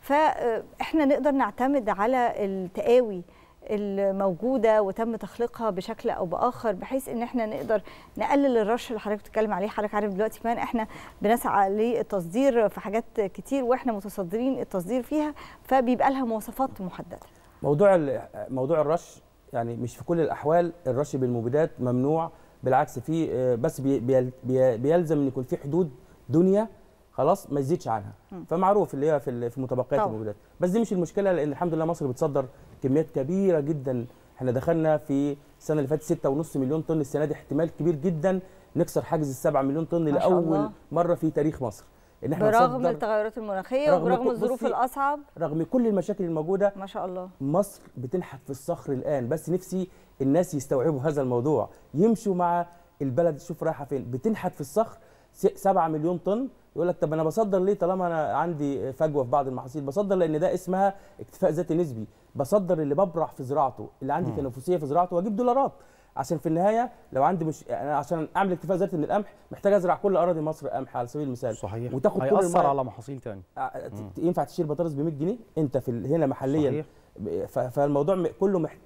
S6: فاحنا نقدر نعتمد على التقاوي الموجوده وتم تخليقها بشكل او باخر بحيث ان احنا نقدر نقلل الرش اللي حضرتك بتتكلم عليه حضرتك عارف دلوقتي كمان احنا بنسعى للتصدير في حاجات كتير واحنا متصدرين التصدير فيها فبيبقى لها مواصفات محدده
S13: موضوع ال- موضوع الرش يعني مش في كل الاحوال الرش بالمبيدات ممنوع بالعكس في آه، بس بي- بيل- بي- بيلزم ان يكون في حدود دنيا خلاص ما يزيدش عنها
S6: مم.
S13: فمعروف اللي هي في ال- في متبقيات
S6: طبعا.
S13: المبيدات بس دي مش المشكله لان الحمد لله مصر بتصدر كميات كبيره جدا احنا دخلنا في السنه اللي فاتت 6.5 مليون طن السنه دي احتمال كبير جدا نكسر حاجز ال 7 مليون طن
S6: ما شاء
S13: لاول
S6: الله.
S13: مره في تاريخ مصر ان احنا
S6: برغم
S13: نصدر
S6: التغيرات المناخيه
S13: رغم
S6: وبرغم
S13: كل-
S6: الظروف
S13: بصي،
S6: الاصعب
S13: رغم كل المشاكل الموجوده
S6: ما شاء الله
S13: مصر بتنحت في الصخر الان بس نفسي الناس يستوعبوا هذا الموضوع يمشوا مع البلد شوف رايحه فين بتنحت في الصخر 7 مليون طن يقول لك طب انا بصدر ليه طالما انا عندي فجوه في بعض المحاصيل بصدر لان ده اسمها اكتفاء ذاتي نسبي بصدر اللي ببرع في زراعته اللي عندي
S7: مم.
S13: تنافسيه في زراعته واجيب دولارات عشان في النهايه لو عندي مش انا عشان اعمل اكتفاء ذاتي من القمح محتاج ازرع كل اراضي مصر قمح على سبيل المثال
S7: صحيح
S13: وتاخد كل
S7: هيأثر
S13: المية.
S7: على محاصيل تاني
S13: ع- ت- ينفع تشتري بطاطس ب 100 جنيه انت في ال- هنا محليا
S7: صحيح.
S13: ب- ف- فالموضوع م- كله مح...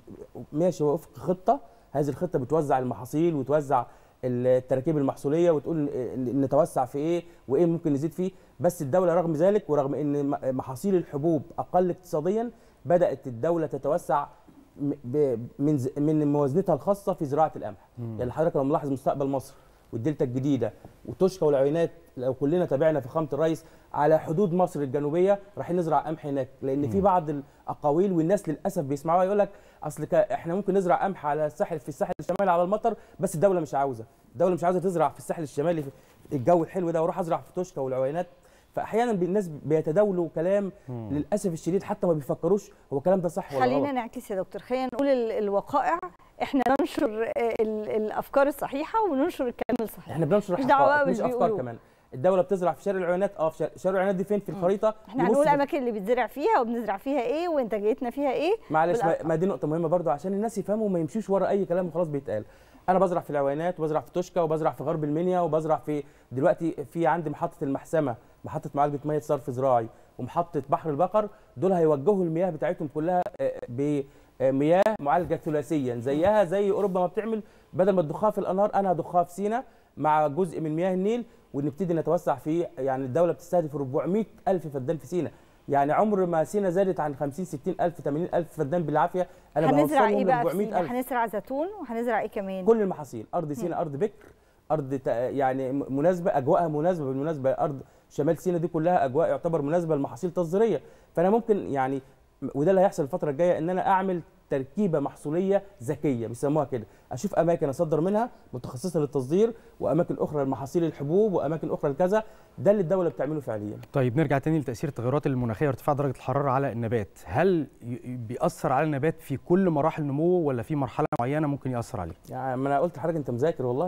S13: ماشي وفق خطه هذه الخطه بتوزع المحاصيل وتوزع التراكيب المحصوليه وتقول ن- نتوسع في ايه وايه ممكن نزيد فيه بس الدوله رغم ذلك ورغم ان م- محاصيل الحبوب اقل اقتصاديا بدات الدوله تتوسع م- ب- من ز- من موازنتها الخاصه في زراعه القمح
S7: مم.
S13: يعني حضرتك لو ملاحظ مستقبل مصر والدلتا الجديده وتوشكا والعوينات لو كلنا تابعنا فخامه الرئيس على حدود مصر الجنوبيه رايحين نزرع قمح هناك لان في
S7: مم.
S13: بعض الاقاويل والناس للاسف بيسمعوها يقول لك اصل ك- احنا ممكن نزرع قمح على الساحل في الساحل الشمالي على المطر بس الدوله مش عاوزه الدوله مش عاوزه تزرع في الساحل الشمالي في الجو الحلو ده واروح ازرع في توشكا والعوينات فاحيانا الناس بيتداولوا كلام
S7: مم.
S13: للاسف الشديد حتى ما بيفكروش هو الكلام ده صح ولا
S6: خلينا
S13: غلط
S6: نعكس يا دكتور خلينا نقول ال- الوقائع احنا ننشر آه، ال- الافكار الصحيحه وننشر الكلام الصحيح
S13: احنا بننشر
S6: مش دعوه بقى
S13: حقائق
S6: باللي
S13: مش افكار
S6: بيقولوه.
S13: كمان الدوله بتزرع في شارع العيونات اه في شارع- شارع العيونات دي فين في الخريطه
S6: احنا
S13: يبص
S6: هنقول
S13: في-
S6: الاماكن اللي بيتزرع فيها وبنزرع فيها ايه وانتاجيتنا فيها ايه
S13: معلش ما-
S6: بالأرقام.
S13: ما دي نقطه مهمه برضو عشان الناس يفهموا وما يمشوش ورا اي كلام وخلاص بيتقال انا بزرع في العوينات وبزرع في توشكا وبزرع في غرب المنيا وبزرع في دلوقتي في عندي محطه المحسمه محطه معالجه ميه صرف زراعي ومحطه بحر البقر دول هيوجهوا المياه بتاعتهم كلها آه، بمياه معالجه ثلاثيا زيها زي اوروبا ما بتعمل بدل ما تضخها في الانهار انا هضخها في سينا مع جزء من مياه النيل ونبتدي نتوسع في يعني الدوله بتستهدف 400 الف فدان في سينا يعني عمر ما سينا زادت عن 50 60 الف 80 الف فدان بالعافيه انا
S6: هنزرع
S13: بوصلهم
S6: ايه
S13: ل
S6: بقى في
S13: 400
S6: سينا
S13: الف
S6: هنزرع زيتون وهنزرع ايه كمان
S13: كل المحاصيل ارض سينا ارض بكر ارض تا- يعني م- مناسبه اجواءها مناسبه بالمناسبه ارض شمال سينا دي كلها اجواء يعتبر مناسبه لمحاصيل تصديريه فانا ممكن يعني م- وده اللي هيحصل الفتره الجايه ان انا اعمل تركيبه محصوليه ذكيه بيسموها كده اشوف اماكن اصدر منها متخصصه للتصدير واماكن اخرى لمحاصيل الحبوب واماكن اخرى لكذا ده اللي الدوله بتعمله فعليا
S7: طيب نرجع تاني لتاثير التغيرات المناخيه وارتفاع درجه الحراره على النبات هل ي- بيأثر على النبات في كل مراحل نموه ولا في مرحله معينه ممكن يأثر عليه
S13: يعني ما انا قلت لحضرتك انت مذاكر والله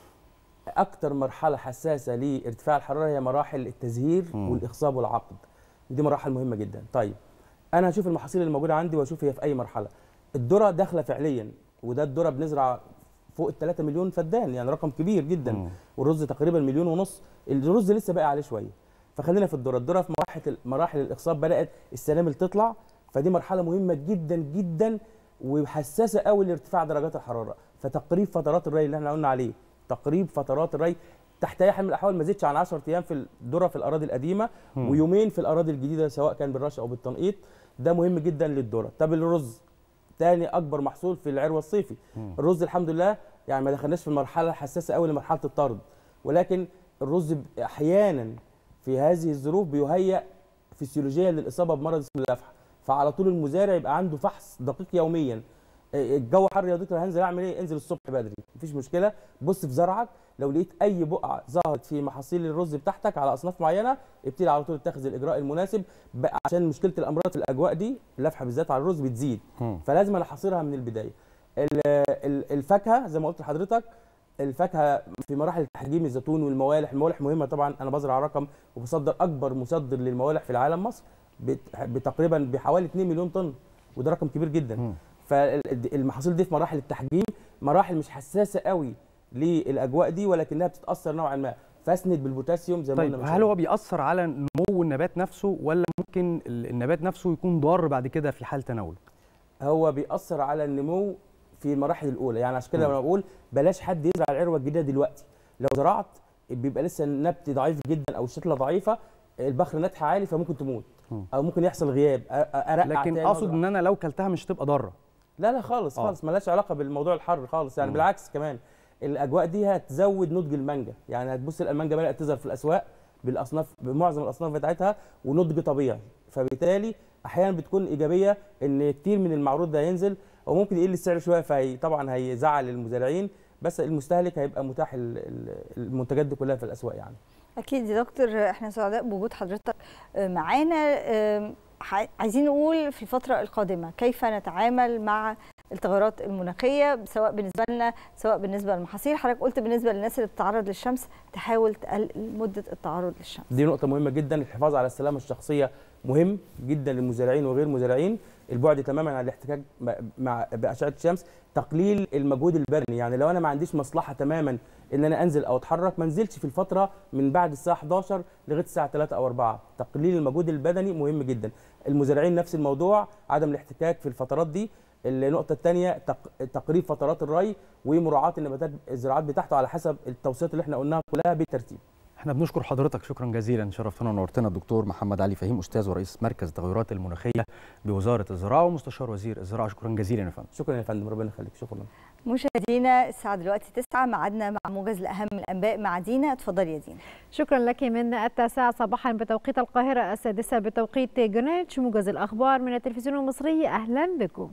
S13: اكتر مرحله حساسه لارتفاع الحراره هي مراحل التزهير
S7: مم.
S13: والاخصاب والعقد دي مراحل مهمه جدا طيب انا هشوف المحاصيل اللي موجوده عندي واشوف هي في اي مرحله الذره داخله فعليا وده الذره بنزرع فوق ال 3 مليون فدان يعني رقم كبير جدا
S7: مم.
S13: والرز تقريبا مليون ونص الرز لسه باقي عليه شويه فخلينا في الذره الذره في مراحل مراحل الاخصاب بدات السنابل تطلع فدي مرحله مهمه جدا جدا وحساسه قوي لارتفاع درجات الحراره فتقريب فترات الري اللي احنا قلنا عليه تقريب فترات الري تحت اي حال من الاحوال ما زيدش عن 10 ايام في الذره في الاراضي القديمه
S7: مم.
S13: ويومين في الاراضي الجديده سواء كان بالرش او بالتنقيط ده مهم جدا للذره طب الرز تاني اكبر محصول في العروه الصيفي
S7: مم.
S13: الرز الحمد لله يعني ما دخلناش في المرحله الحساسه قوي لمرحله الطرد ولكن الرز ب- احيانا في هذه الظروف بيهيأ فسيولوجيا للاصابه بمرض اسمه اللفح فعلى طول المزارع يبقى عنده فحص دقيق يوميا إيه، الجو حر يا دكتور هنزل اعمل ايه انزل الصبح بدري مفيش مشكله بص في زرعك لو لقيت اي بقعه ظهرت في محاصيل الرز بتاعتك على اصناف معينه ابتدي على طول اتخذ الاجراء المناسب بقى عشان مشكله الامراض في الاجواء دي اللفحه بالذات على الرز بتزيد
S7: مم.
S13: فلازم انا احاصرها من البدايه ال- ال- الفاكهه زي ما قلت لحضرتك الفاكهه في مراحل التحجيم الزيتون والموالح الموالح مهمه طبعا انا بزرع رقم وبصدر اكبر مصدر للموالح في العالم مصر بت- بتقريبا بحوالي 2 مليون طن وده رقم كبير جدا
S7: مم.
S13: فالمحاصيل دي في مراحل التحجيم مراحل مش حساسه قوي للاجواء دي ولكنها بتتاثر نوعا ما فاسند بالبوتاسيوم زي ما
S7: طيب
S13: قلنا من
S7: هل
S13: شوية.
S7: هو بيأثر على نمو النبات نفسه ولا ممكن ال- النبات نفسه يكون ضار بعد كده في حال تناوله
S13: هو بيأثر على النمو في المراحل الاولى يعني عشان كده
S7: مم.
S13: لما بقول بلاش حد يزرع العروه الجديده دلوقتي لو زرعت بيبقى لسه النبت ضعيف جدا او الشتله ضعيفه البخر ناتها عالي فممكن تموت
S7: مم.
S13: او ممكن يحصل غياب أ- أ- ارقع
S7: لكن
S13: تاني
S7: اقصد
S13: وأزرع.
S7: ان انا لو كلتها مش هتبقى ضاره
S13: لا لا خالص
S7: آه.
S13: خالص ملهاش علاقه بالموضوع الحر خالص يعني
S7: مم.
S13: بالعكس كمان الاجواء دي هتزود نضج المانجا يعني هتبص المانجا بدات تظهر في الاسواق بالاصناف بمعظم الاصناف بتاعتها ونضج طبيعي فبالتالي احيانا بتكون ايجابيه ان كتير من المعروض ده هينزل وممكن يقل السعر شويه فهي طبعا هيزعل المزارعين بس المستهلك هيبقى متاح ال- ال- المنتجات دي كلها في الاسواق يعني
S6: اكيد يا دكتور احنا سعداء بوجود حضرتك معانا آم، ح- عايزين نقول في الفتره القادمه كيف نتعامل مع التغيرات المناخيه سواء بالنسبه لنا سواء بالنسبه للمحاصيل حضرتك قلت بالنسبه للناس اللي بتتعرض للشمس تحاول تقلل مده التعرض للشمس
S13: دي نقطة مهمة جدا الحفاظ على السلامة الشخصية مهم جدا للمزارعين وغير المزارعين البعد تماما عن الاحتكاك م- مع بأشعة الشمس تقليل المجهود البدني يعني لو انا ما عنديش مصلحة تماما ان انا انزل او اتحرك ما انزلش في الفترة من بعد الساعة 11 لغاية الساعة 3 او 4 تقليل المجهود البدني مهم جدا المزارعين نفس الموضوع عدم الاحتكاك في الفترات دي النقطة الثانية تقريب فترات الري ومراعاة النباتات الزراعات بتاعته على حسب التوصيات اللي احنا قلناها كلها بالترتيب
S7: احنا بنشكر حضرتك شكرا جزيلا شرفتنا ونورتنا الدكتور محمد علي فهيم استاذ ورئيس مركز التغيرات المناخيه بوزاره الزراعه ومستشار وزير الزراعه شكرا جزيلا يا فندم
S13: شكرا يا فندم ربنا يخليك شكرا
S6: مشاهدينا الساعه دلوقتي 9 ميعادنا مع موجز لاهم الانباء مع دينا اتفضلي يا دينا
S2: شكرا لك من التاسعة صباحا بتوقيت القاهرة السادسة بتوقيت جرينتش موجز الأخبار من التلفزيون المصري أهلا بكم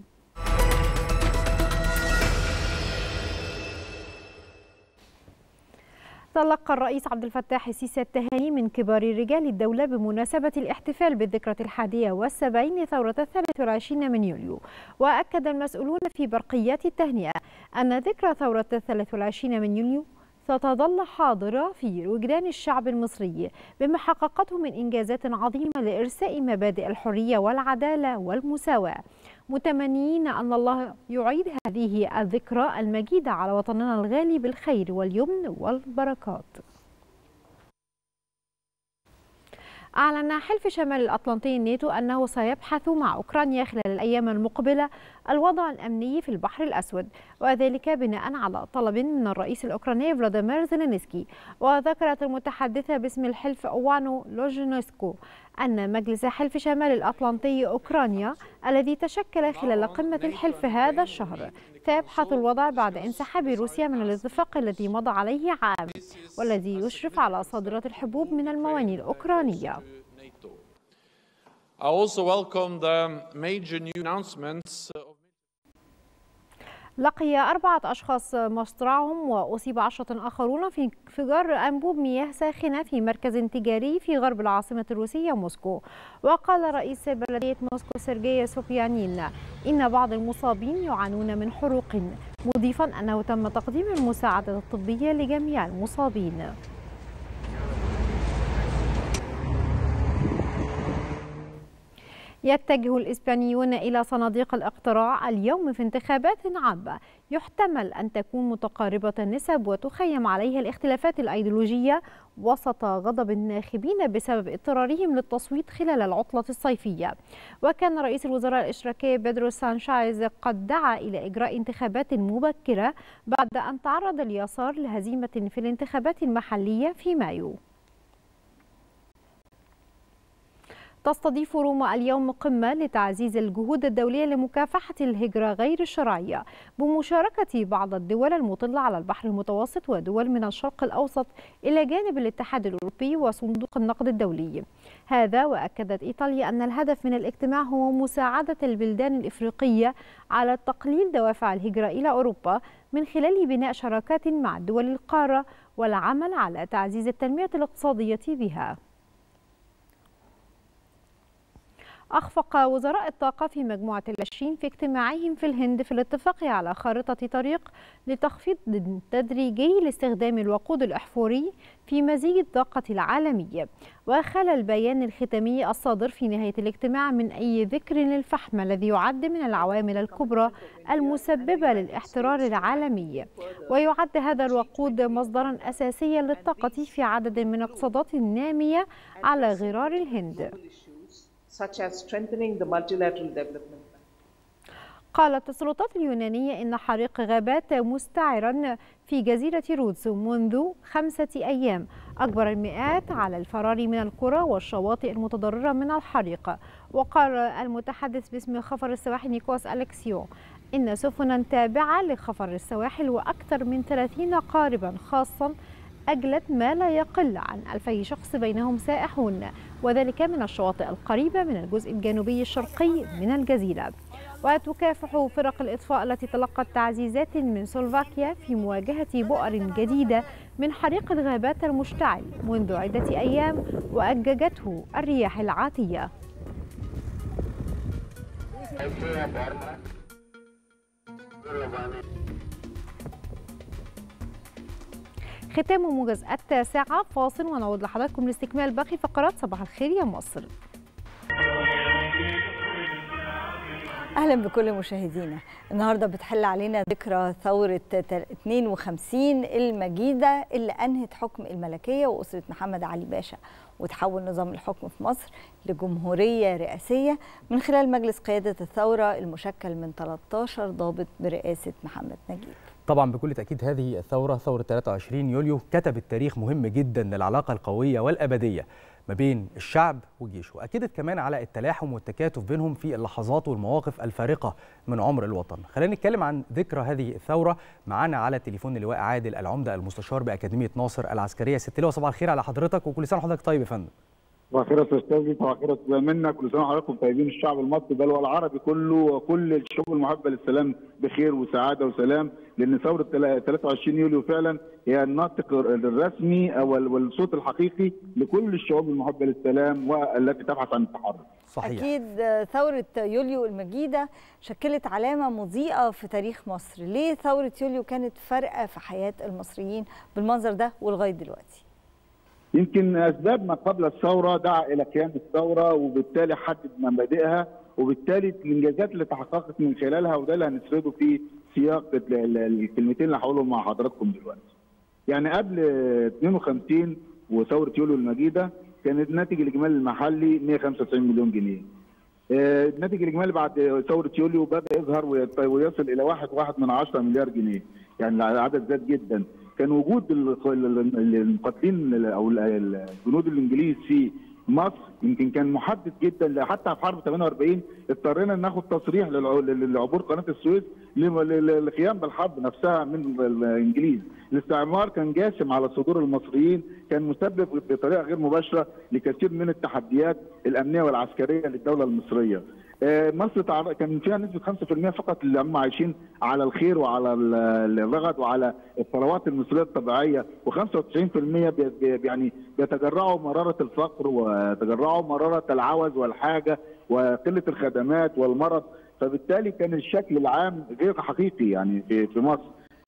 S2: تلقى الرئيس عبد الفتاح السيسي التهاني من كبار رجال الدولة بمناسبة الاحتفال بالذكرى الحادية والسبعين ثورة الثالث والعشرين من يوليو وأكد المسؤولون في برقيات التهنئة أن ذكرى ثورة الثالث والعشرين من يوليو ستظل حاضرة في وجدان الشعب المصري بما حققته من إنجازات عظيمة لإرساء مبادئ الحرية والعدالة والمساواة متمنيين أن الله يعيد هذه الذكرى المجيدة على وطننا الغالي بالخير واليمن والبركات أعلن حلف شمال الأطلنطي الناتو أنه سيبحث مع أوكرانيا خلال الأيام المقبلة الوضع الأمني في البحر الأسود وذلك بناء على طلب من الرئيس الأوكراني فلاديمير زيلينسكي وذكرت المتحدثة باسم الحلف أوانو لوجينسكو أن مجلس حلف شمال الأطلنطي أوكرانيا الذي تشكل خلال قمة الحلف هذا الشهر سيبحث الوضع بعد انسحاب روسيا من الاتفاق الذي مضى عليه عام والذي يشرف على صادرات الحبوب من المواني الأوكرانية
S10: I also welcome the major new announcements of
S2: لقي أربعة أشخاص مصرعهم وأصيب عشرة آخرون في انفجار أنبوب مياه ساخنة في مركز تجاري في غرب العاصمة الروسية موسكو وقال رئيس بلدية موسكو سيرجي سوبيانين إن بعض المصابين يعانون من حروق مضيفا أنه تم تقديم المساعدة الطبية لجميع المصابين يتجه الإسبانيون إلى صناديق الاقتراع اليوم في انتخابات عامة يحتمل أن تكون متقاربة النسب وتخيم عليها الاختلافات الأيديولوجية وسط غضب الناخبين بسبب اضطرارهم للتصويت خلال العطلة الصيفية وكان رئيس الوزراء الإشراكي بيدرو سانشايز قد دعا إلى إجراء انتخابات مبكرة بعد أن تعرض اليسار لهزيمة في الانتخابات المحلية في مايو تستضيف روما اليوم قمة لتعزيز الجهود الدولية لمكافحة الهجرة غير الشرعية بمشاركة بعض الدول المطلة على البحر المتوسط ودول من الشرق الأوسط إلى جانب الاتحاد الأوروبي وصندوق النقد الدولي هذا وأكدت إيطاليا أن الهدف من الاجتماع هو مساعدة البلدان الإفريقية على تقليل دوافع الهجرة إلى أوروبا من خلال بناء شراكات مع دول القارة والعمل على تعزيز التنمية الاقتصادية بها أخفق وزراء الطاقة في مجموعة العشرين في اجتماعهم في الهند في الاتفاق على خارطة طريق لتخفيض تدريجي لاستخدام الوقود الأحفوري في مزيج الطاقة العالمي وخلى البيان الختامي الصادر في نهاية الاجتماع من أي ذكر للفحم الذي يعد من العوامل الكبرى المسببة للاحترار العالمي ويعد هذا الوقود مصدرا أساسيا للطاقة في عدد من الاقتصادات النامية على غرار الهند
S11: such as strengthening the multilateral development.
S2: قالت السلطات اليونانية إن حريق غابات مستعرا في جزيرة رودز منذ خمسة أيام أجبر المئات على الفرار من القرى والشواطئ المتضررة من الحريق وقال المتحدث باسم خفر السواحل نيكوس أليكسيو إن سفنا تابعة لخفر السواحل وأكثر من 30 قاربا خاصا أجلت ما لا يقل عن ألفي شخص بينهم سائحون وذلك من الشواطئ القريبة من الجزء الجنوبي الشرقي من الجزيرة وتكافح فرق الإطفاء التي تلقت تعزيزات من سلوفاكيا في مواجهة بؤر جديدة من حريق الغابات المشتعل منذ عدة أيام وأججته الرياح العاتية ختام موجز التاسعة فاصل ونعود لحضراتكم لاستكمال باقي فقرات صباح الخير يا مصر
S6: اهلا بكل مشاهدينا النهارده بتحل علينا ذكرى ثوره 52 المجيده اللي انهت حكم الملكيه واسره محمد علي باشا وتحول نظام الحكم في مصر لجمهوريه رئاسيه من خلال مجلس قياده الثوره المشكل من 13 ضابط برئاسه محمد نجيب
S7: طبعا بكل تاكيد هذه الثوره ثوره 23 يوليو كتبت تاريخ مهم جدا للعلاقه القويه والابديه ما بين الشعب والجيش واكدت كمان على التلاحم والتكاتف بينهم في اللحظات والمواقف الفارقه من عمر الوطن خلينا نتكلم عن ذكرى هذه الثوره معانا على التليفون اللواء عادل العمده المستشار باكاديميه ناصر العسكريه ست لواء صباح الخير على حضرتك وكل سنه وحضرتك طيب يا فندم
S14: صباح الخير يا استاذ صباح الخير يا منك كل سنه وحضراتكم طيبين الشعب المصري بل والعربي كله وكل الشعوب المحبه للسلام بخير وسعاده وسلام لان ثوره 23 يوليو فعلا هي الناطق الرسمي او والصوت الحقيقي لكل الشعوب المحبه للسلام والتي تبحث عن التحرر.
S6: صحيح. اكيد ثوره يوليو المجيده شكلت علامه مضيئه في تاريخ مصر، ليه ثوره يوليو كانت فارقه في حياه المصريين بالمنظر ده ولغايه دلوقتي؟
S14: يمكن اسباب ما قبل الثوره دعا الى قيام الثوره وبالتالي حدد مبادئها وبالتالي الانجازات اللي تحققت من خلالها وده اللي هنسرده في سياق الكلمتين اللي هقولهم مع حضراتكم دلوقتي. يعني قبل 52 وثوره يوليو المجيده كان الناتج الاجمالي المحلي 195 مليون جنيه. الناتج الاجمالي بعد ثوره يوليو بدا يظهر ويصل الى 1.1 من 10 مليار جنيه، يعني العدد زاد جدا. كان وجود المقاتلين او الجنود الانجليز في مصر يمكن كان محدد جدا حتى في حرب 48 اضطرينا ناخد تصريح لعبور قناه السويس للقيام بالحرب نفسها من الانجليز الاستعمار كان جاسم على صدور المصريين كان مسبب بطريقه غير مباشره لكثير من التحديات الامنيه والعسكريه للدوله المصريه آه، مصر تعر- كان فيها نسبه 5% فقط اللي هم عايشين على الخير وعلى ال- الرغد وعلى الثروات المصريه الطبيعيه و95% بي- بي- يعني بيتجرعوا مراره الفقر ويتجرعوا مراره العوز والحاجه وقله الخدمات والمرض فبالتالي كان الشكل العام غير حقيقي يعني في في مصر.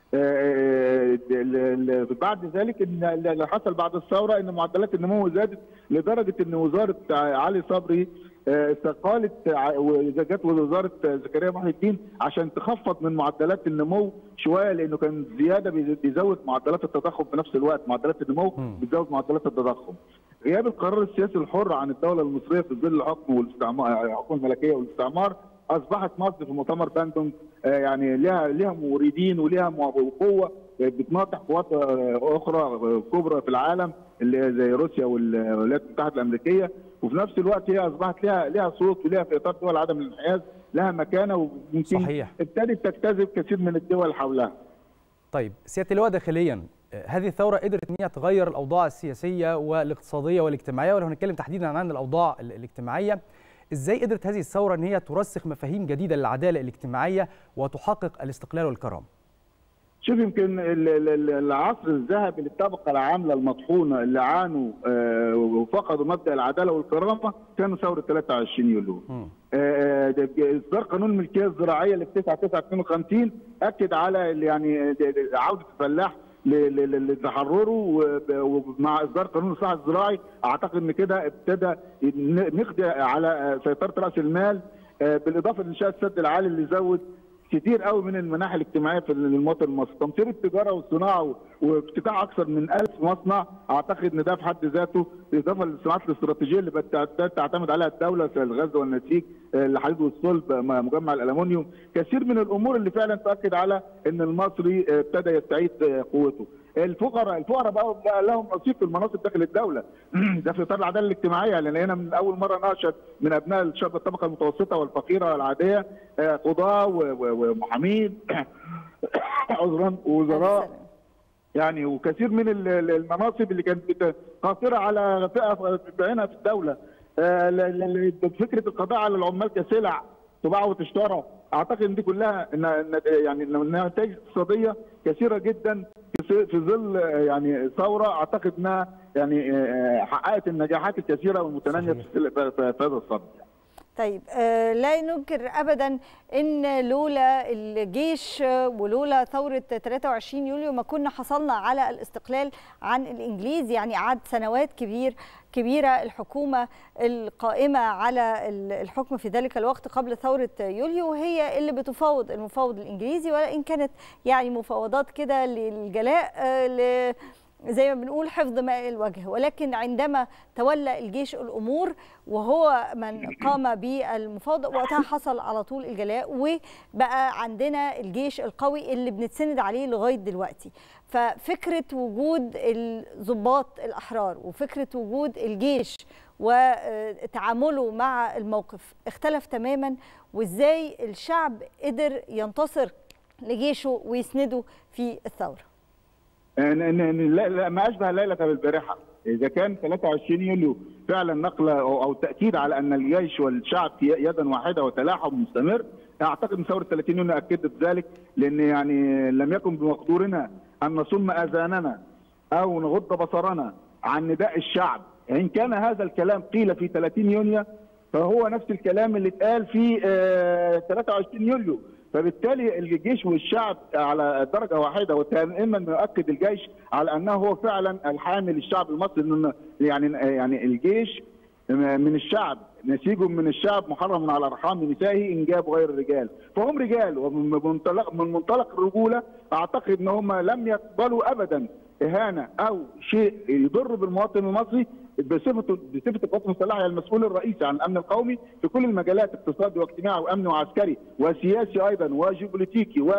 S14: آه، ال- ال- بعد ذلك ان اللي حصل بعد الثوره ان معدلات النمو زادت لدرجه ان وزاره علي صبري آه، استقالت ع- واذا جت وزاره زكريا محي الدين عشان تخفض من معدلات النمو شويه لانه كان زياده بيز- بيزود معدلات التضخم في نفس الوقت معدلات النمو بتزود معدلات التضخم. غياب القرار السياسي الحر عن الدوله المصريه في ظل الحكم والاستعمار الحكم الملكيه والاستعمار اصبحت مصر في مؤتمر باندونج آه، يعني لها لها موردين ولها مو- قوه بتناطح قوات آه، اخرى آه، كبرى في العالم اللي هي زي روسيا والولايات المتحده الامريكيه وفي نفس الوقت هي اصبحت لها لها صوت ولها في اطار دول عدم الانحياز لها مكانه وممكن
S7: صحيح.
S14: ابتدت تجتذب كثير من الدول حولها.
S7: طيب سياده اللواء داخليا آه، هذه الثوره قدرت ان هي تغير الاوضاع السياسيه والاقتصاديه والاجتماعيه ولو هنتكلم تحديدا عن الاوضاع ال- الاجتماعيه ازاي قدرت هذه الثوره ان هي ترسخ مفاهيم جديده للعداله الاجتماعيه وتحقق الاستقلال والكرامه
S14: شوف يمكن ال- ال- ال- العصر الذهبي للطبقه العامله المطحونه اللي عانوا آه، وفقدوا مبدا العداله والكرامه كانوا ثوره 23 يوليو. آه، ده اصدار قانون الملكيه الزراعيه اللي في 9 9 52 اكد على ال- يعني د- د- عوده الفلاح ل- ل- ل- لتحرره وب- ومع اصدار قانون الاصلاح الزراعي اعتقد ان كده ابتدى ن- نقضي على آه، سيطره راس المال آه، بالاضافه لانشاء السد العالي اللي زود كتير قوي من المناحي الاجتماعيه في المواطن المصري، تمثيل التجاره والصناعه و- وافتتاح اكثر من 1000 مصنع اعتقد ان ده في حد ذاته بالاضافه للصناعات الاستراتيجيه اللي بت- تعتمد عليها الدوله زي الغاز والنسيج آه، الحديد والصلب آه، مجمع الالومنيوم، كثير من الامور اللي فعلا تؤكد على ان المصري آه، ابتدى يستعيد آه، قوته. الفقراء الفقراء بقى بقى لهم نصيب في المناصب داخل الدوله ده في اطار العداله الاجتماعيه لان هنا من اول مره نشأت من ابناء الشعب الطبقه المتوسطه والفقيره العاديه آه، قضاه و- و- ومحامين عذرا ووزراء يعني وكثير من ال- ال- المناصب اللي كانت بت- قاصره على فئه بعينها في الدوله آه، ل- ل- ل- فكره القضاء على العمال كسلع تباع وتشترى اعتقد ان دي كلها إن إن- يعني إن نتائج اقتصاديه كثيره جدا في في ظل آه، يعني ثوره اعتقد انها يعني آه، حققت النجاحات الكثيره والمتناميه في في- في هذا الصدد
S6: طيب آه، لا ننكر ابدا ان لولا الجيش آه، ولولا ثوره 23 يوليو ما كنا حصلنا على الاستقلال عن الانجليز يعني قعد سنوات كبير كبيره الحكومه القائمه على ال- الحكم في ذلك الوقت قبل ثوره يوليو هي اللي بتفاوض المفاوض الانجليزي وان كانت يعني مفاوضات كده للجلاء آه، ل زي ما بنقول حفظ ماء الوجه ولكن عندما تولى الجيش الامور وهو من قام بالمفاوضه وقتها حصل على طول الجلاء وبقى عندنا الجيش القوي اللي بنتسند عليه لغايه دلوقتي ففكره وجود الضباط الاحرار وفكره وجود الجيش وتعامله مع الموقف اختلف تماما وازاي الشعب قدر ينتصر لجيشه ويسنده في الثوره
S14: إن- إن- إن لا لا ما اشبه ليله بالبارحه اذا كان 23 يوليو فعلا نقله او أو تاكيد على ان الجيش والشعب في يدا واحده وتلاحم مستمر اعتقد ان ثوره 30 يونيو اكدت ذلك لان يعني لم يكن بمقدورنا ان نصم اذاننا او نغض بصرنا عن نداء الشعب ان كان هذا الكلام قيل في 30 يونيو فهو نفس الكلام اللي اتقال في آه، 23 يوليو فبالتالي الجيش والشعب على درجه واحده ودائما يؤكد الجيش على انه هو فعلا الحامل الشعب المصري انه يعني يعني الجيش من الشعب نسيج من الشعب محرم على ارحام نسائه ان جابوا غير الرجال فهم رجال ومن منطلق من منطلق الرجوله اعتقد ان هم لم يقبلوا ابدا اهانه او شيء يضر بالمواطن المصري بصفته بصفه القوات المسلحه هي المسؤول الرئيسي عن الامن القومي في كل المجالات اقتصادي واجتماعي وامني وعسكري وسياسي ايضا وجيوبوليتيكي و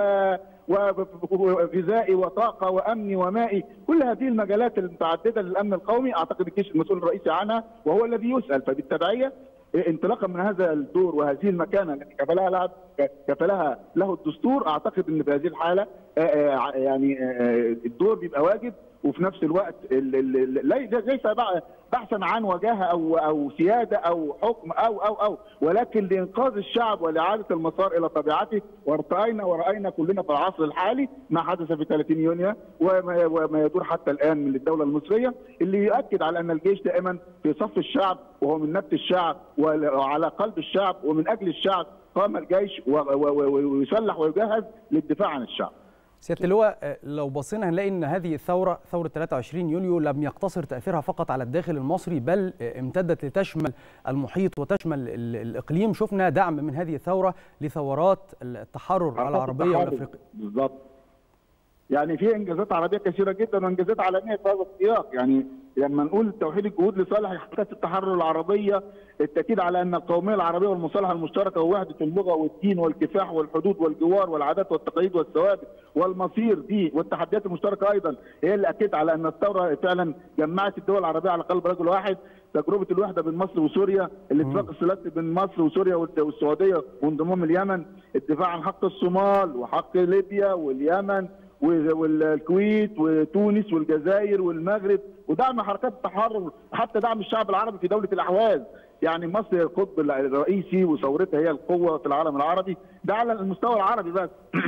S14: وغذائي وطاقه وامني ومائي كل هذه المجالات المتعدده للامن القومي اعتقد الجيش المسؤول الرئيسي عنها وهو الذي يسال فبالتبعيه انطلاقا من هذا الدور وهذه المكانه التي كفلها لها كفلها له الدستور اعتقد ان في هذه الحاله آه، آه، يعني آه، الدور بيبقى واجب وفي نفس الوقت ال- ال- ال- لي- ليس بقى بحثا عن وجاهه او او سياده او حكم او او او ولكن لانقاذ الشعب ولاعاده المسار الى طبيعته وارتأينا وراينا كلنا في العصر الحالي ما حدث في 30 يونيو وما, وما يدور حتى الان من الدوله المصريه اللي يؤكد على ان الجيش دائما في صف الشعب وهو من نبت الشعب وعلى قلب الشعب ومن اجل الشعب قام الجيش و- و- و- ويسلح ويجهز للدفاع عن الشعب
S7: سياده اللواء آه، لو بصينا هنلاقي ان هذه الثوره ثوره 23 يوليو لم يقتصر تاثيرها فقط على الداخل المصري بل آه، امتدت لتشمل المحيط وتشمل ال- الاقليم شفنا دعم من هذه الثوره لثورات التحرر العربيه
S14: التحرر.
S7: والافريقيه
S14: بالظبط يعني في انجازات عربيه كثيره جدا وانجازات عالميه في هذا السياق يعني لما نقول توحيد الجهود لصالح حركات التحرر العربيه التاكيد على ان القوميه العربيه والمصالحه المشتركه ووحده اللغه والدين والكفاح والحدود والجوار والعادات والتقاليد والثوابت والمصير دي والتحديات المشتركه ايضا هي اللي اكدت على ان الثوره فعلا جمعت الدول العربيه على قلب رجل واحد تجربه الوحده بين مصر وسوريا الاتفاق الثلاثي بين مصر وسوريا والد- والسعوديه وانضمام اليمن الدفاع عن حق الصومال وحق ليبيا واليمن و- والكويت وتونس والجزائر والمغرب ودعم حركات التحرر حتى دعم الشعب العربي في دوله الاحواز يعني مصر هي القطب الرئيسي وثورتها هي القوه في العالم العربي ده على المستوى العربي بس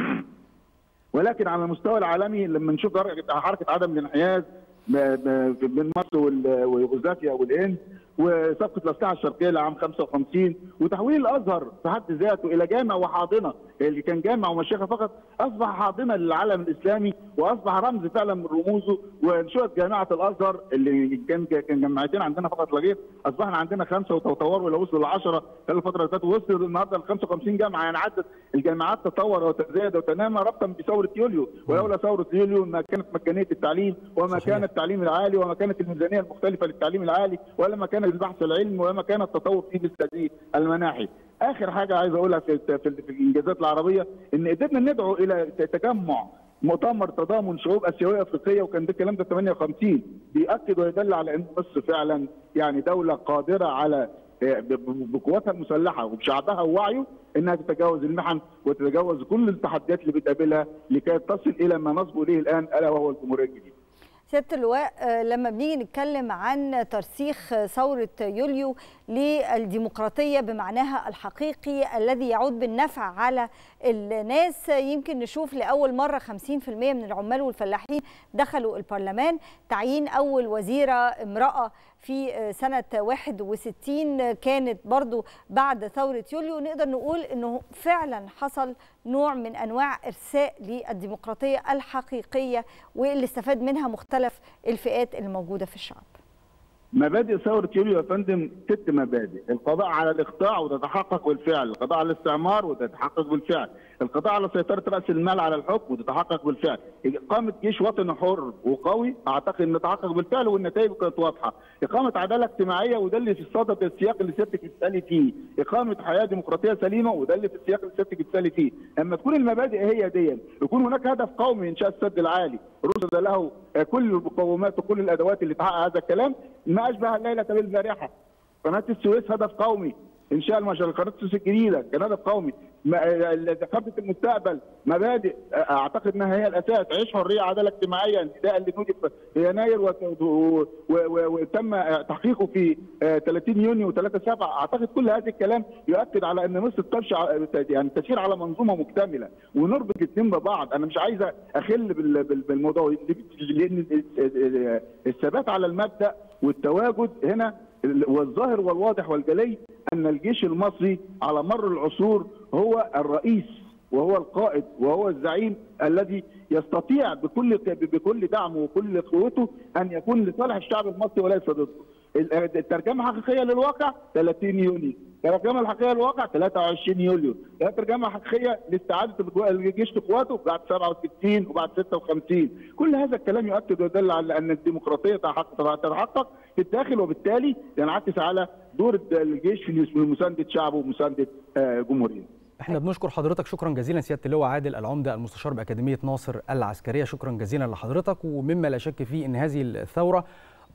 S14: ولكن على المستوى العالمي لما نشوف درجة- حركه عدم الانحياز ب- ب- بين مصر وال- ويوغوسلافيا والهند وصفقه الاسلحه الشرقيه لعام 55 وتحويل الازهر في حد ذاته الى جامع وحاضنه اللي كان جامع ومشيخه فقط اصبح حاضنه للعالم الاسلامي واصبح رمز فعلا من رموزه وانشئت جامعه الازهر اللي كان كان جامعتين عندنا فقط لا غير اصبحنا عندنا خمسه وتطوروا الى وصلوا ل 10 خلال الفتره اللي فاتت وصلوا النهارده ل 55 جامعه يعني عدد الجامعات تطور وتزايد وتنامى ربطا بثوره يوليو ولولا ثوره يوليو ما كانت مجانيه التعليم وما كان التعليم العالي وما كانت الميزانيه المختلفه للتعليم العالي ولا ما كان البحث العلمي ولا ما كان التطور في مثل هذه المناحي اخر حاجه عايز اقولها في في, في الانجازات العربيه ان قدرنا ندعو الى تجمع مؤتمر تضامن شعوب اسيويه افريقيه وكان ده الكلام ده 58 بيأكد ويدل على ان مصر فعلا يعني دوله قادره على آه، ب- ب- بقواتها المسلحه وبشعبها ووعيه انها تتجاوز المحن وتتجاوز كل التحديات اللي بتقابلها لكي تصل الى ما نصبو اليه الان الا وهو الجمهوريه الجديده.
S6: سياده اللواء آه، لما بنيجي نتكلم عن ترسيخ آه، ثوره يوليو للديمقراطيه بمعناها الحقيقي الذي يعود بالنفع على الناس آه، يمكن نشوف لاول مره 50% من العمال والفلاحين دخلوا البرلمان تعيين اول وزيره امراه في آه، سنه 61 آه، كانت برضو بعد ثوره يوليو نقدر نقول انه فعلا حصل نوع من انواع ارساء للديمقراطيه الحقيقيه واللي استفاد منها مختلف الفئات الموجوده في الشعب
S14: مبادئ ثورة يوليو يا فندم ست مبادئ، القضاء على الإقطاع وتتحقق بالفعل، القضاء على الاستعمار وتتحقق بالفعل، القضاء على سيطرة رأس المال على الحكم وتتحقق بالفعل، إقامة جيش وطني حر وقوي أعتقد أن تتحقق بالفعل والنتائج كانت واضحة، إقامة عدالة اجتماعية وده اللي في الصدد السياق اللي سيادتك بتسألي فيه، إقامة حياة ديمقراطية سليمة وده اللي في السياق اللي سيادتك بتسألي فيه، أما تكون المبادئ هي دي، يكون هناك هدف قومي إنشاء السد العالي، رصد له كل المقومات وكل الأدوات اللي تحقق هذا الكلام، ما اشبه الليله بالبارحه قناه السويس هدف قومي انشاء المشاريع قناه السويس الجديده كان هدف قومي ما- خطه المستقبل مبادئ اعتقد انها هي الاساس عيش حريه عداله اجتماعيه انتداء اللي نودي في يناير وت- و- و- وتم تحقيقه في آه، 30 يونيو و3 7 اعتقد كل هذا الكلام يؤكد على ان مصر تمشي ع- يعني تسير على منظومه مكتمله ونربط الاثنين ببعض انا مش عايز اخل بال- بال- بالموضوع لان الثبات على المبدا والتواجد هنا والظاهر والواضح والجلي ان الجيش المصري على مر العصور هو الرئيس وهو القائد وهو الزعيم الذي يستطيع بكل بكل دعمه وكل قوته ان يكون لصالح الشعب المصري وليس ضده. الترجمه الحقيقيه للواقع 30 يونيو، الترجمه الحقيقيه للواقع 23 يوليو، الترجمه الحقيقيه لاستعاده الجيش لقواته بعد 67 وبعد 56 كل هذا الكلام يؤكد ويدل على ان الديمقراطيه تحقق تتحقق في الداخل وبالتالي ينعكس على دور الجيش في مسانده شعبه ومسانده آه، جمهوريته.
S7: احنا بنشكر حضرتك شكرا جزيلا سياده اللواء عادل العمده المستشار باكاديميه ناصر العسكريه شكرا جزيلا لحضرتك ومما لا شك فيه ان هذه الثوره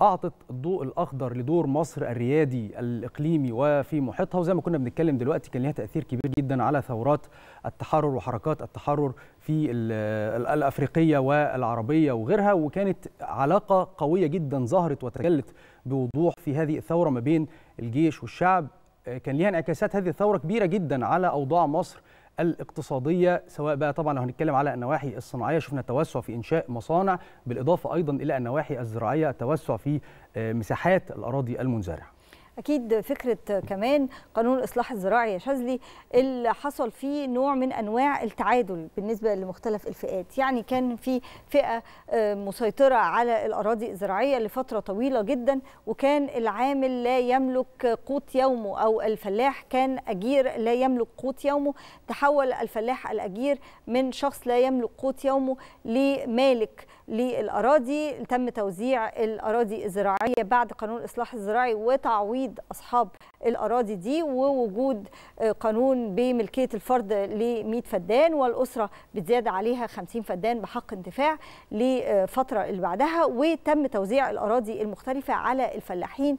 S7: اعطت الضوء الاخضر لدور مصر الريادي الاقليمي وفي محيطها وزي ما كنا بنتكلم دلوقتي كان ليها تاثير كبير جدا على ثورات التحرر وحركات التحرر في ال- ال- الافريقيه والعربيه وغيرها وكانت علاقه قويه جدا ظهرت وتجلت بوضوح في هذه الثوره ما بين الجيش والشعب آه، كان ليها انعكاسات هذه الثوره كبيره جدا على اوضاع مصر الاقتصاديه سواء بقى طبعا لو هنتكلم على النواحي الصناعيه شفنا توسع في انشاء مصانع بالاضافه ايضا الى النواحي الزراعيه التوسع في آه، مساحات الاراضي المنزرعه
S6: اكيد فكره كمان قانون الاصلاح الزراعي يا شاذلي اللي حصل فيه نوع من انواع التعادل بالنسبه لمختلف الفئات يعني كان في فئه آه، مسيطره على الاراضي الزراعيه لفتره طويله جدا وكان العامل لا يملك قوت يومه او الفلاح كان اجير لا يملك قوت يومه تحول الفلاح الاجير من شخص لا يملك قوت يومه لمالك للاراضي تم توزيع الاراضي الزراعيه بعد قانون الاصلاح الزراعي وتعويض اصحاب الاراضي دي ووجود آه، قانون بملكيه الفرد ل 100 فدان والاسره بتزياده عليها 50 فدان بحق انتفاع لفتره اللي بعدها وتم توزيع الاراضي المختلفه على الفلاحين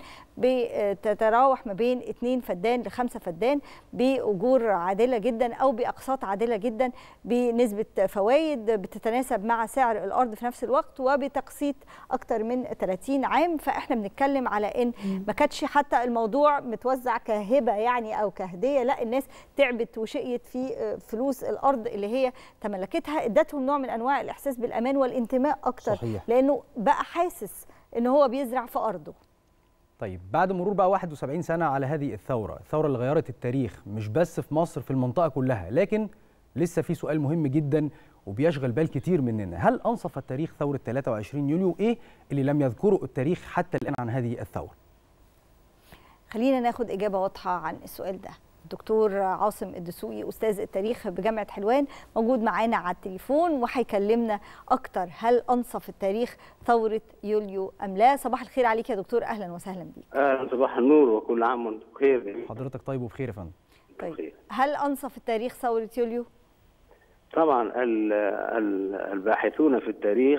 S6: بتتراوح ما بين 2 فدان ل 5 فدان باجور عادله جدا او باقساط عادله جدا بنسبه فوائد بتتناسب مع سعر الارض في نفس الوقت وبتقسيط اكتر من 30 عام فاحنا بنتكلم على ان ما كانتش حتى الموضوع متوزع كهبه يعني او كهديه لا الناس تعبت وشقيت في آه، فلوس الارض اللي هي تملكتها ادتهم نوع من انواع الاحساس بالامان والانتماء اكتر
S7: صحيح.
S6: لانه بقى حاسس ان هو بيزرع في ارضه
S7: طيب بعد مرور بقى 71 سنة على هذه الثورة الثورة اللي غيرت التاريخ مش بس في مصر في المنطقة كلها لكن لسه في سؤال مهم جدا وبيشغل بال كتير مننا هل أنصف التاريخ ثورة 23 يوليو إيه اللي لم يذكره التاريخ حتى الآن عن هذه الثورة
S6: خلينا ناخد إجابة واضحة عن السؤال ده الدكتور عاصم الدسوقي أستاذ التاريخ بجامعة حلوان موجود معانا على التليفون وهيكلمنا أكتر هل أنصف التاريخ ثورة يوليو أم لا صباح الخير عليك يا دكتور أهلا وسهلا بيك
S15: اهلا صباح النور وكل عام وانتم بخير
S7: حضرتك طيب وبخير يا فندم
S6: طيب هل أنصف التاريخ ثورة يوليو؟
S15: طبعا ال- ال- الباحثون في التاريخ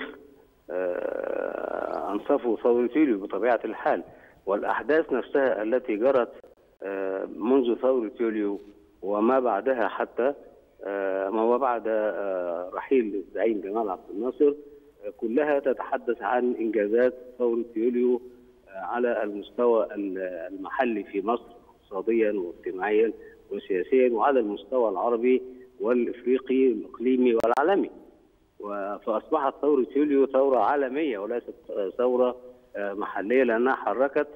S15: آه، انصفوا ثورة يوليو بطبيعة الحال والأحداث نفسها التي جرت آه، منذ ثورة يوليو وما بعدها حتى آه، ما بعد آه، رحيل الزعيم جمال عبد الناصر آه، كلها تتحدث عن إنجازات ثورة يوليو آه، على المستوى ال- المحلي في مصر اقتصاديا واجتماعيا وسياسيا وعلى المستوى العربي والافريقي الاقليمي والعالمي و- فاصبحت ثوره يوليو ثوره عالميه وليست آه، ثوره آه، محليه لانها حركت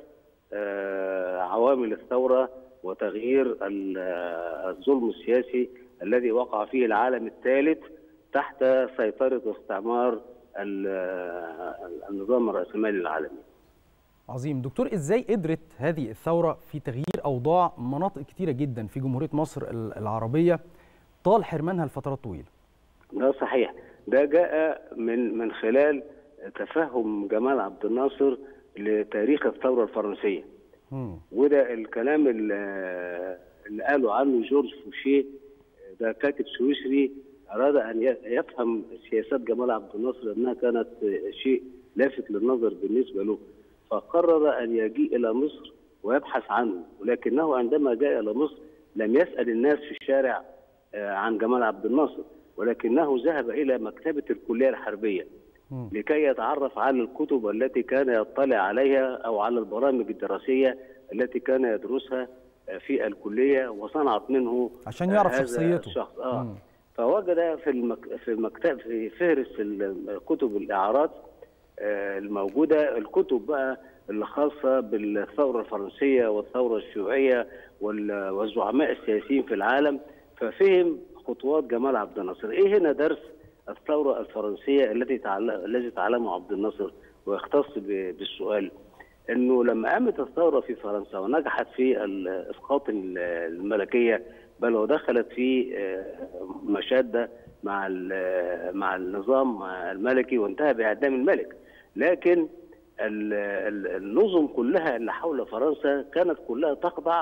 S15: آه، عوامل الثوره وتغيير ال- آه، الظلم السياسي الذي وقع فيه العالم الثالث تحت سيطره واستعمار ال- آه، النظام الراسمالي العالمي.
S7: عظيم دكتور إزاي قدرت هذه الثورة في تغيير أوضاع مناطق كتيرة جدا في جمهورية مصر ال- العربية طال حرمانها لفترات طويلة
S15: ده صحيح ده جاء من من خلال تفهم جمال عبد الناصر لتاريخ الثوره الفرنسيه وده الكلام اللي اللي قاله عنه جورج فوشيه ده كاتب سويسري اراد ان ي- يفهم سياسات جمال عبد الناصر انها كانت شيء لافت للنظر بالنسبه له فقرر ان يجيء الى مصر ويبحث عنه ولكنه عندما جاء الى مصر لم يسال الناس في الشارع آه، عن جمال عبد الناصر ولكنه ذهب الى مكتبه الكليه الحربيه لكي يتعرف على الكتب التي كان يطلع عليها او على البرامج الدراسيه التي كان يدرسها آه، في الكليه وصنعت منه
S7: عشان يعرف
S15: آه، هذا
S7: شخصيته.
S15: الشخص اه
S7: مم.
S15: فوجد في المك... في المكتب في فهرس ال- كتب الاعارات آه، الموجوده الكتب بقى اللي خاصه بالثوره الفرنسيه والثوره الشيوعيه وال- والزعماء السياسيين في العالم ففهم خطوات جمال عبد الناصر ايه هنا درس الثوره الفرنسيه التي تعلم الذي تعلمه عبد الناصر ويختص ب- بالسؤال انه لما قامت الثوره في فرنسا ونجحت في ال- اسقاط ال- الملكيه بل ودخلت في آه، مشاده مع ال- مع النظام الملكي وانتهى باعدام الملك لكن ال- ال- النظم كلها اللي حول فرنسا كانت كلها تخضع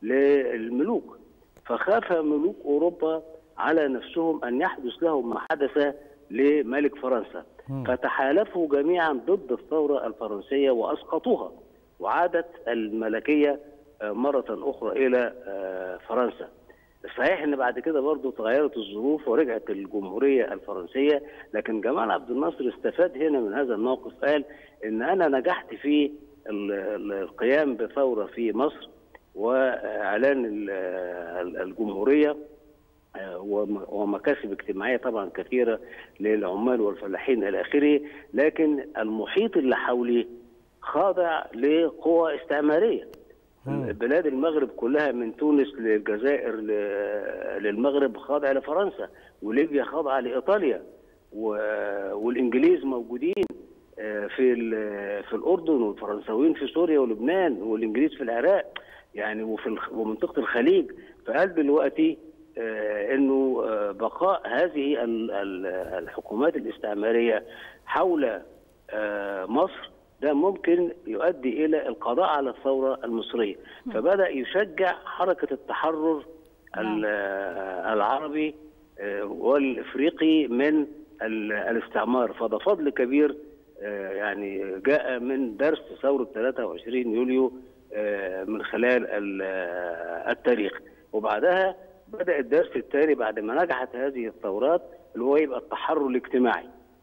S15: للملوك فخاف ملوك اوروبا على نفسهم ان يحدث لهم ما حدث لملك فرنسا مم. فتحالفوا جميعا ضد الثوره الفرنسيه واسقطوها وعادت الملكيه آه، مره اخرى الى آه، فرنسا صحيح ان بعد كده برضه تغيرت الظروف ورجعت الجمهوريه الفرنسيه لكن جمال عبد الناصر استفاد هنا من هذا الموقف قال ان انا نجحت في ال- ال- القيام بثوره في مصر واعلان ال- ال- الجمهوريه آه، وم- ومكاسب اجتماعيه طبعا كثيره للعمال والفلاحين الى اخره لكن المحيط اللي حولي خاضع لقوى استعماريه بلاد المغرب كلها من تونس للجزائر ل- للمغرب خاضعه لفرنسا وليبيا خاضعه لايطاليا و- والانجليز موجودين آه، في ال- في الاردن والفرنساويين في سوريا ولبنان والانجليز في العراق يعني وفي الخ- ومنطقه الخليج فقال دلوقتي آه، انه آه، بقاء هذه ال- ال- الحكومات الاستعماريه حول آه، مصر ده ممكن يؤدي الى القضاء على الثوره المصريه فبدا يشجع حركه التحرر ال- آه، العربي آه، والافريقي من ال- الاستعمار فده فضل كبير آه، يعني جاء من درس ثوره 23 يوليو آه، من خلال ال- آه، التاريخ وبعدها بدا الدرس الثاني بعد ما نجحت هذه الثورات اللي هو يبقى التحرر الاجتماعي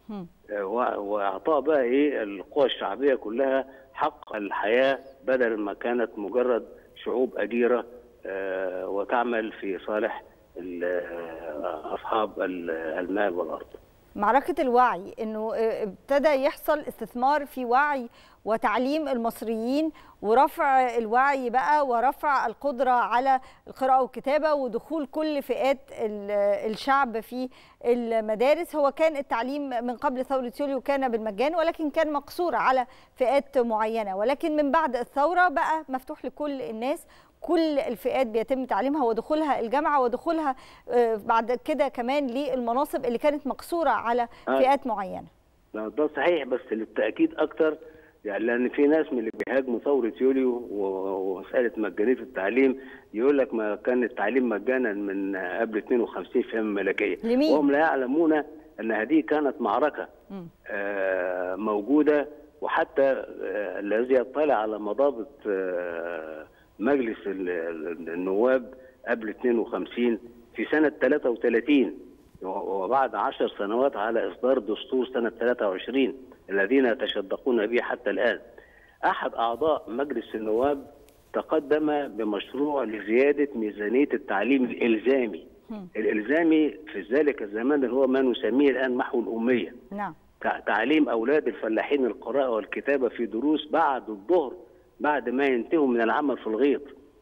S15: آه، و- واعطاء بقى ايه القوى الشعبيه كلها حق الحياه بدل ما كانت مجرد شعوب اجيره آه، وتعمل في صالح ال- آه، اصحاب ال- المال والارض.
S6: معركة الوعي انه ابتدى يحصل استثمار في وعي وتعليم المصريين ورفع الوعي بقى ورفع القدرة على القراءة والكتابة ودخول كل فئات ال- الشعب في المدارس هو كان التعليم من قبل ثورة يوليو كان بالمجان ولكن كان مقصور على فئات معينة ولكن من بعد الثورة بقى مفتوح لكل الناس كل الفئات بيتم تعليمها ودخولها الجامعه ودخولها آه، بعد كده كمان للمناصب اللي كانت مقصوره على
S15: آه.
S6: فئات معينه
S15: لا، ده صحيح بس للتاكيد اكتر يعني لان في ناس من اللي بيهاجموا ثوره يوليو و- ومساله مجانيه التعليم يقول لك ما كان التعليم مجانا من قبل 52 في الملكيه
S6: لمين؟
S15: وهم لا يعلمون ان هذه كانت معركه
S6: مم.
S15: آه، موجوده وحتى آه، الذي يطلع على مضابط آه، مجلس ال- ال- النواب قبل 52 في سنه 33 وبعد عشر سنوات على إصدار دستور سنة 23 الذين يتشدقون به حتى الآن أحد أعضاء مجلس النواب تقدم بمشروع لزيادة ميزانية التعليم الإلزامي الإلزامي في ذلك الزمان اللي هو ما نسميه الآن محو الأمية
S6: نعم
S15: تع- تعليم أولاد الفلاحين القراءة والكتابة في دروس بعد الظهر بعد ما ينتهوا من العمل في الغيط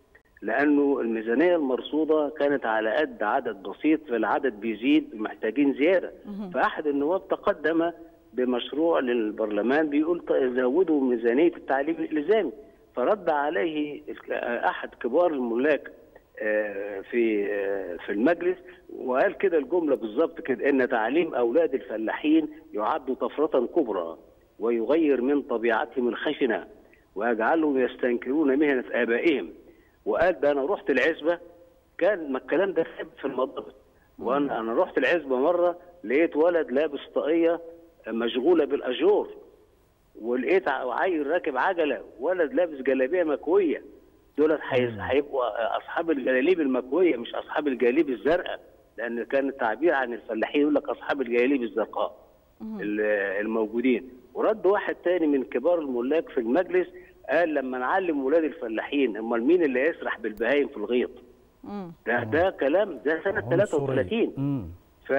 S15: لأنه الميزانية المرصودة كانت على قد عدد بسيط فالعدد بيزيد محتاجين زيادة فأحد النواب تقدم بمشروع للبرلمان بيقول ط- زودوا ميزانية التعليم الإلزامي فرد عليه أحد كبار الملاك آه، في آه، في المجلس وقال كده الجمله بالظبط كده ان تعليم اولاد الفلاحين يعد طفره كبرى ويغير من طبيعتهم الخشنه ويجعلهم يستنكرون مهنه ابائهم وقال ده انا رحت العزبه كان ما الكلام ده ثابت في المضابط وانا انا رحت العزبه مره لقيت ولد لابس طاقيه مشغوله بالاجور ولقيت ع- عيل راكب عجله ولد لابس جلابيه مكويه دولت هيز- هيبقوا اصحاب الجلاليب المكويه مش اصحاب الجلاليب الزرقاء لان كان التعبير عن الفلاحين يقول لك اصحاب الجلاليب الزرقاء ال- الموجودين ورد واحد تاني من كبار الملاك في المجلس قال لما نعلم ولاد الفلاحين امال مين اللي يسرح بالبهايم في الغيط ده ده كلام ده سنه 33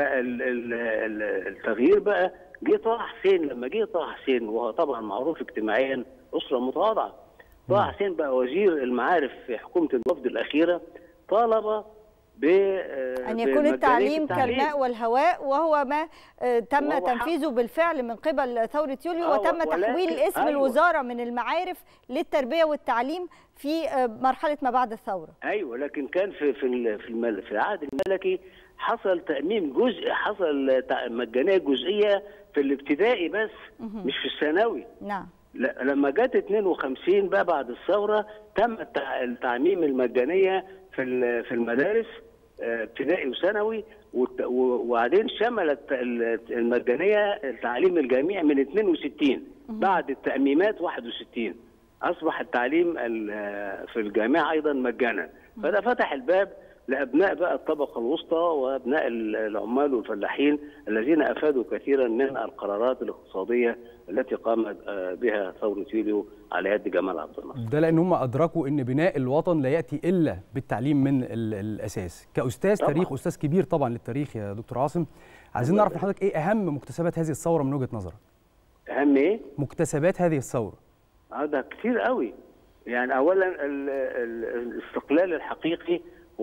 S15: فالتغيير بقى جه طه حسين لما جه طه حسين وهو طبعا معروف اجتماعيا اسره متواضعه طه حسين بقى وزير المعارف في حكومه الوفد الاخيره طالب ب
S6: ان يكون التعليم كالماء والهواء وهو ما آه، تم
S15: وهو حق.
S6: تنفيذه بالفعل من قبل ثوره يوليو
S15: آه،
S6: وتم
S15: ولكن-
S6: تحويل اسم
S15: أيوة.
S6: الوزاره من المعارف للتربيه والتعليم في آه، مرحله ما بعد الثوره
S15: ايوه لكن كان في في ال- في المل في العهد الملكي حصل تأميم جزء حصل تع- مجانيه جزئيه في الابتدائي بس مش في الثانوي
S6: نعم
S15: ل- لما جت 52 بقى بعد الثوره تم التع- التعميم المجانيه في ال- في المدارس آه، ابتدائي وثانوي والت- و- وبعدين شملت ال- المجانيه التعليم الجامعي من 62 بعد التأميمات 61 أصبح التعليم ال- في الجامعة أيضا مجانا فده فتح الباب لأبناء بقى الطبقة الوسطى وأبناء ال- العمال والفلاحين الذين أفادوا كثيرا من القرارات الاقتصادية التي قامت آه، بها ثورة يوليو على يد جمال عبد الناصر
S7: ده لان هم ادركوا ان بناء الوطن لا ياتي الا بالتعليم من ال- الاساس كاستاذ
S15: طبعاً.
S7: تاريخ استاذ كبير طبعا للتاريخ يا دكتور عاصم عايزين نعرف من حضرتك ايه اهم مكتسبات هذه الثوره من وجهه نظرك
S15: أهم إيه؟
S7: مكتسبات هذه الثوره
S15: اه ده كتير قوي يعني اولا ال- ال- الاستقلال الحقيقي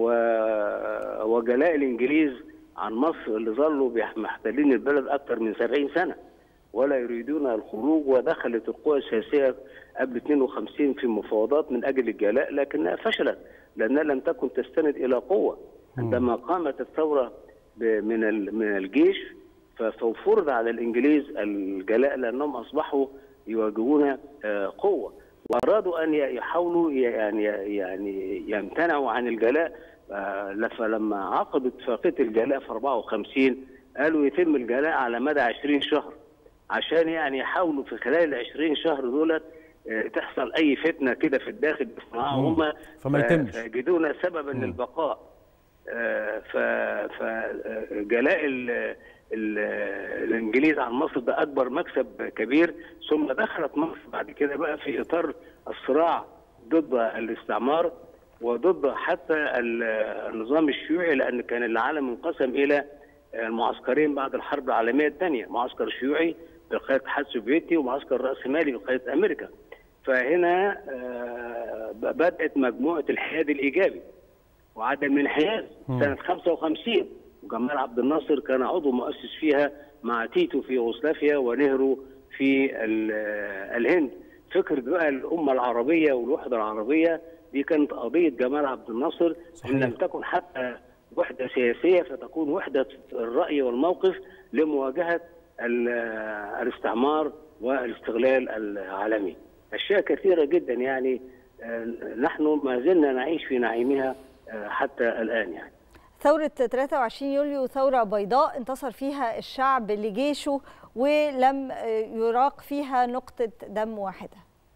S15: و- وجلاء الانجليز عن مصر اللي ظلوا بيح- محتلين البلد اكثر من 70 سنه ولا يريدون الخروج ودخلت القوى السياسيه قبل 52 في مفاوضات من اجل الجلاء لكنها فشلت لانها لم تكن تستند الى قوه عندما قامت الثوره ب- من ال- من الجيش ف- ففرض على الانجليز الجلاء لانهم اصبحوا يواجهون آه، قوه وارادوا ان ي- يحاولوا ي- يعني يعني يمتنعوا عن الجلاء آه، ل- فلما عقدوا اتفاقيه الجلاء في 54 قالوا يتم الجلاء على مدى 20 شهر عشان يعني يحاولوا في خلال ال 20 شهر دولت آه، تحصل اي فتنه كده في الداخل يصنعوها
S7: مم.
S15: هم
S7: فما يتمش.
S15: فيجدون سببا للبقاء آه، ف فجلاء ال- ال- الانجليز عن مصر ده اكبر مكسب كبير ثم دخلت مصر بعد كده بقى في اطار الصراع ضد الاستعمار وضد حتى ال- النظام الشيوعي لان كان العالم انقسم الى المعسكرين بعد الحرب العالميه الثانيه معسكر شيوعي بقياده الاتحاد السوفيتي ومعسكر راسمالي بقياده امريكا فهنا آه، بدات مجموعه الحياد الايجابي وعدم الانحياز
S16: مم.
S15: سنه 55 وجمال عبد الناصر كان عضو مؤسس فيها مع تيتو في يوغوسلافيا ونهرو في ال- الهند فكره بقى الامه العربيه والوحده العربيه دي كانت قضيه جمال عبد الناصر ان لم تكن حتى وحده سياسيه فتكون وحده الراي والموقف لمواجهه ال- الاستعمار والاستغلال العالمي اشياء كثيره جدا يعني آه، نحن ما زلنا نعيش في نعيمها آه، حتى الان يعني
S6: ثورة 23 يوليو ثورة بيضاء انتصر فيها الشعب لجيشه ولم يراق فيها نقطة دم واحدة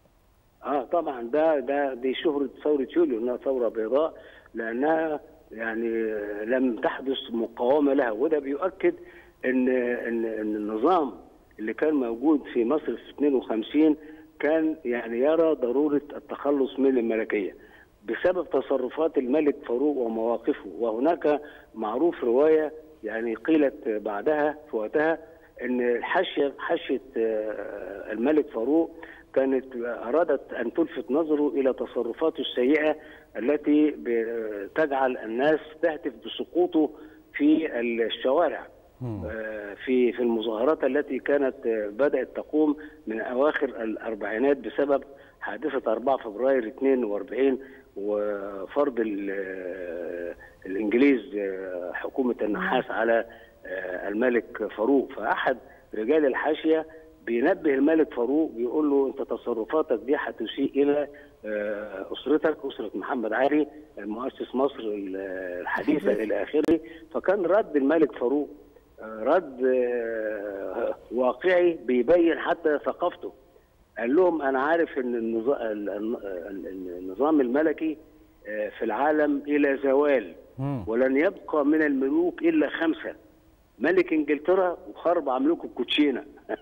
S15: اه طبعا ده ده دي شهرة ثورة يوليو انها ثورة بيضاء لانها يعني لم تحدث مقاومة لها وده بيؤكد ان ان ان النظام اللي كان موجود في مصر في 52 كان يعني يرى ضرورة التخلص من الملكية بسبب تصرفات الملك فاروق ومواقفه وهناك معروف رواية يعني قيلت بعدها في وقتها ان الحاشية حاشية آه، الملك فاروق كانت ارادت ان تلفت نظره الى تصرفاته السيئه التي ب- تجعل الناس تهتف بسقوطه في الشوارع آه، في في المظاهرات التي كانت آه، بدات تقوم من اواخر الاربعينات بسبب حادثه 4 فبراير 42 وفرض ال- آه، الانجليز آه، حكومه النحاس على آه، الملك فاروق فاحد رجال الحاشيه بينبه الملك فاروق بيقول له انت تصرفاتك دي هتسيء الى آه، اسرتك اسره محمد علي مؤسس مصر الحديثه الى اخره فكان رد الملك فاروق آه، رد آه، واقعي بيبين حتى ثقافته قال لهم انا عارف ان النظا- ال- ال- ال- النظام الملكي آه، في العالم الى زوال ولن يبقى من الملوك الا خمسه ملك انجلترا واربع ملوك الكوتشينه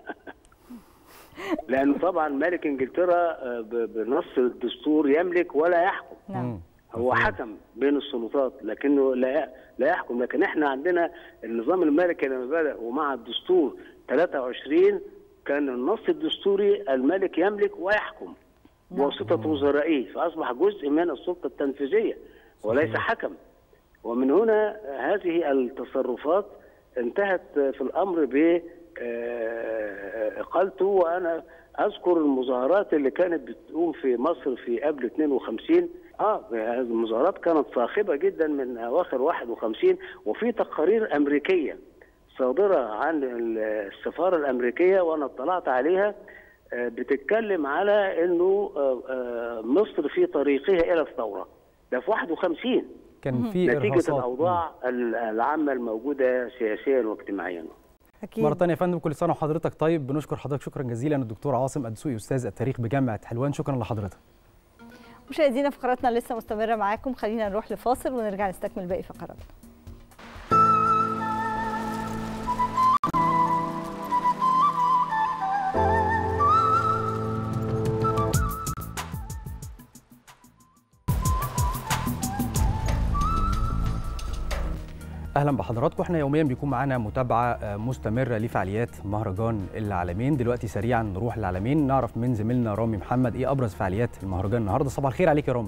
S15: لانه طبعا ملك انجلترا آه، ب- بنص الدستور يملك ولا يحكم
S6: نعم
S15: هو حكم بين السلطات لكنه لا لا يحكم لكن احنا عندنا النظام الملكي لما بدا ومع الدستور 23 كان النص الدستوري الملك يملك ويحكم بواسطه وزرائه فاصبح جزء من السلطه التنفيذيه وليس حكم ومن هنا هذه التصرفات انتهت في الامر ب آه، اقالته وانا اذكر المظاهرات اللي كانت بتقوم في مصر في قبل 52 اه هذه المظاهرات كانت صاخبه جدا من اواخر 51 وفي تقارير امريكيه صادره عن السفاره الامريكيه وانا اطلعت عليها آه، بتتكلم على انه آه، آه، مصر في طريقها الى الثوره ده في 51
S7: كان في
S15: نتيجه
S7: إرهاصات.
S15: الاوضاع ال- العامه الموجوده سياسيا واجتماعيا
S6: اكيد
S7: مرة تانية يا فندم كل سنة وحضرتك طيب بنشكر حضرتك شكرا جزيلا الدكتور عاصم الدسوقي أستاذ التاريخ بجامعة حلوان شكرا لحضرتك
S6: مشاهدينا فقراتنا لسه مستمره معاكم خلينا نروح لفاصل ونرجع نستكمل باقي فقراتنا
S7: اهلا بحضراتكم احنا يوميا بيكون معانا متابعه آه، مستمره لفعاليات مهرجان العالمين دلوقتي سريعا نروح للعالمين نعرف من زميلنا رامي محمد ايه ابرز فعاليات المهرجان النهارده صباح الخير عليك يا رامي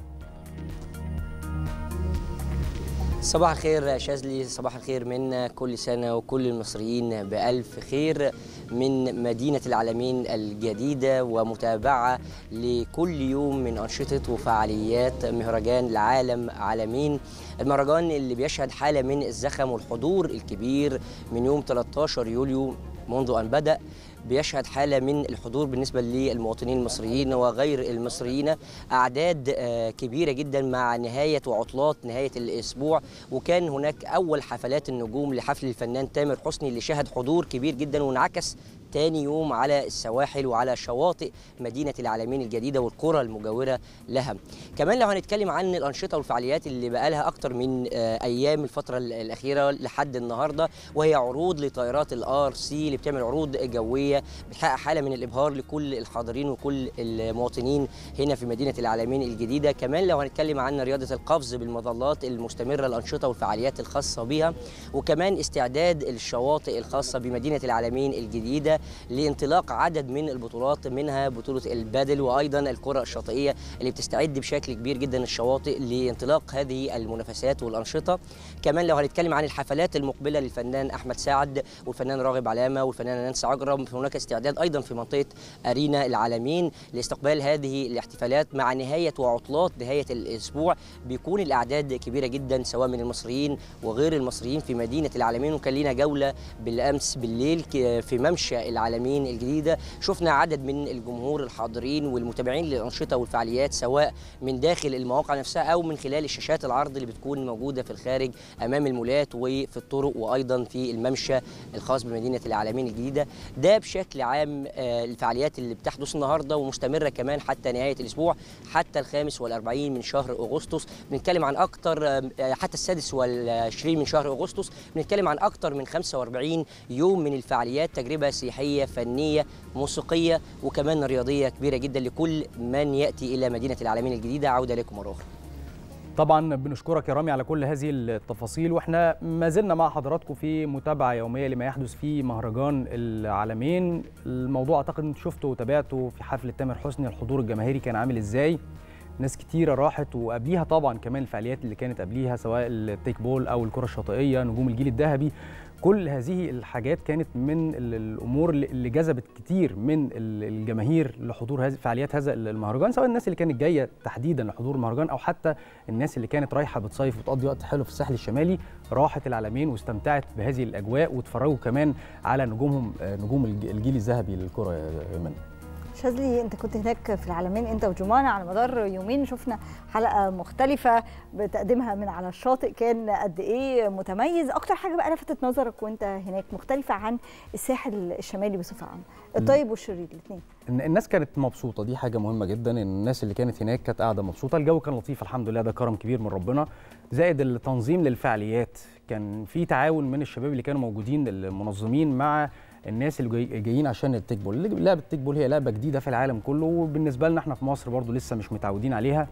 S16: صباح الخير يا شاذلي صباح الخير منا كل سنة وكل المصريين بألف خير من مدينة العالمين الجديدة ومتابعة لكل يوم من أنشطة وفعاليات مهرجان العالم عالمين المهرجان اللي بيشهد حالة من الزخم والحضور الكبير من يوم 13 يوليو منذ أن بدأ بيشهد حالة من الحضور بالنسبة للمواطنين المصريين وغير المصريين أعداد آه، كبيرة جدا مع نهاية وعطلات نهاية الأسبوع وكان هناك أول حفلات النجوم لحفل الفنان تامر حسني اللي شهد حضور كبير جدا وانعكس تاني يوم على السواحل وعلى شواطئ مدينة العالمين الجديدة والقرى المجاورة لها كمان لو هنتكلم عن الأنشطة والفعاليات اللي بقالها أكتر من آه، أيام الفترة ال- الأخيرة لحد النهاردة وهي عروض لطائرات الار سي اللي بتعمل عروض جوية بتحقق حالة من الإبهار لكل الحاضرين وكل المواطنين هنا في مدينة العالمين الجديدة كمان لو هنتكلم عن رياضة القفز بالمظلات المستمرة الأنشطة والفعاليات الخاصة بها وكمان استعداد الشواطئ الخاصة بمدينة العالمين الجديدة لانطلاق عدد من البطولات منها بطولة البادل وأيضا الكرة الشاطئية اللي بتستعد بشكل كبير جدا الشواطئ لانطلاق هذه المنافسات والأنشطة كمان لو هنتكلم عن الحفلات المقبلة للفنان أحمد سعد والفنان راغب علامة والفنانة نانسي عجرم هناك استعداد أيضا في منطقة أرينا العالمين لاستقبال هذه الاحتفالات مع نهاية وعطلات نهاية الأسبوع بيكون الأعداد كبيرة جدا سواء من المصريين وغير المصريين في مدينة العالمين وكان لينا جولة بالأمس بالليل ك- في ممشى العالمين الجديدة شفنا عدد من الجمهور الحاضرين والمتابعين للأنشطة والفعاليات سواء من داخل المواقع نفسها أو من خلال الشاشات العرض اللي بتكون موجودة في الخارج أمام المولات وفي الطرق وأيضا في الممشى الخاص بمدينة العالمين الجديدة ده بشكل عام آه، الفعاليات اللي بتحدث النهاردة ومستمرة كمان حتى نهاية الأسبوع حتى الخامس والأربعين من شهر أغسطس بنتكلم عن أكتر آه، حتى السادس والعشرين من شهر أغسطس بنتكلم عن أكتر من 45 يوم من الفعاليات تجربة سياحية فنية موسيقية وكمان رياضية كبيرة جدا لكل من يأتي إلى مدينة العالمين الجديدة عودة لكم مرة أخرى
S7: طبعا بنشكرك يا رامي على كل هذه التفاصيل واحنا ما زلنا مع حضراتكم في متابعه يوميه لما يحدث في مهرجان العالمين الموضوع اعتقد انت شفته وتابعته في حفله تامر حسني الحضور الجماهيري كان عامل ازاي ناس كتيره راحت وقبليها طبعا كمان الفعاليات اللي كانت قبليها سواء التيك بول او الكره الشاطئيه نجوم الجيل الذهبي كل هذه الحاجات كانت من ال- الامور اللي- اللي جذبت كتير من ال- الجماهير لحضور هذه فعاليات هذا المهرجان سواء الناس اللي كانت جايه تحديدا لحضور المهرجان او حتى الناس اللي كانت رايحه بتصيف وتقضي وقت حلو في الساحل الشمالي راحت العالمين واستمتعت بهذه الاجواء واتفرجوا كمان على نجومهم آه، نجوم الج- الجيل الذهبي للكره يا ايمن
S6: شاذلي انت كنت هناك في العالمين انت وجمانة على مدار يومين شفنا حلقه مختلفه بتقديمها من على الشاطئ كان قد ايه متميز اكتر حاجه بقى لفتت نظرك وانت هناك مختلفه عن الساحل الشمالي بصفه عامه الطيب والشرير الاثنين
S7: إن الناس كانت مبسوطه دي حاجه مهمه جدا ان الناس اللي كانت هناك كانت قاعده مبسوطه الجو كان لطيف الحمد لله ده كرم كبير من ربنا زائد التنظيم للفعاليات كان في تعاون من الشباب اللي كانوا موجودين المنظمين مع الناس اللي جاي- جايين عشان التيك بول لعبه التيك بول هي لعبه جديده في العالم كله وبالنسبه لنا احنا في مصر برضو لسه مش متعودين عليها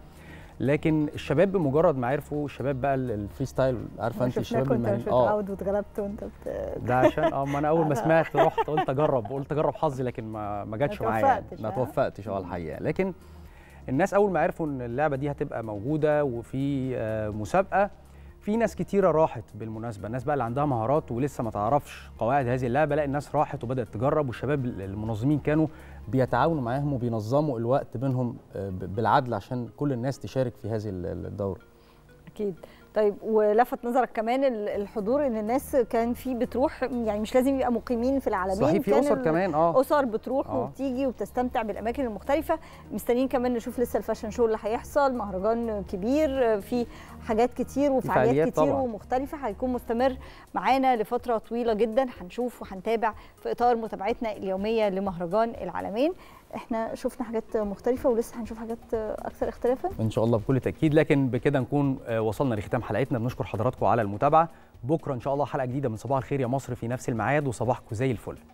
S7: لكن الشباب بمجرد ما عرفوا الشباب بقى ال- الفري ستايل عارفه انت
S6: شفناك
S7: الشباب
S6: وانت
S7: المهنيين
S6: مش متعود واتغلبت وانت بت...
S7: ده عشان اه ما انا اول ما سمعت رحت قلت اجرب قلت اجرب حظي لكن ما ما جاتش
S6: ما
S7: معايا يعني.
S6: توفقتش،
S7: ما
S6: ها؟
S7: توفقتش اه الحقيقه لكن الناس اول ما عرفوا ان اللعبه دي هتبقى موجوده وفي آه، مسابقه في ناس كتيره راحت بالمناسبه الناس بقى اللي عندها مهارات ولسه ما تعرفش قواعد هذه اللعبه لا الناس راحت وبدات تجرب والشباب المنظمين كانوا بيتعاونوا معاهم وبينظموا الوقت بينهم آه، ب- بالعدل عشان كل الناس تشارك في هذه ال- الدوره
S6: اكيد طيب ولفت نظرك كمان ال- الحضور ان الناس كان في بتروح يعني مش لازم يبقى مقيمين في العالمين
S7: صحيح، في
S6: كان
S7: أسر
S6: ال-
S7: كمان، آه.
S6: اسر بتروح
S7: آه.
S6: وبتيجي وبتستمتع بالاماكن المختلفه مستنيين كمان نشوف لسه الفاشن شو اللي هيحصل مهرجان كبير في حاجات كتير وفعاليات
S7: فعاليات
S6: كتير
S7: طبعاً.
S6: ومختلفه هيكون مستمر معانا لفتره طويله جدا هنشوف وهنتابع في اطار متابعتنا اليوميه لمهرجان العالمين احنا شفنا حاجات مختلفه ولسه هنشوف حاجات اكثر اختلافا
S7: ان شاء الله بكل تاكيد لكن بكده نكون آه، وصلنا لختام حلقتنا بنشكر حضراتكم على المتابعه بكره ان شاء الله حلقه جديده من صباح الخير يا مصر في نفس الميعاد وصباحكم زي الفل